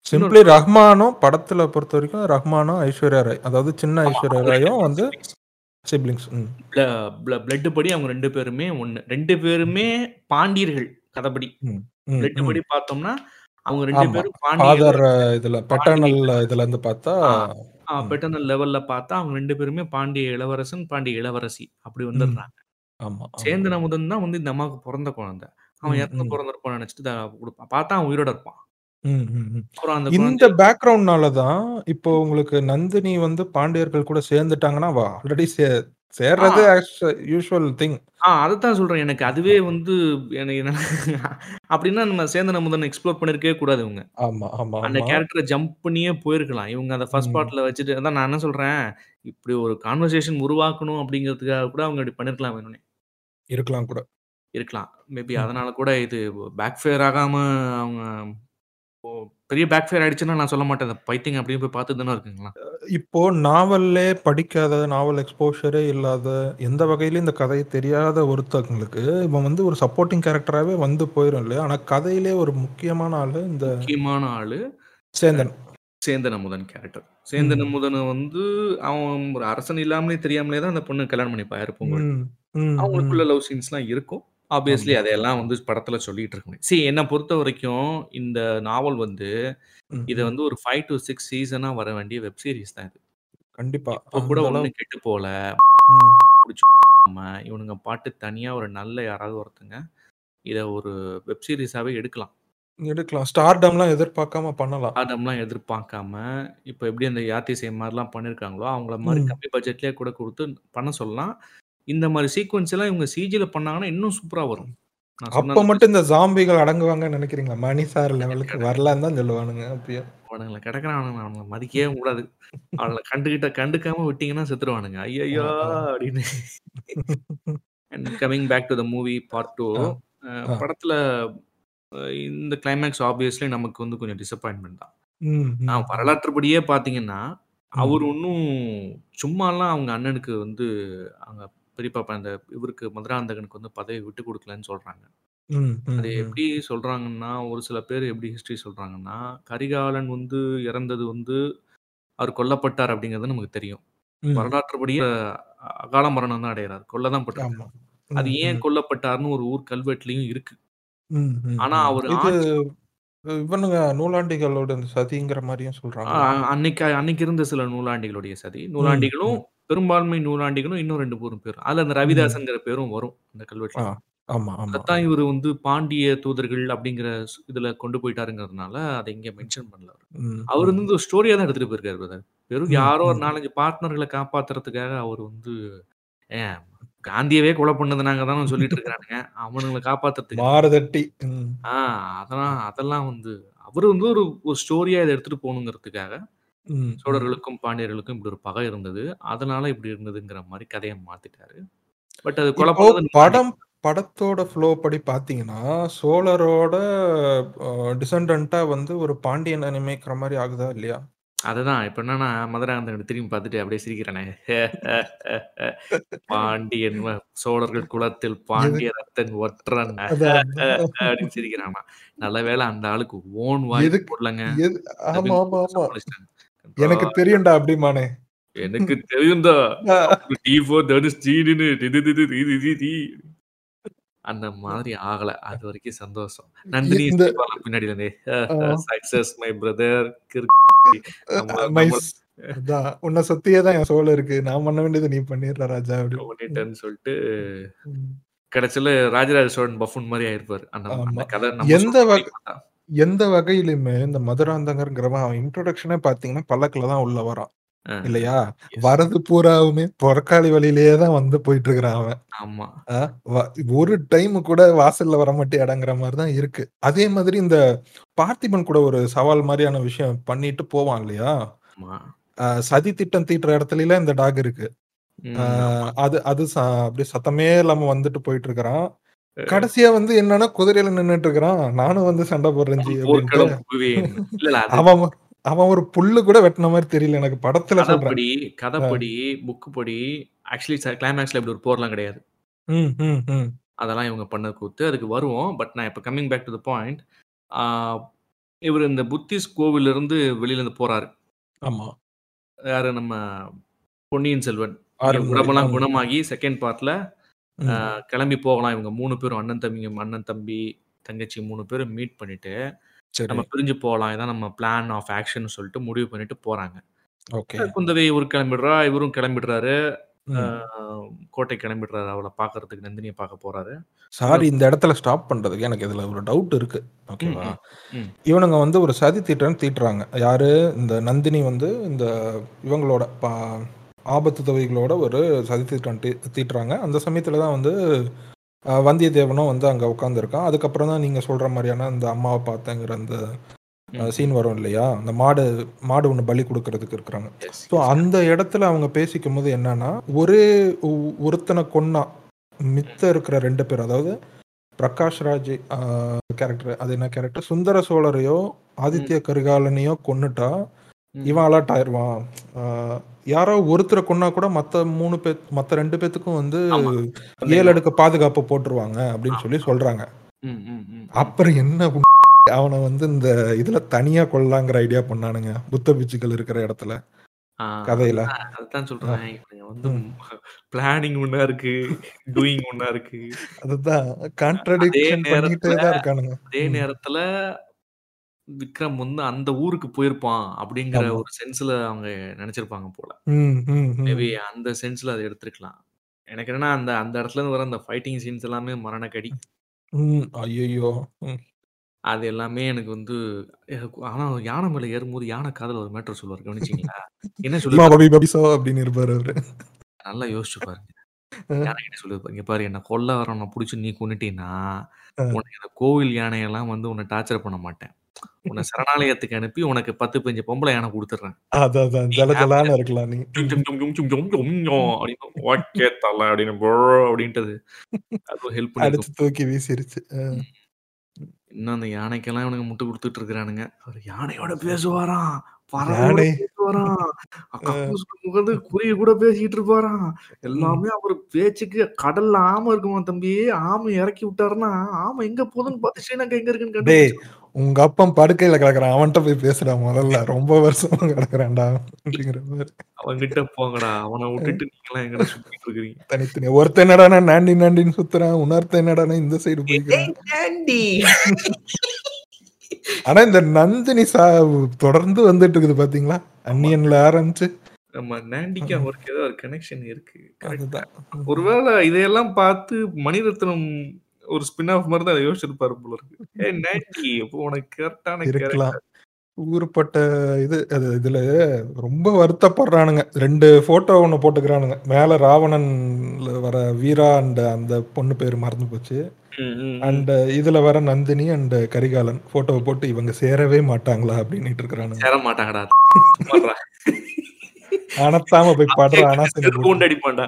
சிம்பிளி ரஹ்மானும் படத்துல பொறுத்த வரைக்கும் ரஹ்மானும் ஐஸ்வர்யா ராய் அதாவது சின்ன ஐஸ்வர்யா ராயும் வந்து சிப்ளிங்ஸ் பிளட் படி அவங்க ரெண்டு பேருமே ஒண்ணு ரெண்டு பேருமே பாண்டியர்கள் கதைப்படி பிளட் படி பார்த்தோம்னா அவங்க ரெண்டு பேரும் ஃபாதர் இதுல பெட்டர்னல் இதுல இருந்து பார்த்தா பெட்டர்னல் லெவல்ல பார்த்தா அவங்க ரெண்டு பேருமே பாண்டிய இளவரசன் பாண்டிய இளவரசி அப்படி வந்துடுறாங்க ஆமா சேந்தன் அமுதன் தான் வந்து இந்த அம்மாவுக்கு பிறந்த குழந்தை அவன் இறந்து பிறந்திருப்பான்னு நினைச்சிட்டு கொடுப்பான் பார்த்தா அவன் உயிரோட இருப்பான் அப்புறம் அந்த இந்த பேக்ரவுண்ட்னால தான் இப்போ உங்களுக்கு நந்தினி வந்து பாண்டியர்கள் கூட சேர்ந்துட்டாங்கன்னா வா ஆல்ரெடி சேர்றது யூஷுவல் திங் ஆ அதுதான் சொல்றேன் எனக்கு அதுவே வந்து எனக்கு அப்படின்னா நம்ம சேந்தன் அமுதன் எக்ஸ்ப்ளோர் பண்ணிருக்கவே கூடாது இவங்க ஆமா ஆமா அந்த கேரக்டரை ஜம்ப் பண்ணியே போயிருக்கலாம் இவங்க அந்த ஃபர்ஸ்ட் பார்ட்ல வச்சுட்டு அதான் நான் என்ன சொல்றேன் இப்படி ஒரு கான்வர்சேஷன் உருவாக்கணும் அப்படிங்கிறதுக்காக கூட அவங்க இப்படி பண்ணிருக்கலாம் வேணும்னே இருக்கலாம் கூட இருக்கலாம் மேபி அதனால கூட இது பேக் ஃபேர் ஆகாம அவங்க பெரிய பேக் ஃபேர் ஆயிடுச்சுன்னா நான் சொல்ல மாட்டேன் பைத்தியம் அப்படின்னு போய் பார்த்து தானே இருக்குங்களா இப்போ நாவல்லே படிக்காத நாவல் எக்ஸ்போஷரே இல்லாத எந்த வகையிலும் இந்த கதையை தெரியாத ஒருத்தவங்களுக்கு இவன் வந்து ஒரு சப்போர்ட்டிங் கேரக்டராகவே வந்து போயிடும் இல்லையா ஆனால் கதையிலே ஒரு முக்கியமான ஆளு இந்த முக்கியமான ஆளு சேந்தன் சேந்தன் அமுதன் கேரக்டர் சேந்தன் அமுதன் வந்து அவன் ஒரு அரசன் இல்லாமலே தெரியாமலே தான் அந்த பொண்ணு கல்யாணம் பண்ணிப்பா இருப்போம் அவங்களுக்குள்ள லவ் சீன்ஸ்லாம் இருக்கும் ஆப்வியஸ்லி அதையெல்லாம் வந்து படத்துல சொல்லிட்டு இருக்க முடியும் சி என்னை பொறுத்த வரைக்கும் இந்த நாவல் வந்து இது வந்து ஒரு ஃபைவ் டு சிக்ஸ் சீசனா வர வேண்டிய வெப் சீரிஸ் தான் இது கண்டிப்பா இப்போ கூட ஒண்ணு கெட்டு போல இவனுங்க பாட்டு தனியா ஒரு நல்ல யாராவது ஒருத்தங்க இத ஒரு வெப் சீரிஸாவே எடுக்கலாம் எடுக்கலாம் ஸ்டார்டம்லாம் எதிர்பார்க்காம பண்ணலாம் ஸ்டார்டம்லாம் எதிர்பார்க்காம இப்போ எப்படி அந்த யாத்திசை மாதிரிலாம் பண்ணியிருக்காங்களோ அவங்கள மாதிரி கம்மி பட்ஜெட்லேயே கூட கொடுத்து பண்ண சொல்லலாம் இந்த மாதிரி சீக்வன்ஸ் எல்லாம் இவங்க சிஜில பண்ணாங்கன்னா இன்னும் சூப்பரா வரும் அப்ப மட்டும் இந்த ஜாம்பிகள் அடங்குவாங்கன்னு நினைக்கிறீங்களா மணி சார் லெவலுக்கு வரலான்னு தான் சொல்லுவானுங்க அப்பயும் அவனுங்களை கிடக்குறானுங்க அவனுங்க மதிக்கவே கூடாது அவனை கண்டுகிட்ட கண்டுக்காம விட்டீங்கன்னா செத்துருவானுங்க ஐயோ அப்படின்னு coming back to the movie part two படத்துல இந்த கிளைமேக்ஸ் ஆப்வியஸ்லி நமக்கு வந்து கொஞ்சம் டிசப்பாயின்மெண்ட் தான் நான் வரலாற்றுப்படியே பாத்தீங்கன்னா அவர் ஒன்றும் சும்மாலாம் அவங்க அண்ணனுக்கு வந்து அவங்க பெரியப்பா அந்த இவருக்கு மதுராந்தகனுக்கு வந்து பதவி விட்டு கொடுக்கலன்னு சொல்றாங்க அது எப்படி சொல்றாங்கன்னா ஒரு சில பேர் எப்படி ஹிஸ்டரி சொல்றாங்கன்னா கரிகாலன் வந்து இறந்தது வந்து அவர் கொல்லப்பட்டார் அப்படிங்கிறது நமக்கு தெரியும் வரலாற்றுப்படியே அகால மரணம் தான் அடைகிறார் கொல்லதான் பட்டார் அது ஏன் கொல்லப்பட்டார்னு ஒரு ஊர் கல்வெட்டுலயும் இருக்கு ஆனா அவர் இவனுங்க நூலாண்டிகளோட சதிங்கிற மாதிரியும் சொல்றாங்க அன்னைக்கு அன்னைக்கு இருந்த சில நூலாண்டிகளுடைய சதி நூலாண்டிகளும் பெரும்பான்மை நூலாண்டிகளும் இன்னும் ரெண்டு பேரும் பேரும் அதுல அந்த ரவிதாசங்கிற பேரும் வரும் அந்த கல்வெட்டுல ஆமா அதான் இவர் வந்து பாண்டிய தூதர்கள் அப்படிங்கிற இதுல கொண்டு போயிட்டாருங்கிறதுனால அதை இங்க மென்ஷன் பண்ணல அவர் வந்து ஒரு ஸ்டோரியா தான் எடுத்துட்டு போயிருக்காரு பிரதர் வெறும் யாரோ ஒரு நாலஞ்சு பார்ட்னர்களை காப்பாத்துறதுக்காக அவர் வந்து ஏன் காந்தியவே கொலை பண்ணது நாங்க தான் சொல்லிட்டு இருக்கிறானுங்க அவனுங்களை காப்பாத்துறதுக்கு மாரதட்டி ஆஹ் அதெல்லாம் அதெல்லாம் வந்து அவரு வந்து ஒரு ஒரு ஸ்டோரியா இதை எடுத்துட்டு போகணுங்கிறதுக்காக சோழர்களுக்கும் பாண்டியர்களுக்கும் இப்படி ஒரு பகை இருந்தது அதனால இப்படி இருந்ததுங்கிற மாதிரி கதையை மாத்திட்டாரு பட் அது கொலை படம் படத்தோட ஃப்ளோ படி பாத்தீங்கன்னா சோழரோட டிசண்டண்டா வந்து ஒரு பாண்டியன் நினைக்கிற மாதிரி ஆகுதா இல்லையா அதுதான் இப்ப என்னன்னா மதுராந்தகன் திரும்பி பார்த்துட்டு அப்படியே சிரிக்கிறானே பாண்டியன் சோழர்கள் குலத்தில் பாண்டிய ரத்தன் ஒற்றன் அப்படின்னு சிரிக்கிறானா நல்ல வேலை அந்த ஆளுக்கு ஓன் வாய் போடலங்க ஆமா ஆமா ஆமா எனக்கு தெரியும்டா அப்படிமானே எனக்கு தெரியும்டா டி ஃபோர் தனுஷ் ஜீடுன்னு அந்த மாதிரி ஆகல அது வரைக்கும் சந்தோஷம் நந்தினி பின்னாடி இருந்தே சக்சஸ் மை பிரதர் உன்னை சொத்தியே தான் என் சோழ இருக்கு நான் பண்ண வேண்டியது நீ பண்ணிடுற ராஜா பண்ணிட்டேன்னு சொல்லிட்டு கடைசியில ராஜராஜ சோழன் பஃபுன் மாதிரி ஆயிருப்பாரு அந்த கதை எந்த வகை எந்த வகையிலுமே இந்த மதுராந்தகர்ங்கிறவன் அவன் இன்ட்ரோடக்ஷனே பாத்தீங்கன்னா பல்லக்கில தான் உள்ள வரான் இல்லையா வரது பூராவுமே பொறக்காளி வழியிலேயே தான் வந்து போயிட்டு இருக்கிறான் அவன் ஆமா ஒரு டைம் கூட வாசல்ல வர மாட்டே இடங்கிற மாதிரி தான் இருக்கு அதே மாதிரி இந்த பார்த்திபன் கூட ஒரு சவால் மாதிரியான விஷயம் பண்ணிட்டு போவான் இல்லையா சதி திட்டம் தீட்டுற இடத்துல இந்த டாக் இருக்கு அது அது அப்படியே சத்தமே இல்லாம வந்துட்டு போயிட்டு இருக்கிறான் கடைசியா வந்து என்னன்னா குதிரையில நின்னுட்டு இருக்கிறான் நானும் வந்து சண்டை போடுறேன் அவன் அவன் ஒரு புல்லு கூட வெட்டின மாதிரி தெரியல எனக்கு படத்துல கதைப்படி கதைப்படி புக்கு படி ஆக்சுவலி கிளைமேக்ஸ்ல இப்படி ஒரு போர்லாம் கிடையாது அதெல்லாம் இவங்க பண்ண கூத்து அதுக்கு வருவோம் பட் நான் இப்போ coming back to the point இவரு இந்த புத்திஸ்ட் கோவில்ல இருந்து வெளியில இருந்து போறாரு. ஆமா. யாரு நம்ம பொன்னியின் செல்வன். இங்க அருண்மொழி. உடம்பெல்லாம் ஆமா. குணமாகி செகண்ட் பார்ட்ல அ ம். கிளம்பி போகலாம். இவங்க 3 பேரும் அண்ணன் தம்பிங்க அண்ணன் தம்பி, தங்கச்சி 3 பேரும் மீட் பண்ணிட்டு, சரி. நம்ம பிரிஞ்சு போலாம். இதான் நம்ம பிளான் ஆஃப் ஆக்ஷன்னு சொல்லிட்டு முடிவு பண்ணிட்டு போறாங்க. ஓகே. அ குந்தவை இவரு கிளம்பிடுறா, இவரும் கிளம்பிடுறாரு. அ ம். கோட்டைக்கு கிளம்பிடுறாரு. அவள பார்க்கறதுக்கு நந்தினிய பார்க்க போறாரு. சாரி இந்த இடத்துல ஸ்டாப் பண்றதுக்கு எனக்கு இதுல ஒரு டவுட் இருக்கு. ம், ஓகேவா? ம், ம். இவனுங்க வந்து ஒரு சதி திட்டம்னு தீட்டுறாங்க. யாரு? இந்த நந்தினி வந்து இந்த இவங்களோட ப ஆபத்து தவிகளோட ஒரு சதி திட்டம் தீ தீட்டுறாங்க. அந்த சமயத்துல தான் வந்து அ வந்தியத்தேவனும் வந்து அங்க உட்காந்துருக்கான். அதுக்கப்புறம் தான் நீங்க சொல்ற மாரியான இந்த அம்மாவ பார்த்தேங்கிற அந்த அ ம், சீன் ம். வரும் இல்லையா? அந்த மாடு மாடு ஒண்ணு பலி குடுக்குறதுக்கு இருக்கிறாங்க. Yes, so yes. அந்த இடத்துல அவங்க பேசிக்கும்போது என்னன்னா, ஒரே ஒ ஒருத்தன கொன்னா மித்த இருக்கிற 2 பேர் அதாவது பிரகாஷ் ராஜ் அ கேரக்டர் அது என்ன கேரக்டர்? சுந்தர சோழரையோ, ஆதித்ய கரிகாலனையோ கொன்னுட்டா, ம். இவன் அலர்ட் ஆயிருவான். அ யாரோ ஒருத்தர கொன்னா கூட மத்த 3 பேத் மத்த 2 பேத்துக்கும் வந்து ஆமா. 7 சந்தேகம். அடுக்கு பாதுகாப்பு போட்டுருவாங்க அப்படின்னு ஆமா, சொல்லி ஆமா. சொல்றாங்க. ம், ம், ம், ம். அப்புறம் என்ன உ அவன வந்து இந்த இதுல தனியா கொல்லலாங்கிற ஐடியா பண்ணானுங்க. புத்த பிட்சுக்கள் இருக்கிற இடத்துல. ஆ கதையில. அதுதான் அதுதான் அ. சொல்றேன். இவனுங்க வந்து ம். பிளானிங் ஒண்ணா இருக்கு. டூயிங் ஒண்ணா இருக்கு. அதுதான் அதே கான்ட்ரடிக்ஷன் பண்ணிக்கிட்டே நேரத்துல தான் இருக்கானுங்க. அதே ம். நேரத்துல விக்ரம் வந்து அந்த ஊருக்கு போயிருப்பான் அப்படிங்கிற ஆமா. ஒரு சென்ஸ்ல அவங்க நெனச்சிருப்பாங்க போல. ம், ம், மேபி ம். அந்த சென்ஸ்ல அத எடுத்திருக்கலாம். எனக்கு என்னன்னா அந்த அந்த இடத்துல இருந்து வர அந்த ஃபைட்டிங் சீன்ஸ் எல்லாமே மரணக்கடி. ம். ஐயய்யோ! ம். அது எல்லாமே எனக்கு வந்து எனக்கு ஆனா யானை மேல ஏறும்போது யானை காதுல ஒரு மேட்டர் சொல்லுவாரு. கவனிச்சீங்களா? என்ன மா சொல்லிருப்பாரு? பபி பபிசோ அப்படின்னு இருப்பாரு அவரு. நல்லா யோசிச்சு பாருங்க. அ. யானைகிட்ட சொல்லிருப்பாரு. இங்க பாரு என்ன கொல்ல வரவன புடிச்சு நீ கொன்னுட்டீன்னா, அ. உனக்கு இந்த கோவில் யானையெல்லாம் வந்து உன்ன டார்ச்சர் பண்ண மாட்டேன். உன்ன சரணாலயத்துக்கு அனுப்பி உனக்கு 10, 15 பொம்பள யானை குடுத்துடுறேன். அதான், அதான். நீ ஜல ஹேப்பியா ஜலான்னு இருக்கலாம் நீ. ஜும் ம். ஜும் ஜும் ஜும் ஜும் ஜும் ஜும் ஜும் அப்படின்னு ஓகே தல அப்படின்னு ப்ரோ அப்படின்ட்டது. அதுவும் ஹெல்ப் பண்ணியிருக்கும். அடிச்சு தூக்கி வீசிருச்சு. அ. ம். இன்னும் அந்த யானைக்கெல்லாம் இவனுங்க முட்டு குடுத்துட்டு இருக்கிறானுங்க. அவரு யானையோட பேசுவாராம். பறவையோட யானை பேசுவாராம். அ. கக்கூஸ்ல உட்கார்ந்து குருவி கூட பேசிட்டு இருப்பாராம். ம். எல்லாமே அவரு பேச்சுக்கு கடல்ல ஆம இருக்குமாம் தம்பி. ஆம இறக்கி விட்டாருன்னா, ஆம எங்க போகுதுன்னு பார்த்து ஸ்ரீலங்கா எங்க இருக்குன்னு டேய் கண்டுபிடிச்சிரும். உங்க அப்பன் படுக்கையில கிடக்குறான். அவன்ட்ட போய் பேசுடா முதல்ல. ரொம்ப வருஷமா கிடக்குறான்டா அப்படிங்கிற மாரி. அவன்கிட்ட போங்கடா. அவன அ. விட்டுட்டு நீங்கலாம் எங்கடா சுத்திட்டு இருக்கிறீங்க? தனித்தனியா. ஒருத்தன் என்னடான்னா நாண்டி நாண்டின்னு சுத்துறான். இன்னொருத்தன் என்னடான்னா இந்த சைடு போய்க்கிறான். ஏய் டாண்டி. ஆனா இந்த நந்தினி சா தொடர்ந்து வந்துட்டு இருக்குது பாத்தீங்களா? ஆமா. அந்நியன்ல ஆரம்பிச்சு. நம்ம நாண்டிக்கு ம். அவருக்கு ஏதோ ஒரு கனெக்ஷன் இருக்கு. கரெக்ட்டா. அதுதான். ம். ஒருவேள இதையெல்லாம் பார்த்து மணிரத்னம் ஒரு ஸ்பின் ஆஃப் மாரி தான் அத யோசிச்சிருப்பாரு போல இருக்கு. ஏய் நாண்டி அப்போ உனக்கு கரெக்ட்டான இருக்கலாம். கேரக்டர். ஊருப்பட்ட இது அது இதுல ரொம்ப வருத்தப்படுறானுங்க. 2 ஃபோட்டோ ஒண்ணு போட்டுக்கிறானுங்க. மேல ராவணன்ல வர வீரா அண்ட் அந்த பொண்ணு பேரு மறந்து போச்சு. ம், ம், ம். அண்ட் இதுல வர நந்தினி அண்ட் கரிகாலன் ஃபோட்டோவ போட்டு இவங்க சேரவே மாட்டாங்களா அப்படின்னுட்டு இருக்கிறானுங்க. சேர மாட்டாங்கடா. சும்மாடுறா. அனத்தாம போய் படுற அப்படியே அனாசில செருப்பு போட்டு. கொண்டு அடிப்பான்டா.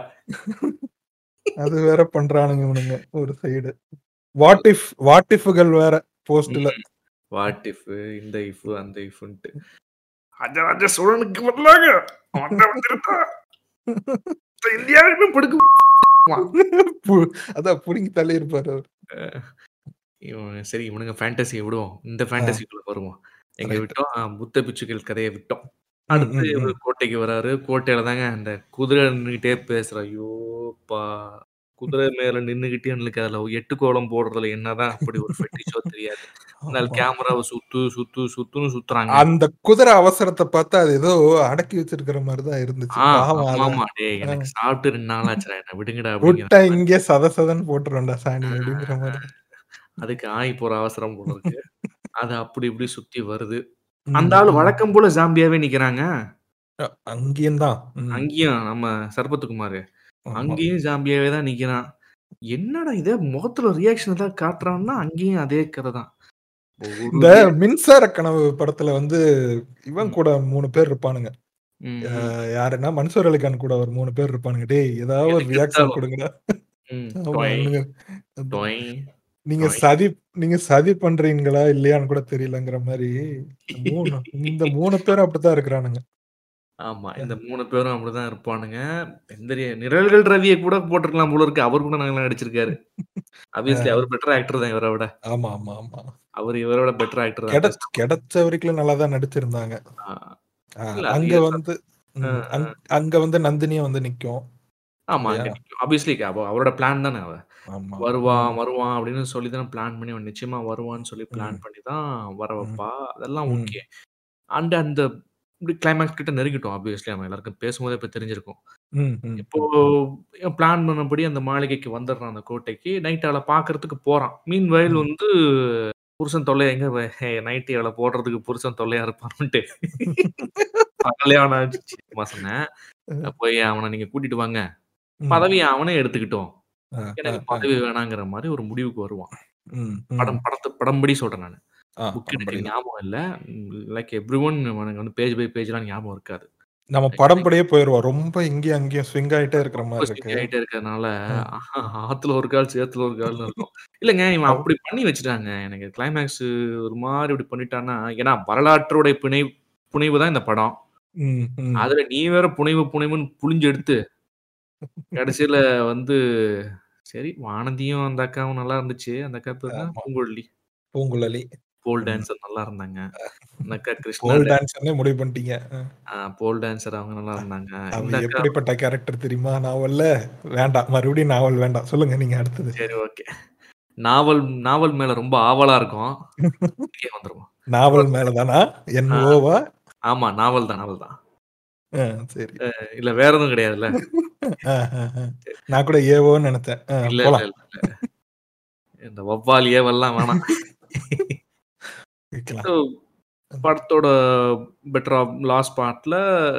அது வேற பண்றானுங்க இவனுங்க ஒரு சைடு. வாட் இஃப் வாட் இஃப்கள் வேற போஸ்ட்ல. ம். வாட் இஃப் இந்த இஃப் அந்த இஃப்ன்ட்டு. ராஜராஜ சோழனுக்கு பதிலாக அவன் வந்திருந்தா இந்த இந்தியாவையுமே படுக்க பு அதான் புடுங்கி தள்ளியிருப்பாரு அவரு. அ இவன் சரி இவனுங்க ஃபேண்டஸிய விடுவோம். இந்த ஆ. ஃபேண்டஸிக்குள்ள வருவோம். எங்க ரைட். விட்டோம்? அ புத்த பிட்சுக்கள் கதைய விட்டோம். ம், அடுத்து ம், இவரு ம். கோட்டைக்கு வராரு. கோட்டையில தாங்க அந்த குதிரை நின்னுகிட்டே பேசுறா. ஐயோ! அப்பா! குதிரை மேல நின்னுகிட்டு எங்களுக்கு அதுல எட்டு கோலம் போடுறதுல என்னதான் அப்படி ஒரு ஃபெட்டிஷோ தெரியாது. அந்த ஆமா. கேமராவ சுத்து, சுத்து, சுத்துன்னு சுத்துறாங்க. அந்த குதிரை அவசரத்த பார்த்தா அது ஏதோ அடக்கி வச்சிருக்கிற மாரி தான் இருந்துச்சு. ஆ பாவம் அத ஆமாமா. டேய் அ. எனக்கு சாப்பிட்டு 2 நாள் ஆச்சுடா. என்ன விடுங்கடா அப்படிங்கிற விட்டா மாரி. இங்கே சத சதன்னு போட்டுருவேன்டா ஆ சாணி அப்படிங்கிற மாரி. அதுக்கு ஆயி போற அவசரம் போல இருக்கு. அது அப்படி இப்படி சுத்தி வருது. ம், அந்த ஆளு ம். வழக்கம் போல ஜாம்பியாவே நிக்கிறாங்க. அ அங்கேயும் தான். ம். அங்கேயும் நம்ம சரபத்துக்குமாரு. ஆமா. அங்கேயும் ஜாம்பியாவே தான் நிக்கிறான். என்னடா இது முகத்துல ரியாக்ஷன் ஏதாவது காட்டுறான்னா, அங்கேயும் அதே கதை தான். ஒரு இந்த ரியாக்ஷன் மின்சார கனவு படத்துல வந்து இவன் ம். கூட 3 பேர் இருப்பானுங்க. ம், அ ம். யாருன்னா மன்சூர் அலிகான் கூட ஒரு 3 பேர் இருப்பானுங்க. டேய் ஏதாவது ஒரு எதுக்கு ரியாக்ஷன் எடுத்தாலும். குடுங்கடா. ம். ஆமா டொய், அவனுங்க அதான். டொய், நீங்க டொய். சதி நீங்க சதி பண்றீங்களா இல்லையான்னு கூட தெரியலங்கிற மாரி 3 இந்த 3 பேரும் அப்படித்தான் இருக்கிறானுங்க. ஆமா. இந்த 3 பேரும் அப்படிதான் இருப்பானுங்க. எந்திரிய நிழல்கள் ரவிய கூட போட்டுருக்கலாம் போல இருக்கு. அவர் கூட நல்லா நடிச்சிருக்காரு. ஆப்வியஸ்லி அவர் பெட்டர் ஆக்டர் தான் இவர விட. ஆமா, ஆமா, ஆமா. அவரு இவர விட பெட்டர் ஆக்டர் தான். கிடைச் கிடைச்ச வரைக்கும் நல்லா தான் நடிச்சிருந்தாங்க. ஆ. ஆ, இல்ல அங்க அது வந்து அ, ம், அங் அ. அங்க வந்து நந்தினியும் வந்து நிக்கும். ஆமா. அங்க இல்லையா? நிக்கும். ஆப்வியஸ்லி அவ அவரோட பிளான் தானே அவ. ஆமா. வருவான், ம். வருவான் அப்படின்னு சொல்லி தானே பிளான் பண்ணி அவன் நிச்சயமா வருவான்னு சொல்லி பிளான் ம். பண்ணி தான் வர ம். வைப்பா. அதெல்லாம் ம். ஓகே. அண்ட் அந்த இப்படி கிளைமாக்ஸ் கிட்ட நெருங்கிட்டோம் ஆப்வியஸ்லி நம்ம எல்லாருக்கும் பேசும்போதே இப்ப தெரிஞ்சிருக்கும். ம், ம், இப்போ ம். பிளான் பண்ணபடி அந்த மாளிகைக்கு வந்துடுறான் அந்த கோட்டைக்கு. நைட் அவள பார்க்கறதுக்கு போறான். மீன்வைல் ம். வந்து புருஷன் தொல்லை எங்க வ நைட் இவள போடுறதுக்கு புருஷன் தொல்லையா இருப்பான்னுட்டு பகல்லே அவன சும்மா சொன்னேன். அ. போய் அவன நீங்க கூட்டிட்டு வாங்க. ம். பதவிய அவனே எடுத்துக்கிட்டும். அ, அ, எனக்கு அ. பதவி வேணாங்கிற மாரி ஒரு முடிவுக்கு வருவான். ம், ம். படம் படத்த படம்படி சொல்றேன் நானு. ஆ, புக் எனக்கு படம்படி தான். ஞாபகம் இல்ல. லைக் எவ்ரிஒன் எனக்கு வந்து பேஜ் பை பேஜ்லாம் ஞாபகம் இருக்காது. நம்ம படம் படியே போயிருவோம். ரொம்ப இங்கேயும் அங்கேயும் ஸ்விங் ஆயிட்டே இருக்கிற ரொம்ப மாரி ஸ்விங் இருக்கு. ஆயிட்டே இருக்கிறதுனால, ம். ஆத்துல ஒரு கால், சேத்துல ஒரு கால்னு இருக்கும். இல்லங்க இவன் அவ் அப்படி பண்ணி வச்சுட்டாங்க. எனக்கு கிளைமாக்ஸ் ஒரு மாரி இப்படி பண்ணிட்டான்னா, ஏன்னா வரலாற்றோட பிணை புனைவு தான் இந்த படம். ம், ம். அதுல நீ வேற புனைவு புனைவுன்னு புழிஞ்சு எடுத்து, கடைசியில வந்து சரி வானதியும் அந்த அக்காவும் நல்லா இருந்துச்சு. அந்த அக்கா பேரு என்ன? ஆமா. பூங்குழலி. பூங்குழலி. போல் ம். டான்சர் நல்லா இருந்தாங்க. அந்த அக்கா கிருஷ்ணா போல் டான்ஸ் டான்ஸர்னே முடிவு பண்ணிட்டீங்க. அ. ஆ போல் டான்சர் அவங்க நல்லா இருந்தாங்க. அவ இந்த அக்கா எப்படிப்பட்ட கேரக்டர் தெரியுமா நாவல்ல? வேண்டாம். மறுபடியும் நாவல் வேண்டாம். சொல்லுங்க நீங்க அடுத்தது. சரி ஓகே. நாவல் நாவல் மேல ரொம்ப ஆவலா இருக்கும். இங்கே வந்துருவோம். நாவல் மேல தானா? ஆ. என்.ஓ.வா? ஆமா. நாவல் தான், நாவல் தான். ஆ, சரி. அ இல்ல வேற எதுவும் கிடையாதுல்ல? ஆ, ஆ, ஆ. சரி. நான் கூட ஏ.ஓன்னு நெனச்சேன். ஆ, இல்ல, இல்ல, போலாம். இல்ல, இல்ல. இந்த வவ்வால், ஏவல்லாம் வேணாம். வைக்கலாம். ஸோ படத்தோட பெட்டர் ஆஃப் லாஸ்ட் பார்ட்ல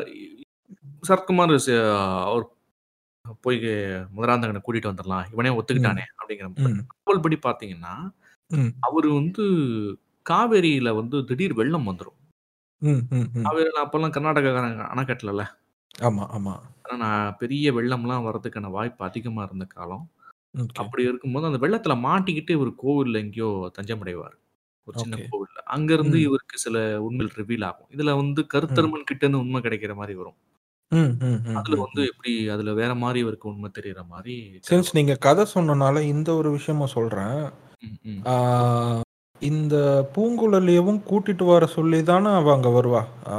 சரத்குமார் இஸ் அவர் போய் மதுராந்தகன கூட்டிட்டு வந்துரலாம். இவனே ம். ஒத்துக்கிட்டானே அப்படிங்கிற பட் ம். நாவல் படி பார்த்தீங்கன்னா, ம். அவரு வந்து காவேரியில வந்து திடீர் வெள்ளம் வந்துரும். ம், ம், ம். காவேரில அப்பல்லாம் கர்நாடகாக்காரங்க அணை கட்டலல்ல. ஆமா, ஆமா. ஆனா நான் பெரிய வெள்ளம்லாம் வரதுக்கான வாய்ப்பு அதிகமா இருந்த காலம். ஓகே. அப்படி இருக்கும்போது அந்த வெள்ளத்துல மாட்டிக்கிட்டு இவரு கோவில்ல எங்கேயோ தஞ்சம் அடைவாரு. ஒரு சின்ன ஓகே. கோவில்ல. அங்கருந்து ம். இவருக்கு சில உண்மைகள் ரிவீல் ஆகும். இதுல வந்து ம். கருத்தருமன் கிட்ட இருந்து உண்மை கிடைக்கிற மாரி வரும். ம், ம், ம், அதுல ம், வந்து ம். எப்படி அதுல வேற மாரி இவருக்கு உண்மை தெரியற மாரி கதை சின்ஸ் வரும். நீங்க கதை சொன்னனால இந்த ஒரு விஷயமும் சொல்றேன். ம், ம். ஆ, இந்த பூங்குழலியவும் கூட்டிட்டு வர சொல்லி தானே அவ அங்க வருவா. ஆ,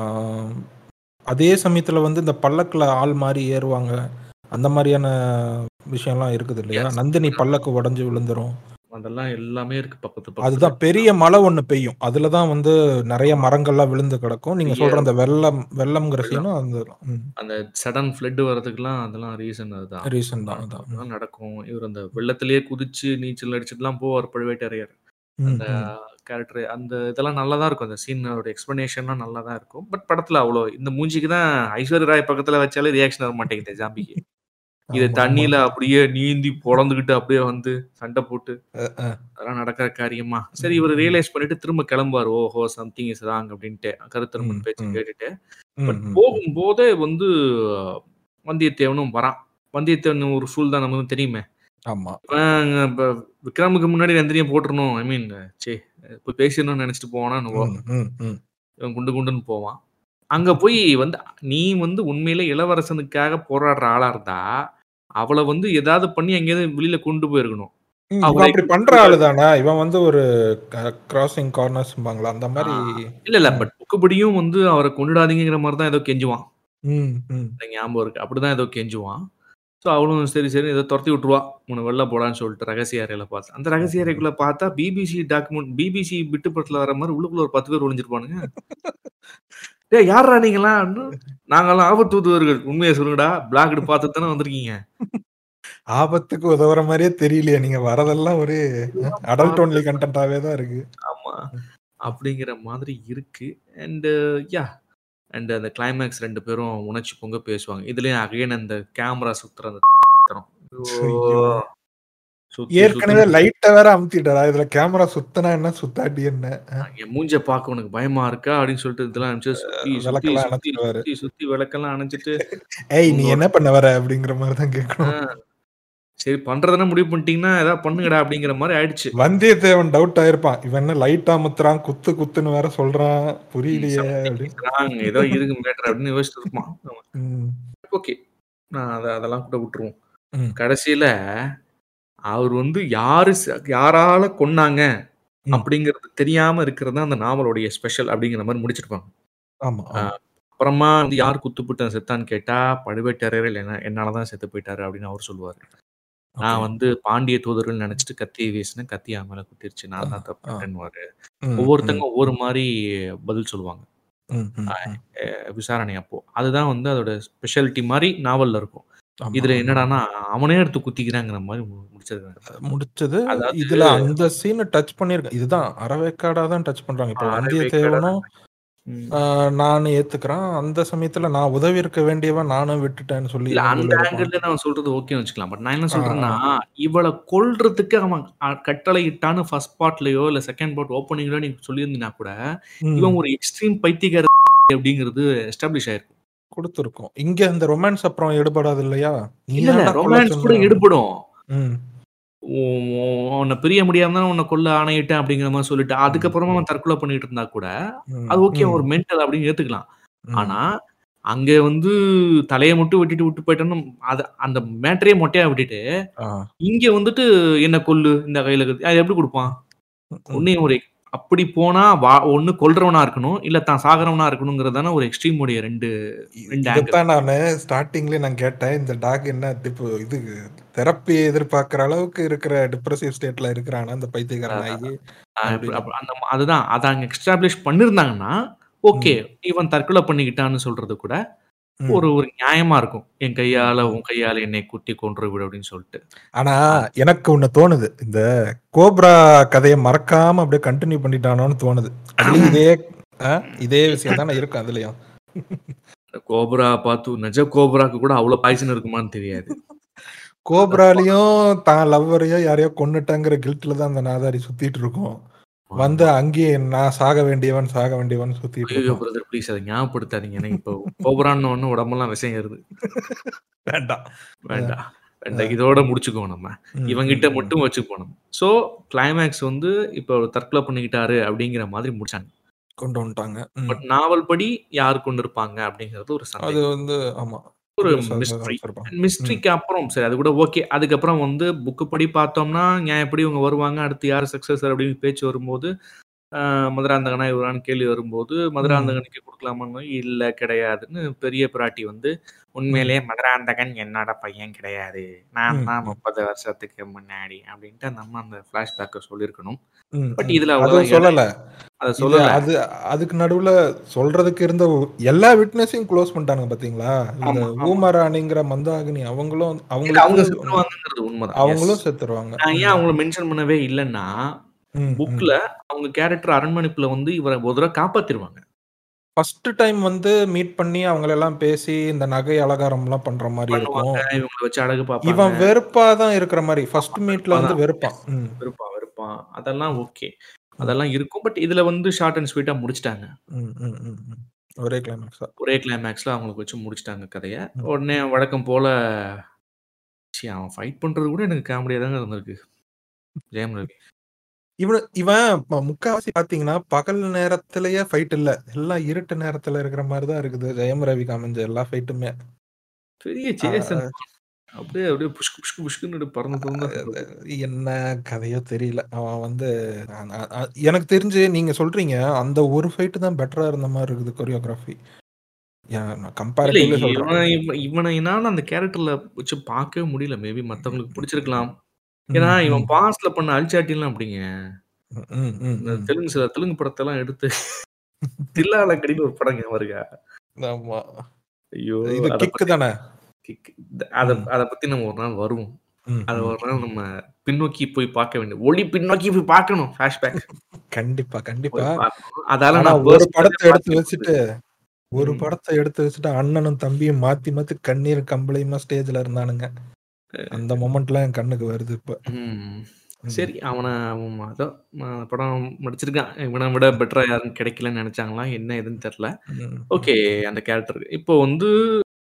அதே சமயத்துல வந்து இந்த பல்லக்குல ஆள் மாரி ஏறுவாங்க. அந்த மாரியான விஷயம்லாம் இருக்குது இல்லையா? எஸ். நந்தினி பல்லக்கு உடைஞ்சு விழுந்துரும். அதெல்லாம் எல்லாமே இருக்கு பக்கத்து பக்கத்துல. அதுதான் பெரிய மழை ஒண்ணு பெய்யும். அதுல தான் வந்து நெறைய ஆமா. மரங்கள்லாம் விழுந்து கிடக்கும். நீங்க பெரிய சொல்ற அந்த வெள்ளம் வெள்ளம்ங்கிற வெள்ளம். சீனும் அந்த ம். அந்த சடன் ஃப்ளட் வரதுக்குலாம் அதெல்லாம் ரீசன் அதுதான். ரீசன் தான் அதான். ம். அதெல்லாம் நடக்கும். இவர் அந்த வெள்ளத்திலேயே குதிச்சு நீச்சல் அடிச்சுட்டுலாம் போவார் பழுவேட்டரையர். ம், அந்த ம். கேரக்டர் அந்த இதெல்லாம் நல்லா தான் இருக்கும். அந்த சீனோட எக்ஸ்ப்ளனேஷன்லாம் நல்லா தான் இருக்கும். பட் படத்துல அவ்வளோ இந்த மூஞ்சிக்கு தான் ஐஸ்வர்யா ராய் பக்கத்துல வச்சாலே ரியாக்ஷன் வர மாட்டேங்குது ஜாம்பிக்கு. இத ஆமா, ஆமா. தண்ணீல அப்படியே நீந்தி பொளந்துகிட்டு அப்படியே வந்து சண்டை போட்டு அ, அ. அதெல்லாம் நடக்கிற காரியமா? சரி ம், இவரு ம். ரியலைஸ் பண்ணிட்டு திரும்ப கிளம்புவாரு. ஓஹோ! சம்திங் இஸ் ராங் அப்படின்ட்டு. ம், கருத்தருமன் பேச்ச ம். கேட்டுட்டு. ம், பட் ம், ம். போகும்போதே வந்து வந்தியத்தேவனும் வரான். வந்தியத்தேவன் ஒரு சூல் தான் நமக்கு தெரியுமே. ஆமா. இவன் இப்ப விக்ரமுக்கு முன்னாடி நந்தினிய போட்டுறணும். ஐ மீன் ச்சே போய் பேசிடணும்னு நெனைச்சிட்டு போவானா என்னவோ! ம், ம், ம். இவன் குண்டு குண்டுன்னு போவான். அங்க போய் வந்து நீ வந்து உண்மையிலே இளவரசனுக்காக போராடுற ஆளா இருந்தா, அவள வந்து ஏதாவது பண்ணி எங்கேயாவது வெளியில கொண்டு போயிருக்கணும். ம். இவன் அவளை அப்படி பண்ற ஆளு தானே. இவன் வந்து ஒரு க கிராசிங் கார்னர்ஸ்ம்பாங்கல்ல அந்த ஆ மாரி இல்ல, இல்ல. ம். பட் புக்குபடியும் வந்து அவர கொன்னுடாதீங்கங்கிற மாரி தான் ஏதோ கெஞ்சுவான். ம், ம். எனக்கு ஞாபகம் இருக்கு. அப்படிதான் ஏதோ கெஞ்சுவான். ஸோ அவளும் சரி, சரின்னு ஏதோ தொரத்தி விட்டுருவா. உன்ன வெளில போடான்னு சொல்லிட்டு ரகசிய அறையில பார்த்து. அந்த ரகசிய அறைக்குள்ள பார்த்தா பிபிசி டாக்குமெண்ட் பிபிசி பிட்டு படத்துல வர மாரி உள்ளுக்குள்ள ஒரு 10 பேர் ஒளிஞ்சிருப்பானுங்க. டேய் யார்றா நீங்கலாம்? அப்டின்னு. நாங்கலாம் ஆபத்து தூதுவர்கள். உண்மைய சொல்லுங்கடா. பிளாக்டு பார்த்துட்டு தானே வந்திருக்கீங்க. ஆபத்துக்கு உதவுற மாரியே தெரியலையே. நீங்க வரதெல்லாம் ஒரு அடல்ட் ஒன்லி கன்டென்ட்டாவே தான் இருக்கு. ஆமா. ம். அப்படிங்கிற மாதிரி இருக்கு. அண்ட் யாஹ் அண்ட் அந்த கிளைமாக்ஸ் 2 பேரும் உணர்ச்சி பொங்க பேசுவாங்க. இதுலயும் அகைன் அந்த கேமரா சுத்துற அந்த தரம். ஐயோ! ஐயோ! சுத்தி ஏற்கனவே சுத்தி லைட்ட வேற அமுத்திட்டடா. இதுல கேமரா சுத்துனா என்ன? சுத்தாட்டி என்ன? அ. என் மூஞ்ச பார்க்க உனக்கு பயமா இருக்கா? அப்படின்னு சொல்லிட்டு இதெல்லாம் அனுப்பிச்சு சுத்தி, சுத்தி, விளக்கெல்லாம் சுத்தி, அணைச்சிருவாரு. சுத்தி, சுத்தி விளக்கெல்லாம் அணைச்சுட்டு ஏய் நீ உங்களோட என்ன பண்ண வர? அப்படிங்கிற மாரி தான் ஆ கேட்கணும். சரி பண்றதுன்னா முடிவு பண்ணிட்டீங்கன்னா ஏதாவது பண்ணுங்கடா அப்படிங்கிற மாதிரி ஆயிடுச்சு வந்தியத்தேவன் டவுட் ஆயிருப்பான் இவன் என்ன லைட்டா முத்துறான் குத்து குத்துன்னு வேற சொல்றான் புரியலையே அப்படின்னு Something wrong, ஏதோ இருக்கு மேட்டர் அப்படின்னு யோசிச்சுட்டு இருப்பான் ம், ஓகே நான் அதை அதெல்லாம் கூட விட்டுருவோம் ம். கடைசியில அவர் வந்து யாரு ச- யாரால கொன்னாங்க ம். அப்படிங்கிறது தெரியாம இருக்கிறது தான் அந்த நாவலுடைய ஸ்பெஷல் அப்படிங்கிற மாதிரி முடிச்சிருப்பாங்க ஆமா ஆமா. அப்புறமா வந்து யார் குத்துப்பிட்டு செத்தான்னு கேட்டா பழுவேட்டரையர் என்ன என்னாலதான் செத்து போயிட்டாரு அப்படின்னு அவர் சொல்லுவாரு நான் Okay. வந்து பாண்டிய தூதர்கள் நினைச்சிட்டு கத்தியை வீசினேன் கத்தி அவன் மேல குத்திருச்சு நான் தான் ஆ, தப்புட்டேன்னுவாரு ம், ஒவ்வொருத்தங்க ஒவ்வொரு மாதிரி பதில் சொல்லுவாங்க ம், ம், ம். அஹ் விசாரணை அப்போ அதுதான் வந்து அதோட ஸ்பெஷாலிட்டி மாதிரி நாவல்ல இருக்கும் ஆமா, இதுல ஆமா. என்னடான்னா அவனே எடுத்து குத்திக்கிறாங்கிற மாதிரி மு- முடிச்சிருக்காங்க முடிச்சது அதாவது- இதுல அந்த சீனை டச் பண்ணிருக்கேன் இதுதான் அறவேக்காடா தான் டச் பண்றாங்க இப்போ ஆ, வந்தியத்தேவனும் ம். ஆஹ், நானும் ஏத்துக்கிறேன் அந்த சமயத்துல நான் உதவி இருக்க வேண்டியவன் நானும் விட்டுட்டேன்னு சொல்லி இல்ல இவன் அந்த உள்ள இருப்பான். ஆங்கிள் நான் சொல்றது ஓகே வச்சுக்கலாம் பட் நான் என்ன ஆ, சொல்றேன்னா இவளை கொல்றதுக்கு அவன் அ- கட்டளை இட்டான்னு ஃபர்ஸ்ட் பார்ட்லயோ இல்ல செகண்ட் பார்ட் ஓப்பனிங்லயோ நீங்க சொல்லியிருந்தீங்கன்னா கூட ம், இவன் ஒரு எக்ஸ்ட்ரீம் பைத்தியக்கார அப்படிங்கிறது எஸ்டாப்ளிஷ் ஆயிருக்கும் கொடுத்திருக்கோம் இங்க இந்த ரொமான்ஸ் அப்புறம் ஈடுபடாது இல்லையா நீ இல்ல இல்ல தான்டா கொல்ல ரொமான்ஸ் கூட சொன்ன. எடுபடும் ம், உன் உன் உன்னை பிரிய முடியாம தான் உன்னை கொல்ல ஆணையிட்டேன் அப்படிங்கிற மாதிரி சொல்லிட்டு அதுக்கப்புறமா அவன் தற்கொலை பண்ணிட்டு இருந்தா கூட ம், அது ஓகே ம், ஒரு மென்டல் அப்படின்னு ஏத்துக்கலாம் ம். ஆனா அங்க வந்து தலையை மட்டும் வெட்டிட்டு விட்டு போயிட்டோன்னு அது அந்த மேட்டரே மொட்டையா விட்டுட்டு ஆ, இங்க வந்துட்டு என்ன கொல்லு இந்த கையில கத்தி- அது எப்படி கொடுப்பான் ம், ஒன்னே ஒரு அப்படி போனா வா ஒண்ணு கொல்றவனா இருக்கணும் இல்ல தான் சாகரவனா இருக்கணுங்கிறதான ஒரு எக்ஸ்ட்ரீம் உடைய ரெண்டு ரெண்டு angle. இதைத்தான் நானு ஸ்டார்டிங்ல நான் கேட்டேன் இந்த டாக் என்ன இப்போ இது தெரப்பி எதிர்பார்க்கிற அளவுக்கு இருக்கிற டிப்ரெசிவ் ஸ்டேட்ல இருக்கிறானா அந்த பைத்தியக்கார நாயி ஆஹ் அப்படின்னு. அப்ப- அந்த அதுதான் அதை அங்க எக்ஸ்டாப்ளிஷ் பண்ணிருந்தாங்கன்னா ஓகே இவன் தற்கொலை பண்ணிக்கிட்டான்னு சொல்றது கூட ம். ஒரு ஒரு நியாயமா இருக்கும் என் கையால உன் கையால என்னை குத்தி கொன்று விடு அப்படின்னு சொல்லிட்டு ஆனா எனக்கு ஒண்ணு தோணுது இந்த கோப்ரா கதையை மறக்காம அப்படியே கண்டினியூ பண்ணிட்டானோன்னு தோணுது அதுலயும் இதே ஆ, இதே விஷயம் தானே இருக்கும் அதுலயும் கோப்ரா பார்த்து நிஜ கோப்ராக்கு கூட அவ்வளவு பாய்சன் இருக்குமான்னு தெரியாது கோப்ராலையும் தான் லவ்வரையோ யாரையோ கொன்னுட்டாங்கிற கில்ட்ல தான் அந்த நாதாரி சுத்திட்டு இருக்கும் வந்து அங்கேயே நான் சாக வேண்டியவன் சாக வேண்டியவன் சுத்திட்டு ஐயோ இருக்கும் பிரதர் ப்ளீஸ் அதை ஞாபகப்படுத்தாதீங்க எனக்கு இப்போ கோபுரான்னு ஒண்ணு உடம்பெல்லாம் விஷயம் ஏறுது வேண்டாம் வேண்டாம் வேண்டாம் இதோட முடிச்சுக்குவோம் நம்ம ம், இவங்கிட்ட ம், மட்டும் வச்சுப்போம் நம்ம ஸோ கிளைமேக்ஸ் வந்து இப்போ அவர் தற்கொலை பண்ணிக்கிட்டாரு அப்படிங்கிற மாதிரி முடிச்சாங்க கொண்டு வந்துட்டாங்க ம். பட் நாவல் படி யார் கொண்டு இருப்பாங்க அப்படிங்கிறது ஒரு அது சந்தேகம் வந்து ஆமா ஒரு புதுசா தான் மிஸ்ட்ரி வச்சிருப்பாங்க. மிஸ்ட்ரிக்கு அப்புறம் சரி அது கூட ஓகே அதுக்கப்புறம் வந்து புக்கு படி பார்த்தோம்னா நியாயப்படி இவங்க வருவாங்க அடுத்து யார் சக்சஸர் அப்படின்னு பேச்சு வரும்போது ஆஹ், மதுராந்தகனா இவரான்னு கேள்வி வரும்போது மதுராந்தகனுக்கு கொடுக்கலாமான்னு இல்ல கிடையாதுன்னு பெரிய பிராட்டி வந்து உண்மையிலேயே மதுராந்தகன் என்னோட பையன் கிடையாது நான் ம், தான் ம். முப்பது வருஷத்துக்கு முன்னாடி அப்படின்ட்டு நம்ம அந்த பிளாஷ்பேக்கை சொல்லியிருக்கணும் ம், பட் ம். இதுல அதுவும் அவ்வளவு சொல்லல அதை இது சொல்லல அது அதுக்கு நடுவுல சொல்றதுக்கு இருந்த எல்லா விட்னஸையும் க்ளோஸ் பண்ணிட்டானுங்க பாத்தீங்களா இந்த ஆமா, ஆமா. ஊமராணிங்கிற மந்தாகினி அவங்களும் இல்ல, அவங்க அவங்களுக்கு செத்துருவாங்கிறது உண்மைதான் அவங்களும் Yes. செத்துருவாங்க நான் ஏன் அவங்கள மென்ஷன் பண்ணவே இல்லைன்னா புக்ல அவங்க கேரக்டர் அரண்மனைப்புல வந்து இவரை ஒரு தடவை காப்பாத்திருவாங்க ஃபர்ஸ்ட் டைம் வந்து மீட் பண்ணி அவங்கள எல்லாம் பேசி இந்த நகை அலங்காரம் எல்லாம் பண்ற மாதிரி இருக்கும் பண்ணுவாங்க இவங்களை வச்சு அழகு இவன் பார்ப்பாங்க வெறுப்பா தான் இருக்கிற மாதிரி ஃபர்ஸ்ட் மீட்ல வந்து வெறுப்பாதான். வெறுப்பான் ம், வெறுப்பான் வெறுப்பான் அதெல்லாம் ஓகே அதெல்லாம் இருக்கும் பட் இதுல வந்து ஷார்ட் அண்ட் ஸ்வீட்டா முடிச்சிட்டாங்க ம், ம், ம், ம். ஒரே கிளைமேக்ஸா ஒரே கிளைமேக்ஸ்ல அவங்களுக்கு வச்சு முடிச்சிட்டாங்க கதையை ம். உடனே வழக்கம் போல ச்சீ, அவன் ஃபைட் பண்றது கூட எனக்கு காமெடியா தாங்க இருந்திருக்கு ஜெயம் ரவி இவன் இவன் ம- முக்காவாசி பாத்தீங்கன்னா பகல் நேரத்திலேயே ஃபைட் இல்ல எல்லாம் இருட்டு நேரத்துல இருக்கிற மாதிரி தான் இருக்குது ஜெயம் ரவிக்கு அமைஞ்ச எல்லா ஃபைட்டுமே பெரிய சேசன் அப்படியே அப்படியே புஷ்கு புஷ்கு புஷ்குன்னு பறந்து பறந்து என்ன கதையோ தெரியல அவன் வந்து அ- அ- அ- எனக்கு தெரிஞ்சு நீங்க சொல்றீங்க அந்த ஒரு ஃபைட் தான் பெட்டரா இருந்த மாதிரி இருக்குது கொரியோகிராஃபி இல்ல கம்பேரிட்டிவ்ல சொல்றேன் இவனை இவ- இவனை என்னால அந்த கேரக்டர்ல வச்சு பார்க்கவே முடியல மேபி மத்தவங்களுக்கு பிடிச்சிருக்கலாம் ம், ஏன்னா ம், இவன் பாஸ்ட்ல பண்ண அல்சாட்டிலாம் அப்படிங்க ம், ம், ம், இந்த ம். தெலுங்கு சில தெலுங்கு படத்தெல்லாம் எடுத்து தில்லால கடின்னு ஒரு படம் ஞாபகம் இருக்கா ஆமா ஐயோ இது அத கிக்கு பத்தி தானே kick. த- அத ம். அத பத்தி நம்ம ஒரு நாள் வருவோம் ம், அது ம். ஒரு நாள் நம்ம பின்னோக்கி போய் பார்க்க வேண்டிய ஒளி பின்னோக்கி போய் பார்க்கணும் ஃபிளாஷ்பேக் கண்டிப்பா கண்டிப்பா போய் பார்க்கணும் அதால ஆனா நான் ஒரு personally படத்தை எடுத்து பார்த்து வச்சுட்டு ஒரு ம். படத்தை எடுத்து வச்சுட்டு அண்ணனும் தம்பியும் மாத்தி மாத்தி கண்ணீர் கம்பளையுமா ஸ்டேஜ்ல இருந்தானுங்க அந்த மொமெண்ட்லாம் என் கண்ணுக்கு வருது இப்ப ம். ம். சரி அவனை அவன் அதான் நான் படம் நடிச்சிருக்கான் இவனை விட பெட்டரா யாரும் கிடைக்கலன்னு நினைச்சாங்களா என்ன எதுன்னு தெரியல ம். ஓகே அந்த கேரக்டர் இப்போ வந்து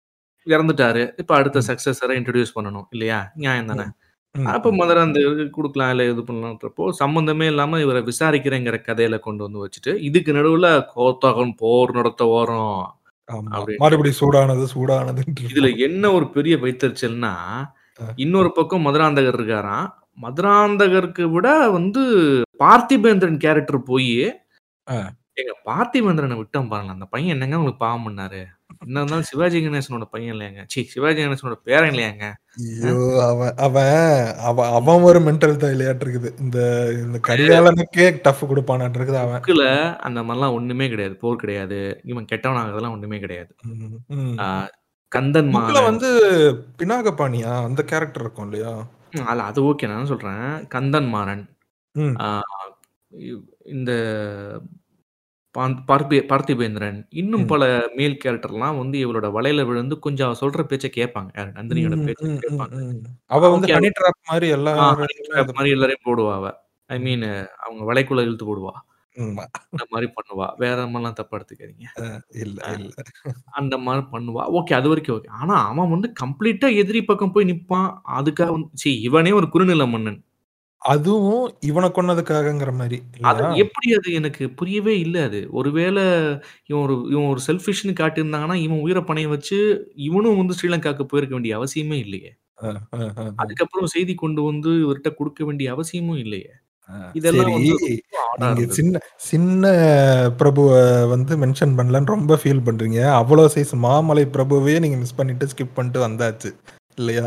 இறந்துட்டாரு இப்ப அடுத்த ம். சக்சஸரை இன்ட்ரடியூஸ் பண்ணணும் இல்லையா நியாயம் தானே ம், அப்ப ம். மதுராந்தகருக்கு குடுக்கலாம் இல்ல இது பண்ணலான்றப்போ சம்பந்தமே இல்லாம இவரை விசாரிக்கிறேங்கிற கதையில கொண்டு வந்து வச்சுட்டு இதுக்கு நடுவுல கோத்தகன் போர் நடத்த வரோம் ஆமா. அப்படின்ட்டு மறுபடியும் சூடானது சூடானதுன்ட்டு இதுல இருப்பான். என்ன ஒரு பெரிய வைத்தறிச்சல்னா அ. இன்னொரு பக்கம் மதுராந்தகர் இருக்காராம் மதுராந்தகருக்கு விட வந்து பார்த்திபேந்திரன் கேரக்டர் போய் ஆ. எங்க பார்த்திபேந்திரனை விட்டோம் பாருங்க அந்த பையன் என்னங்க உங்களுக்கு பாவம் பண்ணாரு என்ன இருந்தாலும் சிவாஜி கணேசனோட பையன் இல்லையாங்க சி சிவாஜி கணேசனோட பேரன் இல்லையாங்க ஐயோ! அவன் அவன் அவன் அவன் ஒரு மென்டல் தான் விளையாட்டு இருக்குது. இந்த இந்த கரிகாலனுக்கே டஃப் குடுப்பானாட்டு இருக்குது அவன். புக்குல அந்த மாதிரிலாம் ஒண்ணுமே கிடையாது போர் கிடையாது இவன் கெட்டவனாகிறதெல்லாம் ஒண்ணுமே கிடையாது ம், ம். ஆ, கந்தன் புக்ல மாறன் வந்து பினாகபாணியா அந்த கேரக்டர் இருக்கும் இல்லையா? ம், அல்ல அது ஓகே நான் சொல்றேன் கந்தன் மாறன் ம். ஆ, இவ்- இந்த பாந்த்- பார்த்தி பார்த்திபேந்திரன் இன்னும் ம். பல மேல் கேரக்டர்லாம் வந்து இவளோட வலையில விழுந்து கொஞ்சம் அவ சொல்ற பேச்சை கேட்பாங்க யாரு நந்தினியோட ம், பேச்சை ம், ம், கேட்பாங்க ம். அவ வந்து ஓகே ஹனி ட்ராப் மாரி ஆ எல்லாரையுமே honey trap இது மாதிரி எல்லாரையும் போடுவா அவ ஐ ம். மீன் அவங்க வலைக்குள்ள இழுத்து போடுவா ஆமா. அந்த மாதிரி பண்ணுவா வேற மாதிரிலாம் தப்பா எடுத்துக்காதீங்க இல்ல, ஆ, இல்ல. அந்த மாதிரி பண்ணுவா ஓகே அது வரைக்கும் ஓகே ஆனா அவன் வந்து கம்ப்ளீட்டா எதிரி பக்கம் போய் நிப்பான் அதுக்காக வந்து சி இவனே ஒரு குறுநில மன்னன் அதுவும் இவன கொன்னதுக்காகங்கிற மாரி அது இல்லையா? எப்படி அது எனக்கு புரியவே இல்ல அது. ஒருவேளை இவன் ஒரு இவன் ஒரு செல்ஃபிஷ்ன்னு காட்டியிருந்தாங்கன்னா, இவன் உயிர பணயம் வச்சு, இவனும் வந்து ஸ்ரீலங்காவுக்கு போயிருக்க வேண்டிய அவசியமே இல்லையே! அ, அ, அ, அ. அதுக்கப்புறம் செய்தி கொண்டு வந்து இவர்ட்ட குடுக்க வேண்டிய அவசியமும் இல்லையே! ஆ, இதெல்லாம் சரி. வந்து ரொம்ப ஆடா நீங்க இருந்தது. சின்ன சின்ன பிரபுவ வந்து மென்ஷன் பண்ணலன்னு ரொம்ப ஃபீல் பண்றீங்க. அவ்வளோ சைஸ் மாமலை பிரபுவையே நீங்க மிஸ் பண்ணிட்டு ஸ்கிப் பண்ணிட்டு வந்தாச்சு. இல்லையா?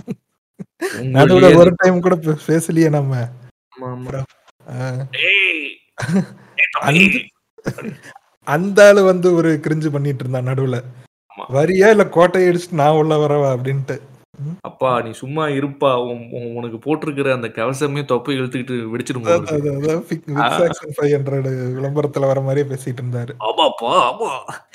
நடுவுல உங்களையே ஒரு டைம் கூட பே பேசலையே நம்ம. ஆமாமா. அப்புறம் ஆ. "ஏய்! ஏய் தம்பி!" அந்த அந்த ஆளு வந்து ஒரு கிரிஞ்சு பண்ணிட்டு இருந்தான் நடுவுல. ஆமா. வரியா இல்ல கோட்டைய இடிச்சுட்டு நான் உள்ள வரவா அப்படின்ட்டு. ம். "அப்பா நீ சும்மா இருப்பா. உன் உன் உனக்கு போட்டிருக்கிற அந்த கவசமே தொப்பை இழுத்துக்கிட்டு வெடிச்சிடும் போல அதான், இருக்கு." அதான், அதான் விக் ஆ. விக்ஸ் ஆக்ஷன் 500 விளம்பரத்துல வர மாரியே பேசிட்டு இருந்தாரு. ஆமாப்பா, ஆமா.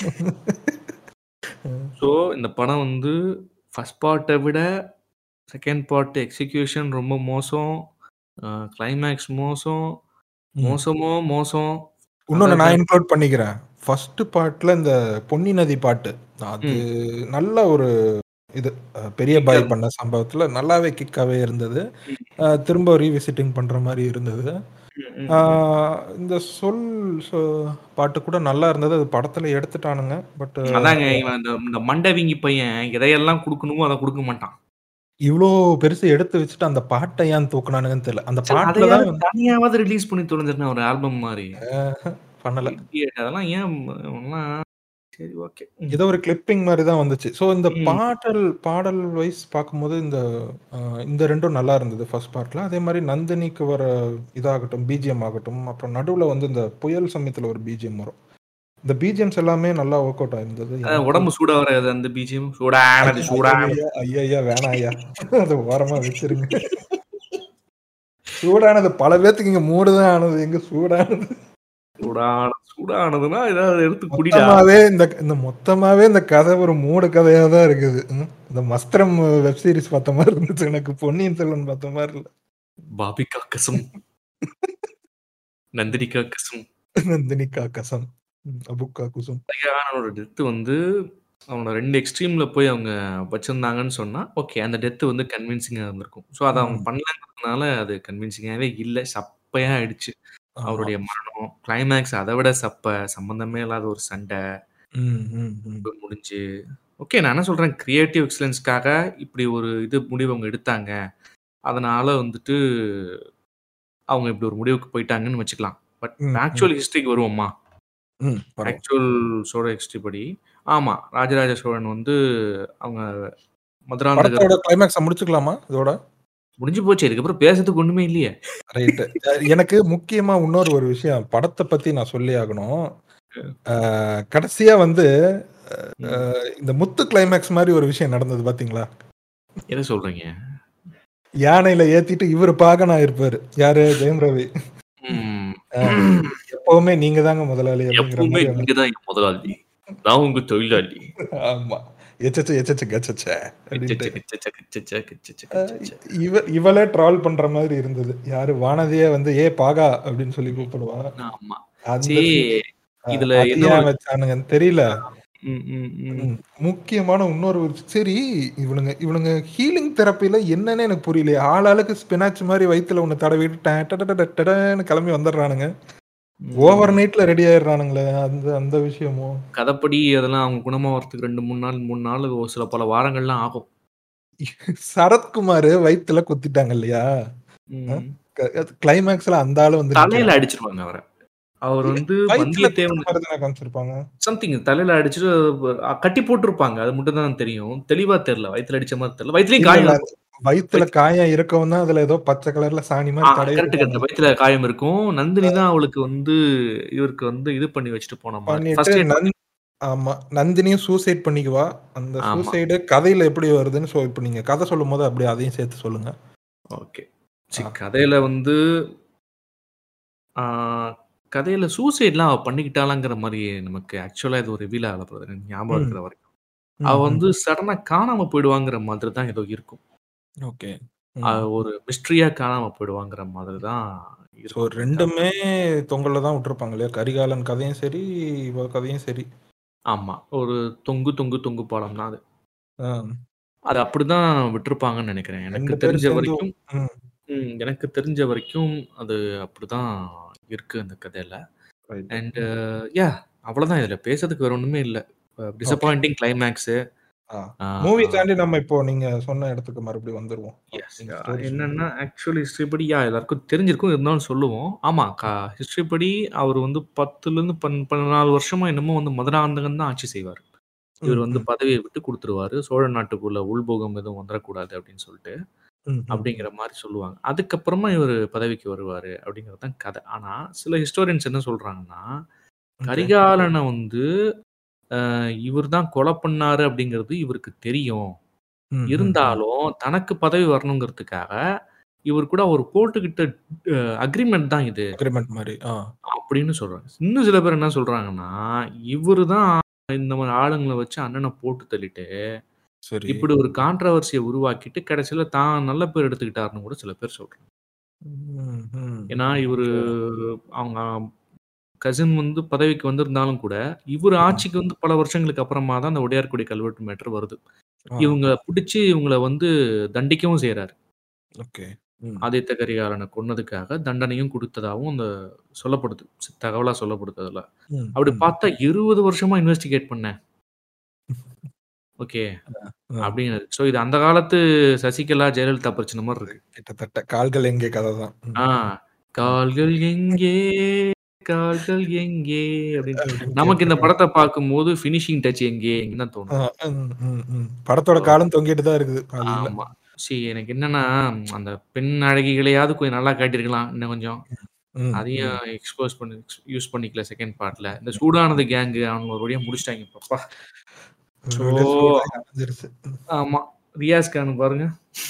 ம். ஸோ, இந்த படம் வந்து ஃபர்ஸ்ட் பார்ட்ட விட செகண்ட் பார்ட் எக்ஸிகியூஷன் ரொம்ப மோசம். அ கிளைமாக்ஸ் மோசம். ம். மோசமோ மோசம். இன்னொன்னு கதை நான் தான் இன்க்ளூட் பண்ணிக்கிறேன். ஃபர்ஸ்ட் பார்ட்ல இந்த பொன்னி நதி பாட்டு. அது ம். நல்ல ஒரு இது அ பெரிய கிக்கா பாய் இருந்தது. பண்ண சம்பவத்துல நல்லாவே கிக்காவே இருந்தது. ம். அ திரும்ப ரீவிசிட்டிங் பண்ற மாரி இருந்தது. ம், ம், ஆ ம். இந்த சொல் சொ பாட்டு கூட நல்லா இருந்தது. அது படத்துல எடுத்துட்டானுங்க. பட் அதாங்க இவன் இந்த இந்த மண்டவிங்கி பையன் எதையெல்லாம் குடுக்கணுமோ அத குடுக்க மாட்டான். இவ்ளோ பெருசு எடுத்து வச்சுட்டு அந்த பாட்ட ஏன் தூக்குனானுங்கன்னு தெரியல. அந்த சரி பாட்டுல தான் அதையாவது தனியாவது ரிலீஸ் பண்ணி தொலைஞ்சிருக்கணும் ஒரு ஆல்பம் மாரி. ஆஹ பண்ணல. இடியட் அதெல்லாம் ஏன் அவன்லாம் சரி ஓகே. ம். ஏதோ ஒரு கிளிப்பிங் மாரி தான் வந்துச்சு. ஸோ இந்த ம். பாடல் பாடல் வைஸ் பார்க்கும்போது இந்த அ இந்த 2ம் நல்லா இருந்தது ஃபர்ஸ்ட் பார்ட்ல. அதே மாரி நந்தினிக்கு வர இதாகட்டும், பிஜிஎம் ஆகட்டும், அப்புறம் நடுவுல வந்து இந்த புயல் சமயத்துல ஒரு பிஜிஎம் வரும். இந்த பிஜிஎம்ஸ் எல்லாமே நல்லா ஒர்க் அவுட் ஆயிருந்தது. அ எனக்கு உடம்பு சூடா வராது அந்த பிஜிஎம். சூடானது ஐயா சூடானது. ஐயய்யா! ஐயய்யா! வேணாம்யா. அத ஓரமா வச்சிருங்க. சூடானது பல பேத்துக்கு இங்க மூடு தான் ஆனது. எங்க சூடானது? சூடான சூடானதுன்னா ஏதாவது எடுத்து குடிடா. மொத்தமாவே இந்த இந்த மொத்தமாவே இந்த கதை ஒரு மூடு கதையா தான் இருக்குது. ம். இந்த மஸ்திரம் வெப் சீரிஸ் பார்த்த மாரி இருந்துச்சு எனக்கு. பொன்னியின் செல்வன் பார்த்த மாரி இல்ல. பாபிகா கசம். நந்தினிகா கசம். நந்தினிகா கசம். ம். அபுக்கா குசும். கரிகாலனோட டெத் வந்து அவனோட 2 எக்ஸ்ட்ரீம்ல போய் அவங்க வச்சிருந்தாங்கன்னு சொன்னா, ஓகே அந்த டெத் வந்து கன்வின்சிங்கா இருந்திருக்கும். ஸோ அத அவங்க ம். பண்ணலங்கிறதுனால அது கன்வின்சிங்காவே இல்ல. சப்பையா ஆயிடுச்சு. ஆமா. அவருடைய மரணம். கிளைமாக்ஸ் அத விட சப்ப. சம்மந்தமே இல்லாத ஒரு சண்டை. ம், ம், ம். போய் முடிஞ்சு. ஓகே நான் என்ன சொல்றேன், கிரியேட்டிவ் எக்ஸலன்ஸ்க்காக இப்படி ஒரு இது முடிவு அவங்க எடுத்தாங்க. அதனால வந்துட்டு அவங்க இப்படி ஒரு முடிவுக்கு போயிட்டாங்கன்னு வச்சுக்கலாம். பட் ம், ம். ஆக்சுவல் ஹிஸ்டரிக்கு வருவோமா? ம். வருவோம். ஆக்சுவல் சோழ ஹிஸ்டரி படி, ஆமா ராஜராஜ சோழன் வந்து அவங்க மதுராந்தகர் படத்தோட கிளைமாக்ஸ முடிச்சுக்கலாமா இதோட? முடிஞ்சு போச்சு. இதுக்கப்புறம் பேசுறதுக்கு ஒண்ணுமே இல்லையே. ரைட்டு. அ எனக்கு முக்கியமா இன்னொரு ஒரு விஷயம் படத்த பத்தி நான் சொல்லி ஆகணும். ம். ஆ கடைசியா வந்து அ ம். இந்த முத்து கிளைமாக்ஸ் மாரி ஒரு விஷயம் நடந்தது பார்த்தீங்களா? எத சொல்றீங்க? யானையில ஏத்திட்டு இவரு பாகனா இருப்பாரு. யாரு? ஜெயம் ரவி. ம். ஆ எப்பவுமே நீங்க தாங்க முதலாளி அப்படிங்கிற எப்பவுமே மாரி நீங்க தான் என் முதலாளி. நான் உங்க தொழிலாளி. ஆமா. எச்சச்ச எச்சச்ச கச்சச்ச கிச்சச்ச அப்படின்ட்டு. கிச்சச்ச கிச்சச்ச கிச்சச்ச அ கிச்சச்ச. இவ இவளே ட்ரால் பண்ற மாதிரி இருந்தது. யாரு? வானதியே வந்து ஏ பாகா அப்படின்னு சொல்லி கூப்பிடுவா. ஆமா. அந்த சரி சீன் அ இதுல அது என்ன ஏன் ஒரு வச்சானுங்கன்னு தெரியல. ம், ம், ம். ம். முக்கியமான இன்னொரு ஒரு சரி இவனுங்க இவனுங்க ஹீலிங் தெரப்பில என்னன்னே எனக்கு புரியலையே. ஆளாளுக்கு ஸ்பினாச் மாரி வயித்துல ஒண்ணு தடவிட்டு ட டடடட டடன்னு கிளம்பி வந்துடுறானுங்க. ஓவர் ம். நைட்ல ரெடி ஆயிடுறானுங்களே அந்த அந்த விஷயமும். கதைப்படி அதெல்லாம் அவங்க குணமாவறதுக்கு 2, 3 நாள் 3 நாள் ஒரு சில பல வாரங்கள்லாம் ஆகும். சரத்குமார் வயித்துல குத்திட்டாங்க இல்லையா? அ ம். க அது கிளைமாக்ஸ்ல அந்த ஆளு வந்து தலையில நிக்கிறான். அடிச்சுருவாங்க அவர. அவர் இல்ல வந்து வயித்துல குத்துன வந்தியத்தேவன் மாரி தானே காமிச்சிருப்பாங்க. சம்திங் தலையில அடிச்சுட்டு அ கட்டி போட்டுருப்பாங்க. அது மட்டும் தான் தெரியும். தெளிவா தெரியல. வயித்துல அடிச்ச மாரி தெரியல. வயித்துலயும் இல்ல காயம் இல்ல இருக்கும். வயித்துல வயித் காயம் இருக்கவும் தான் அதுல ஏதோ பச்சை கலர்ல சாணி ஆ மாரி தடவி கரெக்ட் கரெக்ட். இருக்காங்க. வயித்துல காயம் இருக்கும். நந்தினி அ. தான் அவளுக்கு வந்து இவருக்கு வந்து இது பண்ணி வச்சுட்டு போன மாரி. பண்ணிட்டு ஃபர்ஸ்ட் எய்ட் நந் பண்ணி ஆமா. நந்தினியும் சூசைட் பண்ணிக்குவா. அந்த ஆமா. சூசைடு கதையில எப்படி வருதுன்னு சொ இப்ப நீங்க கதை சொல்லும்போது அப்படியே அதையும் சேர்த்து சொல்லுங்க. ஓகே. சி ஆ. கதையில வந்து ஆ கதையில சூசைட்லாம் அவ பண்ணிக்கிட்டாளாங்கிற மாரி நமக்கு ஆக்சுவலா இது ஒரு ரிவீல் ஆகல பிரதர். எனக்கு ஞாபகம் ம். இருக்கிற வரைக்கும். அவ ம், ம். வந்து சடனா காணாம போயிடுவாங்கிற மாதிரி தான் ஏதோ இருக்கும். ஓகே. அது ம். ஒரு மிஸ்டரியா காணாம போயிடுவாங்கிற மாதிரி தான் ஸோ இருக்கும் அந்த கதை. 2மே தொங்கல்ல தான் விட்டுருப்பாங்க இல்லையா? கரிகாலன் கதையும் சரி, இவ கதையும் சரி. ஆமா. ஒரு தொங்கு தொங்கு தொங்கு பாலம் தான் அது. ஆ. அது அப்படிதான் விட்டுருப்பாங்கன்னு நெனைக்கிறேன். எனக்கு 2 பேரும் தெரிஞ்ச சேர்ந்து வரைக்கும் ம். ம். எனக்கு தெரிஞ்ச வரைக்கும் அது அப்படிதான் இருக்கு அந்த கதையில. ரைட். அண்ட் ம். யாஹ் அவ்வளோதான் இதுல பேசுறதுக்கு வேற ஒண்ணுமே இல்ல. அ ஓகே. Disappointing climax. ஆ. ஆ மூவி தாண்டி நம்ம இப்போ நீங்க சொன்ன இடத்துக்கு மறுபடியும் வந்துருவோம். எஸ். நீங்க அ ஸ்டோரி சொல்லுங்க. என்னன்னா ஆக்சுவலி ஹிஸ்டரி படி யா எல்லாருக்கும் தெரிஞ்சிருக்கும். இருந்தாலும் சொல்லுவோம். ஆமா க ம். ஹிஸ்டரி படி அவர் வந்து 10லேருந்து பன் 14 வருஷமா என்னமோ வந்து மதுராந்தகன் தான் ஆட்சி செய்வாரு. இவர் ம், வந்து ம். பதவிய விட்டு குடுத்துருவாரு. சோழ நாட்டுக்குள்ள உள்பூகம் எதுவும் வந்துறக்கூடாது அப்படின்னு சொல்லிட்டு. ம், ம், அப்படிங்கிற ம். மாரி சொல்லுவாங்க. அதுக்கப்புறமா இவரு பதவிக்கு வருவாரு அப்படிங்கிறது தான் கதை. ஆனா சில ஹிஸ்டோரியன்ஸ் என்ன சொல்றாங்கன்னா, ஓகே. கரிகாலன வந்து அ இவர் தான் கொலை பண்ணாரு அப்படிங்கிறது இவருக்கு தெரியும். ம், ம், ம். இருந்தாலும் தனக்கு பதவி வரணுங்கிறதுக்காக, இவர் கூட அவர் போட்டுக்கிட்ட அ அக்ரீமெண்ட் தான் இது. அக்ரிமெண்ட் மாரி. ஆ. அப்படின்னு சொல்றாங்க. இன்னும் சில பேர் என்ன சொல்றாங்கன்னா, இவரு தான் இந்த மாரி ஆளுங்கள வச்சு அண்ணன போட்டு தள்ளிட்டு, சரி. இப்படி ஒரு கான்ட்ரோவர்சிய உருவாக்கிட்டு கடைசியில தான் நல்ல பேர் எடுத்துக்கிட்டாருன்னு கூட சில பேர் சொல்றாங்க. ம், ம். ஏன்னா இவரு ஓகே. அவங்க கசின் வந்து பதவிக்கு வந்திருந்தாலும் கூட, இவரு ம். ஆட்சிக்கு வந்து பல வருஷங்களுக்கு அப்புறமா தான் அந்த உடையார்குடி கல்வெட்டு மேட்டர் வருது. ஆ. இவங்கள புடிச்சு இவங்கள வந்து தண்டிக்கவும் செய்றாரு. ஓகே. ம். ஆதித்த கரிகாலன கொன்னதுக்காக தண்டனையும் குடுத்ததாவும் அந்த சொல்லப்படுது. ஸ் தகவலா சொல்லப்படுது அதுல. ம், அப்படி ம். பார்த்தா 20 வருஷமா இன்வெஸ்டிகேட் பண்ணேன். ஓகே. அ, அ. அப்படிங்கிறாரு. ஸோ இது அந்த காலத்து சசிகலா, ஜெயலலிதா பிரச்சனை மாரி இருக்கு. கிட்டத்தட்ட கால்கள் எங்கே கதை தான். ம். ஆ ம். கால்கள் எங்கே கால்கள் எங்கே அப்படின்னு. அப்படின்னு நமக்கு இந்த கேட்டுருக்காங்க. படத்த பார்க்கும்போது ஃபினிஷிங் டச் எங்கே தான் ஆ, தோணுது. ம், ம், ம். படத்தோட ஸோ காலும் தொங்கிட்டு தான் இருக்குது பாதியில. ஆமா. சி எனக்கு என்னன்னா, அந்த பெண் அழகிகளையாவது கொஞ்சம் நல்லா காட்டியிருக்கலாம் இன்னும் கொஞ்சம். ம், ம், அதையும் ம். எக்ஸ்போஸ் பண்ணி யூஸ் பண்ணிக்கல செகண்ட் பார்ட்ல. இந்த சூடானது கேங்கு அவனுங்க ஒரு வழியா முடிச்சுட்டாங்க. அப்பா! ஒரு ஸோ வழியா சூடாகி அணைஞ்சிருச்சு. ம். ஆமா. ரியாஸ் கான் பாருங்க.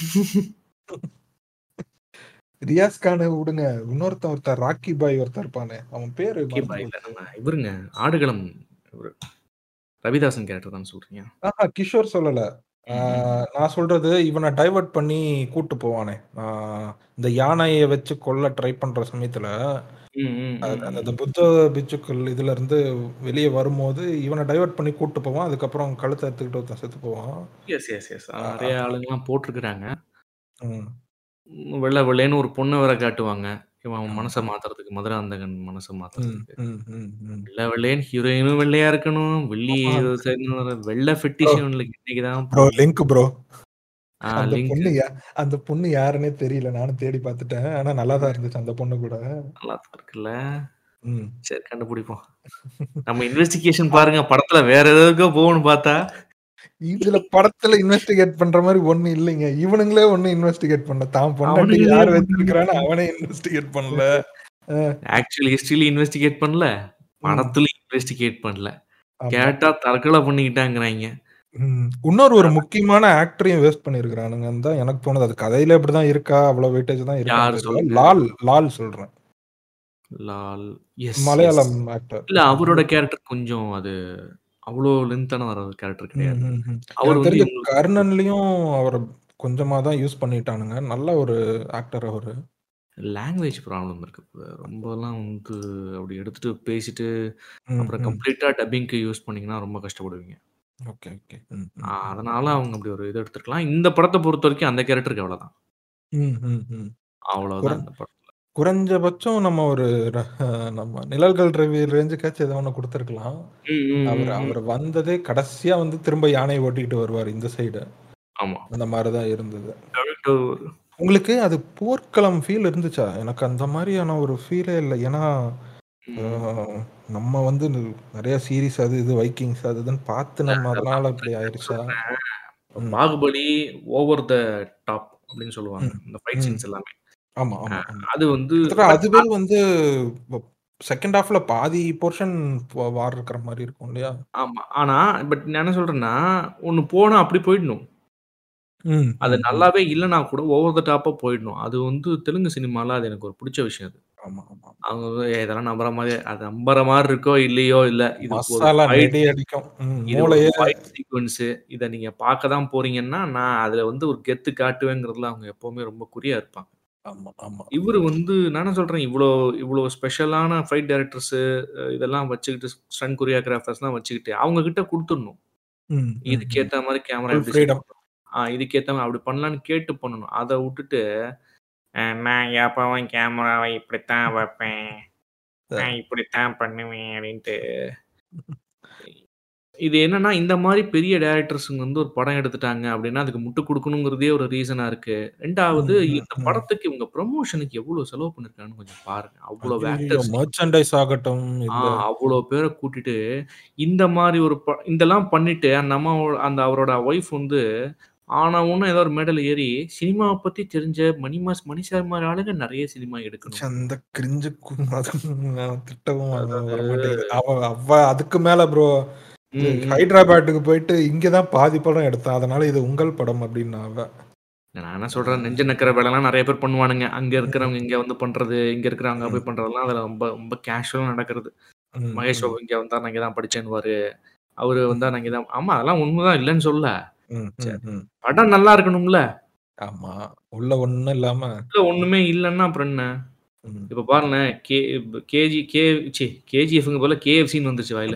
ரியாஸ் கான விடுங்க. இன்னொருத்தன் ஒருத்தன் ராக்கி பாய் ஒருத்தன் இருப்பானே. அவன் பேரு ராக்கி மறந்து பாய் இல்ல. போச்சு. நம்ம இவருங்க ஆடுகளம் இவரு. ரவிதாசன் கேரக்டர் தான சொல்றீங்க? ஆஹா கிஷோர் சொல்லல. ஆ ம், ம். நான் சொல்றது இவன டைவர்ட் பண்ணி கூட்டு போவானே. ஆ இந்த யானைய வச்சு கொல்ல ட்ரை பண்ற சமயத்துல, ம், ம், அ ம், அந்த ம். அந்த புத்த பிட்சுக்கள் இதுலருந்து வெளிய வரும்போது, இவன டைவர்ட் பண்ணி கூட்டு போவான். அதுக்கப்புறம் கழுத்த அறுத்துக்கிட்டு ஒருத்தன் செத்து போவான். S, S, S. ஆ, நெறைய ஆளுங்கலாம் போட்டுருக்காங்க. ம். ம் வெள்ள வெள்ளேன்னு ஒரு பொண்ண வேற காட்டுவாங்க. இவன் அவன் ஆமா. மனச மாத்துறதுக்கு, மதுராந்தகன் மனச ம், மாத்துறதுக்கு. ம், ம், ம். வெள்ள வெள்ளேன்னு ஹீரோயினும் வெள்ளையா இருக்கணும். வெள்ளி ஆமா. வெள்ள ப்ரோ, ஃபெட்டிஷ் இவனுங்களுக்கு இன்னைக்கு தான் ப்ரோ புரியுது. Link bro. ஆ அந்த லிங்க். பொண்ணு யா அந்த பொண்ணு யாருன்னே தெரியல. நானும் தேடி பார்த்துட்டேன். ஆனா நல்லா தான் ம். இருந்துச்சு அந்த பொண்ணு கூட. நல்லா தான் இருக்குல்ல. ம். சரி கண்டுபிடிப்போம். நம்ம இன்வெஸ்டிகேஷன் பாருங்க. படத்துல வேற எதுக்கோ போகும்னு பார்த்தா இதுல படத்துல இன்வெஸ்டிகேட் பண்ற மாரி ஒண்ணும் இல்லைங்க. இவனுங்களே ஒண்ணும் இன்வெஸ்டிகேட் பண்ணல. தான் பொண்டாட்டி அவனுங்களே யார் ஒண்ணும் வச்சிருக்கான்னு அவனே இன்வெஸ்டிகேட் பண்ணல. அ. ஆக்சுவலி ஹிஸ்டரிலயும் இன்வெஸ்டிகேட் பண்ணல. ம். படத்துலயும் இன்வெஸ்டிகேட் பண்ணல. ஆமா. கேட்டா தற்கொலை பண்ணிக்கிட்டாங்கிறாய்ங்க. ம். இன்னொரு ஒரு அதான். முக்கியமான ஆக்டரையும் வேஸ்ட் பண்ணியிருக்கிறானுங்கன்னு தான் எனக்கு தோணுது. அது கதையில இப்படிதான் இருக்கா? அவ்வளோ வெயிட்டேஜ் தான் இருக்கான்னு யாரு தெரியல. சொல்லுங்க? லால் லால் சொல்றேன். Lal. Yes, yes. Malayalam actor. இல்ல அவரோட அவரு கேரக்டர் கொஞ்சம் அது அவ்ளோ லென்த்தான ஒரு கேரக்டர் ம், கிடையாது. ம், ம். அவர் எனக்கு வந்து தெரிஞ்சு இவங்களுக்கு கர்ணன்லயும் அவர கொஞ்சமா தான் யூஸ் பண்ணிட்டானுங்க. நல்ல ஒரு ஆக்டர் அவரு. லாங்குவேஜ் ப்ராப்ளம் இருக்கு. இப்ப ரொம்பலாம் வந்து அப்படி எடுத்துட்டு பேசிட்டு, ம், அப்புறம் ம். கம்ப்ளீட்டா டப்பிங்க்கு யூஸ் பண்ணீங்கன்னா ரொம்ப கஷ்டப்படுவீங்க. Okay, okay. ம், அ ம், ம். அதனால அவங்க அப்படி ஒரு இது எடுத்துருக்கலாம். இந்த படத்த பொறுத்தவரைக்கும் அந்த கேரக்டருக்கு அவ்வளோதான். ம், ம், ம். குற அவ்வளோதான் இந்த படத்துல. குறைஞ்சபட்சம் நம்ம ஒரு ர நம்ம நிழல்கள் ரவி ரேஞ்சுக்காச்சும் ஏதோ ஒண்ணு குடுத்துருக்கலாம். ம், ம், அவரு ம், ம். அவரு வந்ததே கடைசியா வந்து திரும்ப யானைய ஓட்டிக்கிட்டு வருவாரு இந்த சைடு. ஆமா. அந்த மாரி தான் இருந்தது. கரெக்ட்டு ஒரு உங்களுக்கு அது போர்க்களம் ஃபீல் இருந்துச்சா? எனக்கு அந்த மாரியான ஒரு ஃபீலே இல்ல. ஏன்னா, அ ம். நம்ம வந்து நெறைய சீரிஸ் அது இது வைக்கிங்ஸ் அது இதுன்னு பார்த்து இல்ல நம்ம அதெல்லாம் அதனால வந்து இப்படி என்ன ஆயிருச்சா? சொல்றேன், ம். பாகுபலி ஓவர் த டாப் அப்படின்னு சொல்லுவாங்க. ம், இந்த ஃபைட் ம். சீன்ஸ் எல்லாமே. ஆமா, அ ஆமா, ஆமா. அது வந்து கிட்டத்தட்ட பட் அதுவே அ வந்து ப செகண்ட் ஹாஃப்ல பாதி போர்ஷன் வ வார் இருக்கிற மாரி இருக்கும் இல்லையா? ஆமா. ஆனா, பட் நான் என்ன சொல்றேன்னா, ஒண்ணு போனா அப்படி போயிடணும். ம், அது ம், ம். நல்லாவே இல்லன்னா கூட ஓவர் த டாப்பா போயிடணும். அது வந்து தெலுங்கு சினிமால அது எனக்கு ஒரு புடிச்ச விஷயம் அது. ஆமா, ஆமா. அவங்க வந்து "ஏய் இதெல்லாம் நம்புற மாரி அது நம்புற மாரி இருக்கோ இல்லையோ இல்ல. இது ஒரு மசாலா ஃபைட் நெடி அடிக்கும். ம். இது ஒரு மூளையே ஃபைட் சீக்வென்ஸ். இத நீங்க பார்க்க தான் போறீங்கன்னா, நான் அதுல வந்து ஒரு கெத்து காட்டுவேங்கிறதுல அவங்க எப்பவுமே ரொம்ப குறியா இருப்பாங்க. ஆமா, ஆமா. இவரு வந்து நான் என்ன சொல்றேன், இவ்ளோ இவ்ளோ ஸ்பெஷலான ஃபைட் டைரக்டர்ஸ் இதெல்லாம் வச்சுக்கிட்டு ஸ்டண்ட் கொரியோகிராஃபர்ஸ்லாம் வச்சுக்கிட்டு அவங்க கிட்ட குடுத்துடணும். ம், ம், ம். இதுக்கேத்த மாரி கேமரா ஃபுல் எப்படி செட் ஃப்ரீடம். பண்ணணும். ஆ இதுக்கேத்த மாரி அப்படி பண்ணலான்னு கேட்டு பண்ணணும். அத வுட்டுட்டு, அ நான் எப்பவும் கேமராவ இப்படித்தான் வைப்பேன். அ. நான் இப்படித்தான் பண்ணுவேன் அப்படின்ட்டு. இது என்னன்னா, இந்த மாரி பெரிய டைரக்டர்ஸ்ங்க வந்து ஒரு படம் எடுத்துட்டாங்க அப்படின்னா, அதுக்கு முட்டு குடுக்கணுங்கிறதே ஒரு ரீசனா இருக்கு. 2வது ம், ம், இந்த ம். படத்துக்கு இவங்க ப்ரமோஷனுக்கு எவ்வளோ செலவு பண்ணியிருக்காங்கன்னு கொஞ்சம் பாருங்க. அவ்வளவு ஐய்யய்யோ! ஆக்டர்ஸ் மெர்ச்சன்டைஸ் ஆகட்டும், ஆ இல்ல அவ்வளோ பேர கூட்டிட்டு, இந்த மாரி ஒரு ப இதெல்லாம் பண்ணிட்டு அந்த அம்மாவோட அந்த அவரோட ஒய்ஃப் வந்து ஆனா ஊன்னா ஏதோ ஒரு மேடையில ஏறி, சினிமாவ பத்தி தெரிஞ்ச மணிமாஸ் மணி சார் மாரி ஆளுங்க நெறைய சினிமா எடுக்கணும். அந்த கிரிஞ்சுக்கு திட்டவும் அதாவது வரமாட்டேங்குது. அவ அவ அதுக்கு மேல ப்ரோ இது ம், ம். ஹைதராபாத்துக்கு போயிட்டு இங்க தான் பாதி படம் எடுத்தேன். அதனால இது உங்கள் படம் அப்டின்னா அவ. நான் என்ன ஆ. சொல்றேன், நெஞ்ச நக்குற வேலைலாம் நெறைய பேர் பண்ணுவானுங்க. அங்க ம். இருக்கிறவங்க இங்க வந்து பண்றது, இங்க இருக்கிறவங்க அங்க ம். போய் பண்றதெல்லாம் அதுல ரொம்ப ரொம்ப கேஷுவலா நடக்கிறது. ம், மகேஷ் ம். பாபு இங்க வந்தா நான் இங்க தான் படிச்சேன்னுவாரு. அவரு ம். வந்தா நான் இங்க தான் ஆமா அதெல்லாம் உண்மதான் இல்லன்னு சொல்லல. ம், ம், சரி. ம். படம் நல்லா இருக்கணும்ல. ஆமா. உள்ள ஒண்ணும் இல்லாம உள்ள ஒண்ணுமே இல்லன்னா அப்புறம் என்ன? ம். இப்ப பாருங்களேன், கே கேஜி கே ச்சீ கேஜிஎஃப்ங்க பதிலா கேஎஃப்சின்னு வந்துருச்சு வாயில.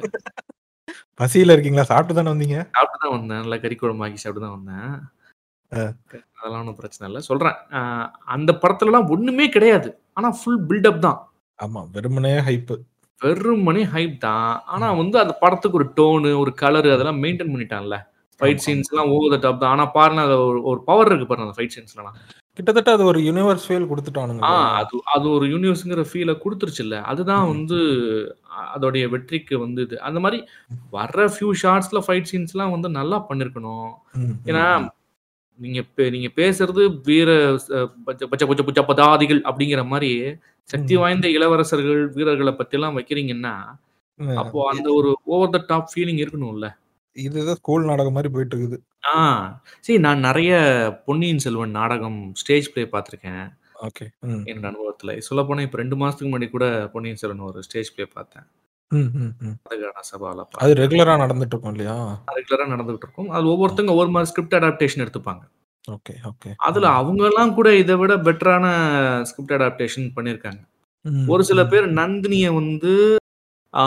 பசியில இருக்கீங்களா? சாப்பிட்டு தானே வந்தீங்க? சாப்பிட்டு தான் வந்தேன். நல்லா கறி குழம்பு ஆக்கி சாப்பிட்டு தான் வந்தேன். அ. அதெல்லாம் ஒண்ணும் பிரச்சனை இல்ல. சொல்றேன். அ அந்த படத்துலலாம் ஒண்ணுமே கிடையாது. ஆனா ஃபுல் பில்டப் தான். ஆமா. வெறுமனே ஹைப்பு. வெறுமனே ஹைப் தான். ஆனா ம். வந்து அந்த படத்துக்கு ஒரு டோனு, ஒரு கலரு ம். அதெல்லாம் மெயின்டெயின் பண்ணிட்டான்ல. ஃபைட் ஆமா, ஆமா. சீன்ஸ்லாம் ஓவர் த டாப் தான். ஆனா பாருங்க அது ஒரு ஒரு பவர் இருக்கு பாருங்க அந்த ஃபைட் சீன்ஸ்லலாம். கிட்டத்தட்ட அது ஒரு யுனிவர்ஸ் ஃபீல் குடுத்துட்டானுங்க ஆ இல்லையா? அது அது ஒரு யூனிவர்ஸ்ங்கிற ஃபீல குடுத்துருச்சுல்ல. அதுதான் ம். வந்து அ அதோடைய வெற்றிக்கு வந்து இது. அந்த மாரி வர்ற ஃபியூ ஷாட்ஸ்ல ஃபைட் சீன்ஸ்லாம் வந்து நல்லா பண்ணியிருக்கணும். ம், ஏன்னா, ம், ம். நீங்க பே நீங்க பேசுறது வீர ச பச்ச பச்ச பச்ச பச்ச பதாதிகள் அப்படிங்கிற மாரி சக்தி ம். வாய்ந்த இளவரசர்கள், வீரர்கள பத்திலாம் வைக்கிறீங்கன்னா, அ. அப்போ அந்த ஒரு ஓவர் த டாப் ஃபீலிங் இருக்கணும்ல. இதுதான் ஸ்கூல் நாடகம் மாரி போயிட்டு இருக்குது. ஆ சரி நான் நெறைய பொன்னியின் செல்வன் நாடகம் ஸ்டேஜ் ப்ளே பார்த்துருக்கேன். ஓகே. ம். என்னோட அனுபவத்துல. சொல்லப்போனா இப்ப 2 மாசத்துக்கு முன்னாடி கூட பொன்னியின் செல்வன் ஒரு ஸ்டேஜ் ப்ளே பார்த்தேன். ம், ம், ம். நாடகான சபால அது பார்த்தேன். ரெகுலரா நடந்துட்டு இருக்கும் இல்லையா? ரெகுலரா நடந்துகிட்டு இருக்கும். அது ஒவ்வொருத்தங்க ஒவ்வொரு மாரி ஸ்கிரிப்ட் அடாப்டேஷன் எடுத்துப்பாங்க. Okay, okay. அதுல ம். அவங்கலாம் கூட இத விட பெட்டரான ஸ்கிரிப்ட் அடாப்டேஷன் பண்ணியிருக்காங்க. ம், ஒரு சில ம். பேர் நந்தினிய வந்து ஆ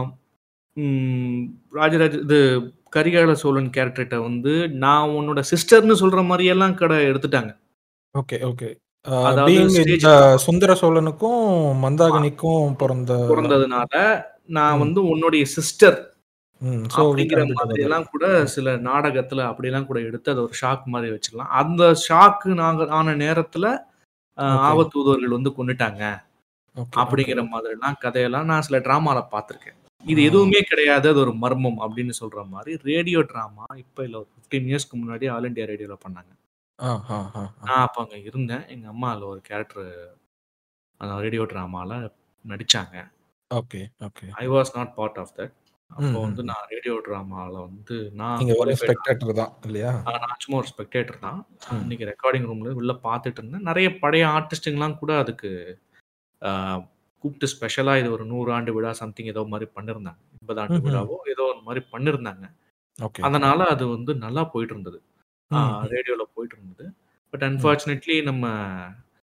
ம் ராஜராஜ இது கரிகால சோழன் கேரக்டர்ட்ட வந்து நான் உன்னோட சிஸ்டர்ன்னு சொல்ற மாரியெல்லாம் கூட எடுத்துட்டாங்க. Okay, okay. அ அதாவது பீயிங் ஸ்டேஜ் இந்த டிராமா. சுந்தர சோழனுக்கும், ஆமா. மந்தாகினிக்கும் பொறந்த பொறந்ததுனால, நான் ம். வந்து உன்னுடைய சிஸ்டர் ம். ஸோ வி அப்படிங்கிற கான்ட் பி டுகெதர். மாதிரியெல்லாம் கூட ம். சில நாடகத்துல அப்படிலாம் கூட எடுத்து அத ஒரு ஷாக் மாரி வச்சுக்கலாம். அந்த ஷாக்கு நாங்க ஆன நேரத்துல அ ஓகே. ஆபத்தூதர்கள் வந்து கொன்னுட்டாங்க. Okay, okay. அப்படிங்கிற மாதிரிலாம் கதையெல்லாம் நான் சில டிராமால பார்த்துருக்கேன். இது ஆ. எதுவுமே கிடையாது. அது ஒரு மர்மம் அப்படின்னு சொல்ற மாரி ரேடியோ டிராமா இப்ப இல்ல ஒரு 15 இயர்ஸ்க்கு முன்னாடி ஆல் இண்டியா ரேடியோல பண்ணாங்க. ஆ, ஆ, ஆ, ஆ. நான் அப்ப அங்க இருந்தேன். எங்க அம்மா அதுல ஒரு கேரக்டர் அந்த ரேடியோ டிராமால நடிச்சாங்க. Okay, okay. I was not part of that. ம், அப்போ ம், வந்து ம். நான் ரேடியோ டிராமால வந்து நான் நீங்க வெறும் குவாலிஃபைட் ஸ்பெக்டேட்டர் தான் இல்லையா? ஆ நான் சும்மா ஒரு ஸ்பெக்டேட்டர் தான். ம். அன்னைக்கு ரெக்கார்டிங் ரூம்ல உள்ள பார்த்துட்டு இருந்தேன். நெறைய பழைய ஆர்டிஸ்ட்டுங்கலாம் கூட அதுக்கு ஆ கூப்ட்டு ஸ்பெஷலா இது ஒரு 100 ஆண்டு விழா சம்திங் ஏதோ மாரி பண்ணியிருந்தாங்க. 80 ஆண்டு ம்ஹ்ம். விழாவோ ஏதோ ஒரு மாரி பண்ணியிருந்தாங்க. ஓகே. அதனால அது வந்து நல்லா போயிட்டு இருந்தது. ஆ ம், ம். ரேடியோல போயிட்டு இருந்தது. பட் ம். அன்பார்ச்சுனேட்லி நம்ம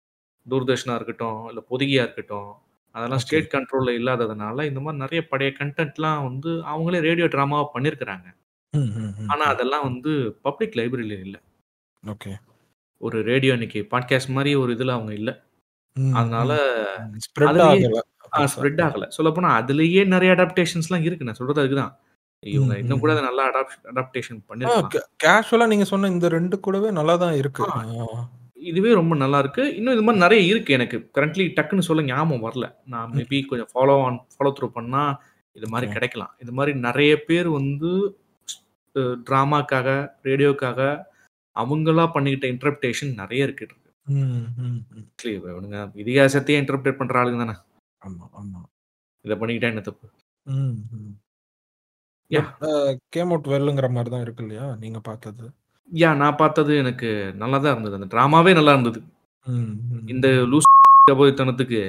தூர்தர்ஷனா இருக்கட்டும், இல்ல பொதிகையா இருக்கட்டும், அதெல்லாம் ஓகே. ஸ்டேட் கண்ட்ரோல்ல இல்லாததுனால, இந்த மாரி நெறைய பழைய கன்டென்ட்லாம் வந்து அவங்களே ரேடியோ டிராமாவா பண்ணியிருக்கிறாங்க. ம், ம், ம், ஆனா ம். அதெல்லாம் வந்து பப்ளிக் லைப்ரரில இல்ல. ஓகே. ஒரு ரேடியோ இன்னைக்கு பாட்காஸ்ட் மாரி ஒரு இதுல அவங்க இல்ல. ம், அதனால ம். ம். ஸ்ப்ரெட் அதுலயே ஆகல ஆ பெருசா. ஸ்ப்ரெட் ஆகல. சொல்லப்போனா அதிலேயே நெறைய அடாப்டேஷன்ஸ்லாம் இருக்கு. நான் சொல்றது அதுக்கு தான். இவங்க ம், இன்னும் ம், கூட ம். அத நல்லா அடாப்ட் அடாப்டேஷன் ஆ பண்ணியிருக்கலாம். கே கேஷுவலா நீங்க சொன்ன இந்த 2 கூடவே நல்லா தான் இருக்கு. ஆ. ஆ. இதுவே ரொம்ப நல்லா இருக்கு. இன்னும் இது மாரி நெறைய இருக்கு எனக்கு. கரண்ட்லி டக்குன்னு சொல்ல ஞாபகம் வரல. நான் ம். மேபி கொஞ்சம் ஃபாலோ ஆன் ஃபாலோ த்ரூ பண்ணா இது மாரி ஓகே. கிடைக்கலாம். இது மாரி நெறைய பேர் வந்து அ டிராமாக்காக, ரேடியோக்காக அவங்களா பண்ணிக்கிட்ட இன்டர்பிரேஷன் நெறைய இருக்கு. ம், ம், ம். ஆக்சுவலி இவனுங்க இதிகாசத்தையே இன்டர்பிரேட் பண்ற ஆளுங்க தானே. ஆமா, ஆமா. இத பண்ணிக்கிட்டா என்ன தப்பு? ம், ம். யாஹ்! பட் அ கேம் அவுட் வெல்லுங்கிற மாரி தான் இருக்கு இல்லையா? நீங்க பார்த்தது. யாஹ்! நான் பார்த்தது எனக்கு நல்லா தான் இருந்தது. அந்த டிராமாவே நல்லா இருந்தது. ம், ம், இந்த ம். லூஸ் அபோதித்தனத்துக்கு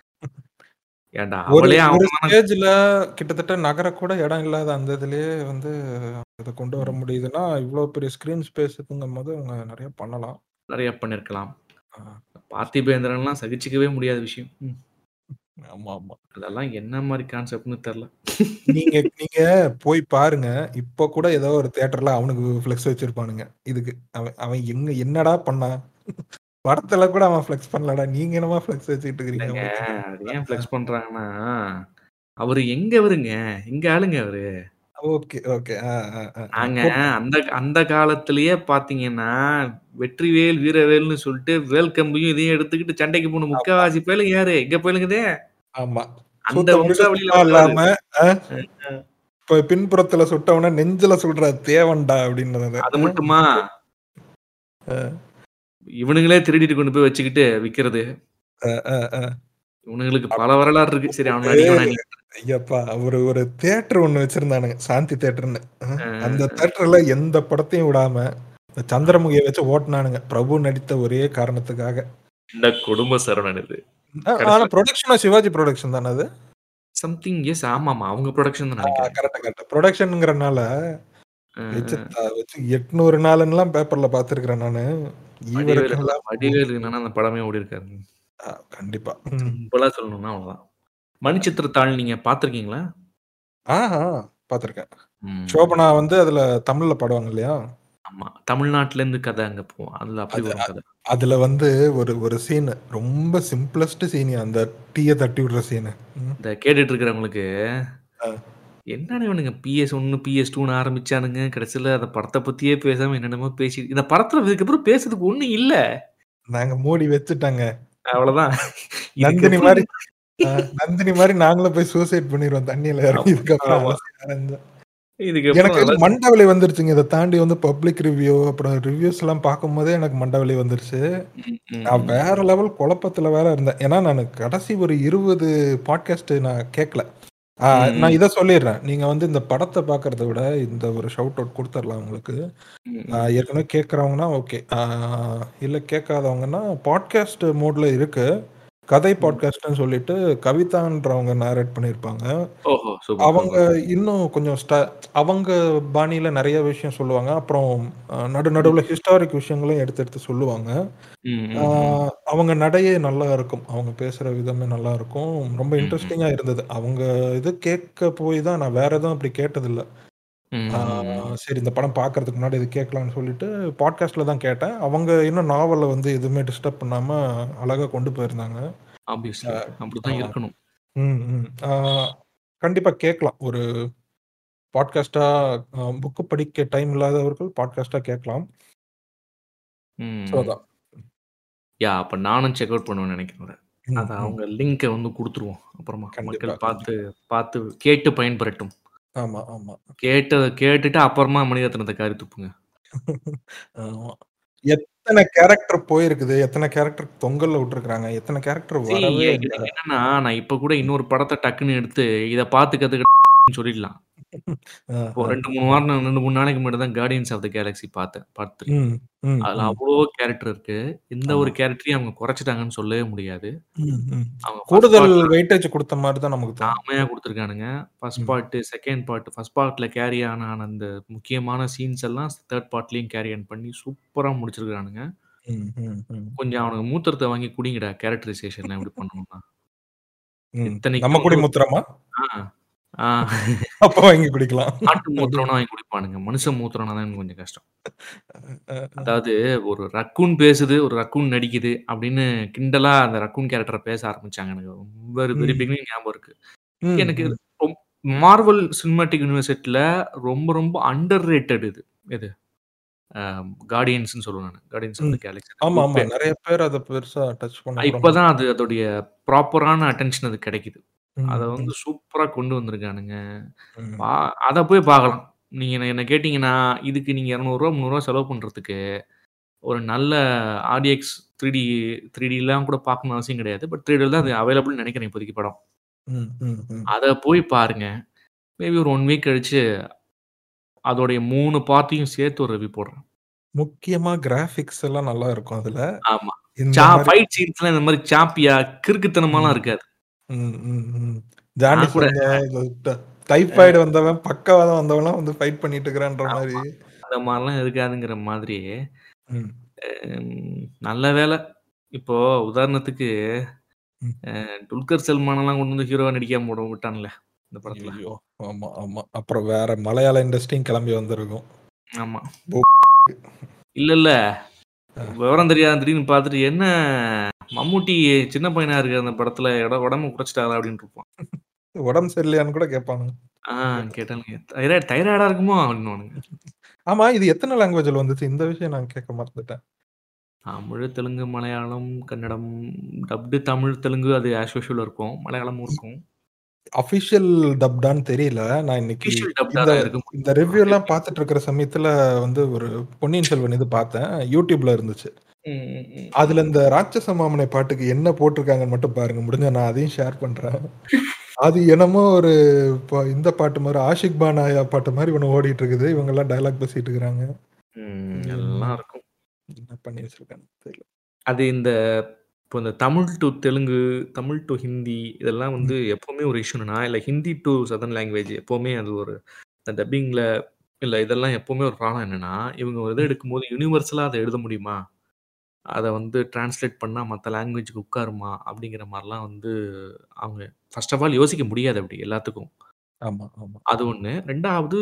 ஏன்டா ஒரு அவளே ஒரு அவங்க தான ஸ்டேஜ்ல கிட்டத்தட்ட நகரக்கூட இடம் இல்லாத அந்த இதுலயே வந்து இத கொண்டு வர ம். முடியுதுன்னா, இவ்ளோ பெரிய ஸ்க்ரீன் ஸ்பேஸ் இருக்குங்கும்போது அவங்க நெறைய பண்ணலாம். நெறைய பண்ணியிருக்கலாம். ஆ. பார்த்திபேந்திரன்லாம் சகிச்சுக்கவே முடியாத விஷயம். ம். ஆமா, ஆமா. அதெல்லாம் என்ன மாரி கான்செப்ட்ன்னு தெர்ல. நீங்க நீங்க போய் பாருங்க. இப்போ கூட ஏதோ ஒரு தியேட்டர்ல அவனுக்கு ஃப்ளெக்ஸ் வச்சிருப்பானுங்க. இதுக்கு. அவன் அவன் எங்க என்னடா பண்ணான்? படத்துல கூட அவன் ஃப்ளெக்ஸ் பண்ணலடா. நீங்க என்னமா ஃப்ளெக்ஸ் வச்சுக்கிட்டு இருக்கிறீங்க? இல்லங்க. உங்களுக்கு அது ஏன் ஃப்ளெக்ஸ் பண்றாங்கன்னா, அவரு எங்க அவருங்க? எங்க ஆளுங்க அவரு. Okay, okay. ஆ, ஆ, ஆ, ஆ. நாங்க போட்டு அந்த அந்த காலத்திலேயே பார்த்தீங்கன்னா, வெற்றிவேல், வீரவேல்னு சொல்லிட்டு வேல் கம்பியும் இதையும் எடுத்துக்கிட்டு சண்டைக்கு போன ஆமா, முக்காவாசி பயலுங்க யாரு? எங்க பயலுங்கதே? ஆமா. அந்த சுத்த புடிச்சு வம்சாவளியில சும்மா வந்தவரு. இல்லாம, அ அ, அ. இப்ப பின்புறத்துல சுட்டவன நெஞ்சுல சுடுற தேவன்டா அப்டின்னது. அது அ. மட்டுமா? அ. இவனுங்களே திருடிட்டு கொண்டு போய் வச்சுக்கிட்டு விக்கிறது. அ, அ, அ. இவனுங்களுக்கு அப் பல வரலாறு இருக்கு. சரி அவனுங்கள ஒரு அடிக்க வேணாம் ஐயப்பா! ஒரு ஒரு தியேட்டர் ஒண்ணு வச்சிருந்தானுங்க. சாந்தி தியேட்டர்ன்னு. அ அ, அந்த அ. தியேட்டர்ல எந்த படத்தையும் விடாம, இந்த ஆ. சந்திரமுகிய வச்சு ஓட்டுனானுங்க. பிரபு நடித்த ஒரே காரணத்துக்காக. என்ன கொடும சரவணன் இது. அ ஆனா கடைசில புரொடக்ஷனும் சிவாஜி புரொடக்ஷன் தான அது? சம்திங் எஸ் ஆமாமா. அவங்க புரொடக்ஷன் தான் ஆ நெனைக்கிறேன். Correct, correct. புரொடக்ஷன்ங்கிறனால அ, வச்சு அ. த வச்சு 800 நாளுன்னுலாம் பேப்பர்ல பார்த்துருக்கிறேன் நானு. வடிவேலு ஈவெரக்கெல்லாம் வடிவேலு இல்லன்னா அந்த படமே ஓடியிருக்காது. அ கண்டிப்பா. ம். சிம்பிளா சொல்லணும்னா அவ்வளோதான். அ. மணிச்சித்திரத்தாள் நீங்க பார்த்துருக்கீங்களா? ஆஹா! பார்த்துருக்கேன். ம். சோபனா வந்து அதுல தமிழ்ல பாடுவாங்க இல்லையா? ஆமா. தமிழ்நாட்டுலேருந்து கதை அங்க போகும். அதுல அப்படி அது வரும் அ கதை. அதுல வந்து ஒரு ஒரு சீனு ரொம்ப சிம்ப்ளஸ்ட் சீன் அந்த டீய தட்டி விடுற சீனு. ம். இந்த கேட்டுட்டு இருக்கிறவங்களுக்கு, அ. என்னடா இவனுங்க PS1, PS2ன்னு ஆரம்பிச்சானுங்க. கடைசில அந்த படத்த பத்தியே பேசாம என்னென்னமோ பேசி இந்த படத்துல இதுக்கப்புறம் பேசுறதுக்கு ஒண்ணும் இல்ல. நாங்க மூடி வச்சுட்டோங்க. அவ்வளோதான். நந்தினி இதுக்கப்புறம் மாரி அ நந்தினி மாரி நாங்களும் போய் சூசைட் பண்ணிருவோம் தண்ணீல இறங்கி ஆமா, இதுக்கப்புறம் ஆமா. அலசி ஆராய்ஞ்சா. இதுக்கப்புறம் எனக்கு நல்லா மண்ட வலி வந்துருச்சுங்க. இத தாண்டி வந்து பப்ளிக் ரிவ்யூ அப்புறம் ரிவ்யூஸ்லாம் பார்க்கும்போதே எனக்கு மண்ட வலி வந்துருச்சு. ம், ம், நான் ம். வேற லெவல் குழப்பத்துல வேற இருந்தேன். ஏன்னா நானு கடைசி ஒரு 20 பாட்காஸ்ட் நான் கேட்கல. ஆ ம், நான் ம். இத சொல்லிர்றேன். நீங்க வந்து இந்த படத்த பார்க்கறத விட இந்த ஒரு ஷவுட் அவுட் குடுத்துரலாம் உங்களுக்கு. ம், ஆ ம். ஏற்கனவே கேட்கறவங்கன்னா ஓகே. ஆ இல்ல கேட்காதவங்கன்னா பாட்காஸ்ட் மோட்ல இருக்கு. கதை ம். பாட்காஸ்ட்ன்னு சொல்லிட்டு கவிதான்றவங்க நேரேட் பண்ணியிருப்பாங்க. ஓஹோ! சூப்பர், அவங்க சூப்பர். இன்னும் கொஞ்சம் ஸ்ட அவங்க பாணியில நெறைய விஷயம் சொல்லுவாங்க. அப்புறம் அ நடு ம். நடுவுல ஹிஸ்டாரிக் விஷயங்களையும் எடுத்து எடுத்து சொல்லுவாங்க. ம், ஆ ம், ம். அவங்க நடையே நல்லா இருக்கும். அவங்க பேசுற விதமே நல்லா இருக்கும். ரொம்ப ம், ம். இன்ட்ரஸ்டிங்கா இருந்தது. அவங்க இது கேட்க போய் தான் நான் வேற எதுவும் அப்படி கேட்டதில்ல. ம், ஆ ம், ம். சரி இந்த படம் பார்க்கறதுக்கு முன்னாடி இது கேட்கலாம்னு சொல்லிட்டு பாட்காஸ்ட்ல தான் கேட்டேன். அவங்க இன்னும் நாவல வந்து எதுவுமே டிஸ்டர்ப் பண்ணாம அழகா கொண்டு போயிருந்தாங்க. ஆப்வியஸ்லி. அ ஆ. அப்படித்தான் இருக்கணும். ம், ம். ஆ கண்டிப்பா கேட்கலாம். ஒரு பாட்காஸ்ட்டா அ புக் படிக்க டைம் இல்லாதவர்கள் பாட்காஸ்ட்டா கேட்கலாம். ஸோ ம். அதான். யாஹ்! அப்ப நானும் செக் அவுட் பண்ணுவேன்னு நெனைக்கிறேன் அத. ம், அத ம். அவங்க லிங்க்க வந்து குடுத்துருவோம். அப்புறமா கண்டிப்பா, மக்கள் பார்த்து கண்டிப்பா. பார்த்து கேட்டு பயன்பெறட்டும். ஆமா, ஆமா. கேட்டத கேட்டுட்டு அப்புறமா மணிரத்னத்த காரி துப்புங்க. ஆமா. எத்தன கேரக்டர் போயிருக்குது. எத்தன கேரக்டர் தொங்கல்ல விட்டுருக்காங்க. எத்தன கேரக்டர் சி வரவே இல்ல. எனக்கு என்னன்னா, நான் இப்ப கூட ம். இன்னொரு படத்த டக்குன்னு எடுத்து இத பார்த்து கத்துக்கிட்டேன்னு சொல்லிடலாம். ஆ, இப்போ ஆ. 2, 3 வாரம் 2, 3 நாளைக்கு முன்னாடி தான் கார்டியன்ஸ் ஆஃப் த கேலக்ஸி பார்த்தேன். பார்ட் 3. ம், ம், அதுல ம். அவ்ளோ கேரக்டர் இருக்கு. எந்த ஆமா. ஒரு கேரக்டரையும் அவங்க குறைச்சுட்டாங்கன்னு சொல்லவே முடியாது. ம், ம். அவங்க ஃபர்ஸ்ட் கூடுதல் பார்ட்ல வெயிட்டேஜ் குடுத்த மாரி தான் நமக்கு தோணும். செம்மையா குடுத்துருக்கானுங்க. ஃபர்ஸ்ட் ம். பார்ட், செகண்ட் பார்ட், ஃபர்ஸ்ட் பார்ட்ல கேரி ஆன அந்த முக்கியமான சீன்ஸ் எல்லாம் 3 பார்ட்லயும் கேரி ஆன் பண்ணி சூப்பரா முடிச்சிருக்கானுங்க. ம், ம், ம். கொஞ்சம் அவனுக்கு மூத்திரத்த வாங்கி குடிங்கடா கேரக்டரைசேஷன்லாம் எப்படி பண்ணணும்னா. ம். நம்ம இத்தனைக்கும் குடி வந்து மூத்திரமா? ஆ. ஆ. அப்ப வாங்கி குடிக்கலாம். மாட்டு மூத்திரம்னா வாங்கி குடிப்பானுங்க. மனுஷ மூத்திரம்னா தான் எனக்கு கொஞ்சம் கஷ்டம். அ, அ. அதாவது ஒரு ரக்கூன் பேசுது, ஒரு ரக்கூன் நடிக்குது அப்படின்னு கிண்டலா அந்த ரக்கூன் கேரக்டர பேச ஆரம்பிச்சாங்க. எனக்கு ரொம்ப வெரி ம். பிகினிங் ஞாபகம் இருக்கு. ம், எனக்கு ம். ரொம் மார்வல் சினிமாட்டிக் யுனிவர்சிட்டில ரொம்ப ரொம்ப அண்டர் ரேட்டட் இது. எது? அ கார்டியன்ஸ்ன்னு சொல்லுவேன் நானு. கார்டியன்ஸ் ஆஃப் ம். த கேலக்ஸி அந்த ஆமா, ஆமா. குரூப்பே. நெறைய பேர் அத பெருசா டச் பண்ண கூட இப்ப மாட்டாங்க. தான் அது அதோடைய ப்ராப்பரான அட்டென்ஷன் அதுக்கு கிடைக்குது. அத ம், வந்து ம். சூப்பரா கொண்டு வந்திருக்கானுங்க. ம். பா அத போய் பார்க்கலாம். நீங்க என்ன என்ன கேட்டீங்கன்னா, இதுக்கு நீங்க ரூ. 200 ரூ. 300 செலவு பண்றதுக்கு, ஒரு நல்ல ஆர்டிஎக்ஸ் 3டி 3டிலாம் கூட பார்க்கணும்னு அவசியம் கிடையாது. பட் 3டில தான் அது ம். அவைலபிள்னு நெனைக்கிறேன் இப்போதைக்கு படம். ம், ம், ம். அத போய் பாருங்க. மேபி ஒரு 1 வீக் கழிச்சு அதோடைய 3 பார்ட்டையும் சேர்த்து ஒரு ரிவ்யூ போடுறேன். முக்கியமா கிராபிக்ஸ் எல்லாம் நல்லா இருக்கும் அதுல. ஆமா. இந்த சா மாரி ஃபைட் சீன்ஸ்லாம் இந்த மாரி சாப்பியா, கிறுக்குத்தனமாலாம் ம். இருக்காது. ம், ம், ம். ஜானி நான் கூட சஞ்சய் இந்த ட அ டைபாய்டு வந்தவன், பக்கவாதம் வந்தவன்லாம் வந்து ஃபைட் பண்ணிட்டு இருக்கிறான்ற ஆமா. மாரி. அந்த மாரிலாம் இருக்காதுங்கிற மாதிரி, ம். ம் நல்ல வேள. இப்போ உதாரணத்துக்கு ம். அ துல்கர் சல்மானெல்லாம் கொண்டு வந்து ஹீரோவா நடிக்காம விட விட்டான்ல, இந்த படத்துல. ஐயய்யோ! ஆமா, ஆமா. அப்புறம் வேற மலையாள இண்டஸ்ட்ரியும் கிளம்பி வந்திருக்கும். ஆமா. போ இல்ல, இல்ல. அ. விவரம் தெரியாத திடீர்னு பார்த்துட்டு, "என்ன மம்முட்டி சின்ன பையனா இருக்காரு அந்த படத்துல, எட உடம்ப குறைச்சுட்டாரா?" அப்படின்னு இருப்பான். உடம்பு சரியில்லையான்னு கூட கேட்பானுங்க. ஆ கேட்டானுங்க. "தைராய்டு தைராய்டா இருக்குமோ?" அப்படின்னுவானுங்க. ஆமா, இது எத்தன லாங்குவேஜ்ல வந்துச்சு? இந்த விஷயம் நான் கேட்க மறந்துட்டேன். தமிழ், தெலுங்கு, மலையாளம், கன்னடம், டப்டு தமிழ், தெலுங்கு அது ஆஸ் யூசுவல் இருக்கும். மலையாளமும் இருக்கும். அஃபிஷியல் டப்டான்னு தெரியல. நான் இன்னைக்கு அஃபிஷியல் டப்டா இந்த தான் இருக்கும். இந்த ரிவ்யூலாம் பார்த்துட்டு இருக்கிற சமயத்துல வந்து ஒரு பொன்னியின் செல்வன் இது பார்த்தேன். YouTubeல இருந்துச்சு. ம், ம், ம், அதுல ம். இந்த ராட்சச மாமனை பாட்டுக்கு என்ன போட்டிருக்காங்கன்னு மட்டும் பாருங்க. முடிஞ்சா நான் அதையும் ஷேர் பண்றேன். அது என்னமோ ஒரு இப்ப இந்த பாட்டு மாரி ஆஷிக் பானாயா பாட்டு மாரி ஒண்ணு ஓடிட்டு இருக்குது. இவங்கலாம் டயலாக் பேசிட்டு இருக்கிறாங்க. ம். எல்லாம் இருக்கும். என்ன பண்ணி வச்சிருக்காங்கன்னு தெரியல. அது இந்த இப்போ இந்த தமிழ் டூ தெலுங்கு, தமிழ் டூ ஹிந்தி இதெல்லாம் வந்து ம். எப்பவுமே ஒரு இஷ்யூ என்னன்னா, இல்ல ஹிந்தி டூ சதர்ன் லாங்குவேஜ் எப்பவுமே அது ஒரு இந்த டப்பிங்ல இல்ல இதெல்லாம் எப்பவுமே ஒரு ப்ராப்ளம் என்னன்னா, இவங்க ஒரு இத ம். எடுக்கும்போது யுனிவர்சலா அத எழுத முடியுமா? அத வந்து டிரான்ஸ்லேட் பண்ணா மத்த லாங்குவேஜ்க்கு உட்காருமா? அப்படிங்கிற மாரிலாம் வந்து அவங்க ஃபர்ஸ்ட் ஆஃப் ஆல் யோசிக்க முடியாது அப்படி எல்லாத்துக்கும். ஆமா, ஆமா. அது 1. 2வது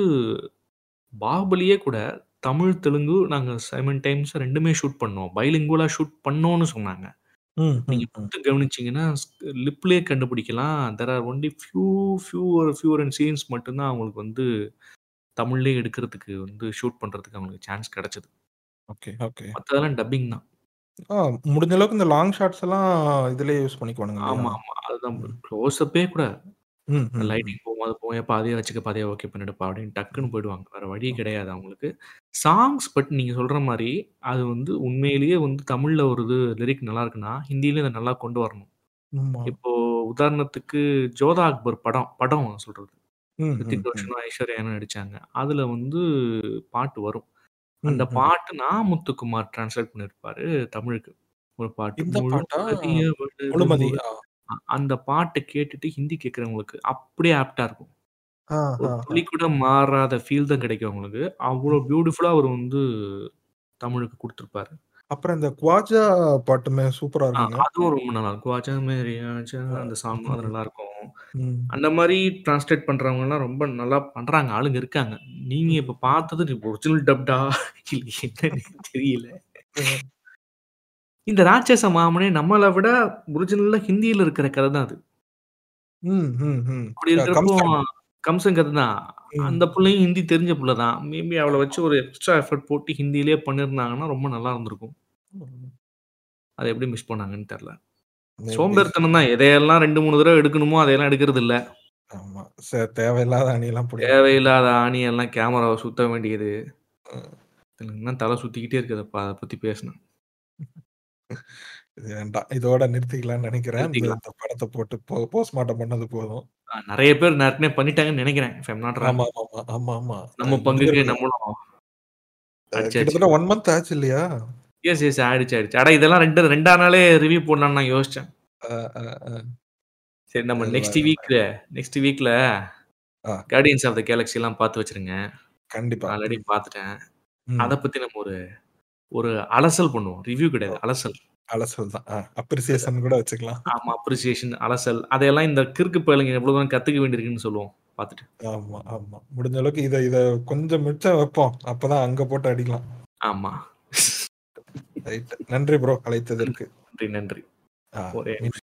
பாகுபலியே கூட தமிழ், தெலுங்கு நாங்க சைமன் டைம்ஸ் 2மே ஷூட் பண்ணோம். பைலிங்குவலா ஷூட் பண்ணோம்னு சொன்னாங்க. ம், நீங்க ம், ம். உத்து கவனிச்சீங்கன்னா, லிப்லயே கண்டுபிடிக்கலாம். There are only few few fewer and scenes மட்டும் தான் அவங்களுக்கு வந்து தமிழ்லயே எடுக்கிறதுக்கு வந்து ஷூட் பண்றதுக்கு அவங்களுக்கு சான்ஸ் கிடைச்சது. Okay, okay. மத்ததெல்லாம் டப்பிங் தான். ஆ முடிஞ்ச அளவுக்கு இந்த லாங் ஷாட்ஸ் எல்லாம் இதுலயே யூஸ் பண்ணிக்குவானுங்க இல்லையா? ஆமா, ஆமா. அதுதான் ம். க்ளோஸ் அப்பே கூட ம், ம், ம். லைட்டிங் போகும், அது போகும். "எப்பா அதையே வச்சுக்க, அதையே ஓகே பண்ணிடுப்பா" அப்படின்னு டக்குன்னு ம். போயிடுவாங்க. வேற வழி ஓகே. கிடையாது அவங்களுக்கு. சாங்ஸ் பட் நீங்க சொல்ற மாரி, அது வந்து உண்மையிலேயே வந்து தமிழ்ல ஒரு இது லிரிக் நல்லா இருக்குன்னா, ஹிந்திலயும் அத நல்லா கொண்டு வரணும். ஆமா. இப்போ உதாரணத்துக்கு ஜோதா அக்பர் படம் படம் சொல்றது. ம், ம், ரித்திக் ம். ரோஷனும், ஐஸ்வர்யாவும் நடிச்சாங்க. அதுல வந்து பாட்டு வரும். ம், அந்த ம். பாட்டு நா. முத்துக்குமார் டிரான்ஸ்லேட் பண்ணியிருப்பாரு தமிழுக்கு. ஒரு பாட்டு. இந்த பாட்டா? முழுமதி அவளது முழுமதி. முக ஆ. அ அந்த பாட்ட கேட்டுட்டு ஹிந்தி கேட்கிறவங்களுக்கு அப்படியே ஆப்ட்டா இருக்கும். ஆ, ஒரு ஆ, ஆ. துளி கூட மாறாத ஃபீல் தான் கிடைக்கும் அவங்களுக்கு. அவ்ளோ ம். பியூட்டிஃபுல்லா அவரு வந்து தமிழுக்கு குடுத்திருப்பாரு. அப்புறம் இந்த குவாஜா பாட்டுமே சூப்பரா ஆ இருக்குங்க. அதுவும் ரொம்ப நல்லாருக்கும். "ஆஜா மேரே ஆஜா" அ, அந்த சாங்கும் அது ம். நல்லாருக்கும். ம். அந்த மாரி டிரான்ஸ்லேட் பண்றவங்கலாம் ரொம்ப நல்லா பண்றாங்க. ஆளுங்க இருக்காங்க. நீங்க ம். இப்ப பார்த்தது ஒரிஜினல் டப்டா இல்ல என்னன்னு தெரியல. ம். இந்த ராட்சச மாமனே நம்மள விட ஒரிஜினல்ல ஹிந்தியில இருக்கிற கதை தான் அது. ம், ம், ம். அப்படி அ இருக்கிறப்போ கம்சன். கம்சன் கதை தான். அந்த ம். புள்ளையும் ஹிந்தி தெரிஞ்ச புள்ள தான். மேபி அவள ஆமா. வச்சு ஒரு எக்ஸ்ட்ரா எஃபோர்ட் போட்டு ஹிந்தியிலேயே பண்ணியிருந்தாங்கன்னா ரொம்ப நல்லா இருந்திருக்கும். ம். அத எப்படி மிஸ் பண்ணாங்கன்னு தெரியல. மேபி. சோம்பேறித்தனம் தான். எதையெல்லாம் 2, 3 தடவ எடுக்கணுமோ அதையெல்லாம் எடுக்கிறது இல்ல. ஆமா. ச தேவையில்லாத அணியெல்லாம் புடிங்கிட்டு தேவையில்லாத ஆணியெல்லாம் கேமராவ சுத்த வேண்டியது. ம். எனக்கு தான் தல சுத்திக்கிட்டே இருக்குதுப்பா அத பத்தி பேசினா. இது வேண்டாம். இதோட நிறுத்திக்கலாம்னு நெனைக்கிறேன். இந்த நிறுத்திக்கலாம். இந்த படத்த போட்டு போ போஸ்ட்மார்ட்டம் பண்ணது போதும். அ நெறைய பேர் ஏற்கனவே பண்ணிட்டாங்கன்னு நெனைக்கிறேன். If I am not wrong. ஆமாமாமா. ஆமாமா. நம்ம அ பங்குக்கு முடிஞ்சிருக்கு. நம்மளும் அ அடிச்சாச்சு. கிட்டத்தட்ட 1 மந்த் ஆச்சு இல்லையா? Yes, yes. ஆயிடுச்சு, ஆயிடுச்சு. அட இதெல்லாம் 2 2ஆம் நாளே ரிவ்யூ போடலாம்னு நான் யோசிச்சேன். அ, அ, அ. சரி நம்ம இல்ல, நெக்ஸ்ட் இல்ல. வீக்ல நெக்ஸ்ட் வீக்ல ஆ. கார்டியன்ஸ் ஆஃப் த கேலக்ஸிலாம் பார்த்து வச்சுருங்க. கண்டிப்பா. ஆல்ரெடி ம். பார்த்துட்டேன். ம். அத பத்தி நம்ம ஒரு ஒரு அலசல் பண்ணுவோம். ரிவ்யூ கிடையாது. அலசல். அலசல் தான். அ அப்ரிசியேஷன் கூட வச்சுக்கலாம். ஆமா. அப்ரிசியேஷன், அலசல் அதையெல்லாம் இந்த கிறுக்கு பயலுங்க எவ்வளோ தூரம் கத்துக்க வேண்டியிருக்குன்னு சொல்லுவோம். பார்த்துட்டு. ஆமா, ஆமா. முடிஞ்ச அளவுக்கு இத இத கொஞ்சம் மிச்சம் வைப்போம். அப்பதான் அங்க போட்டு அடிக்கலாம். ஆமா. ரைட். நன்றி ப்ரோ அழைத்ததற்கு. நன்றி, நன்றி. ஆ ஒரே மீண்டும்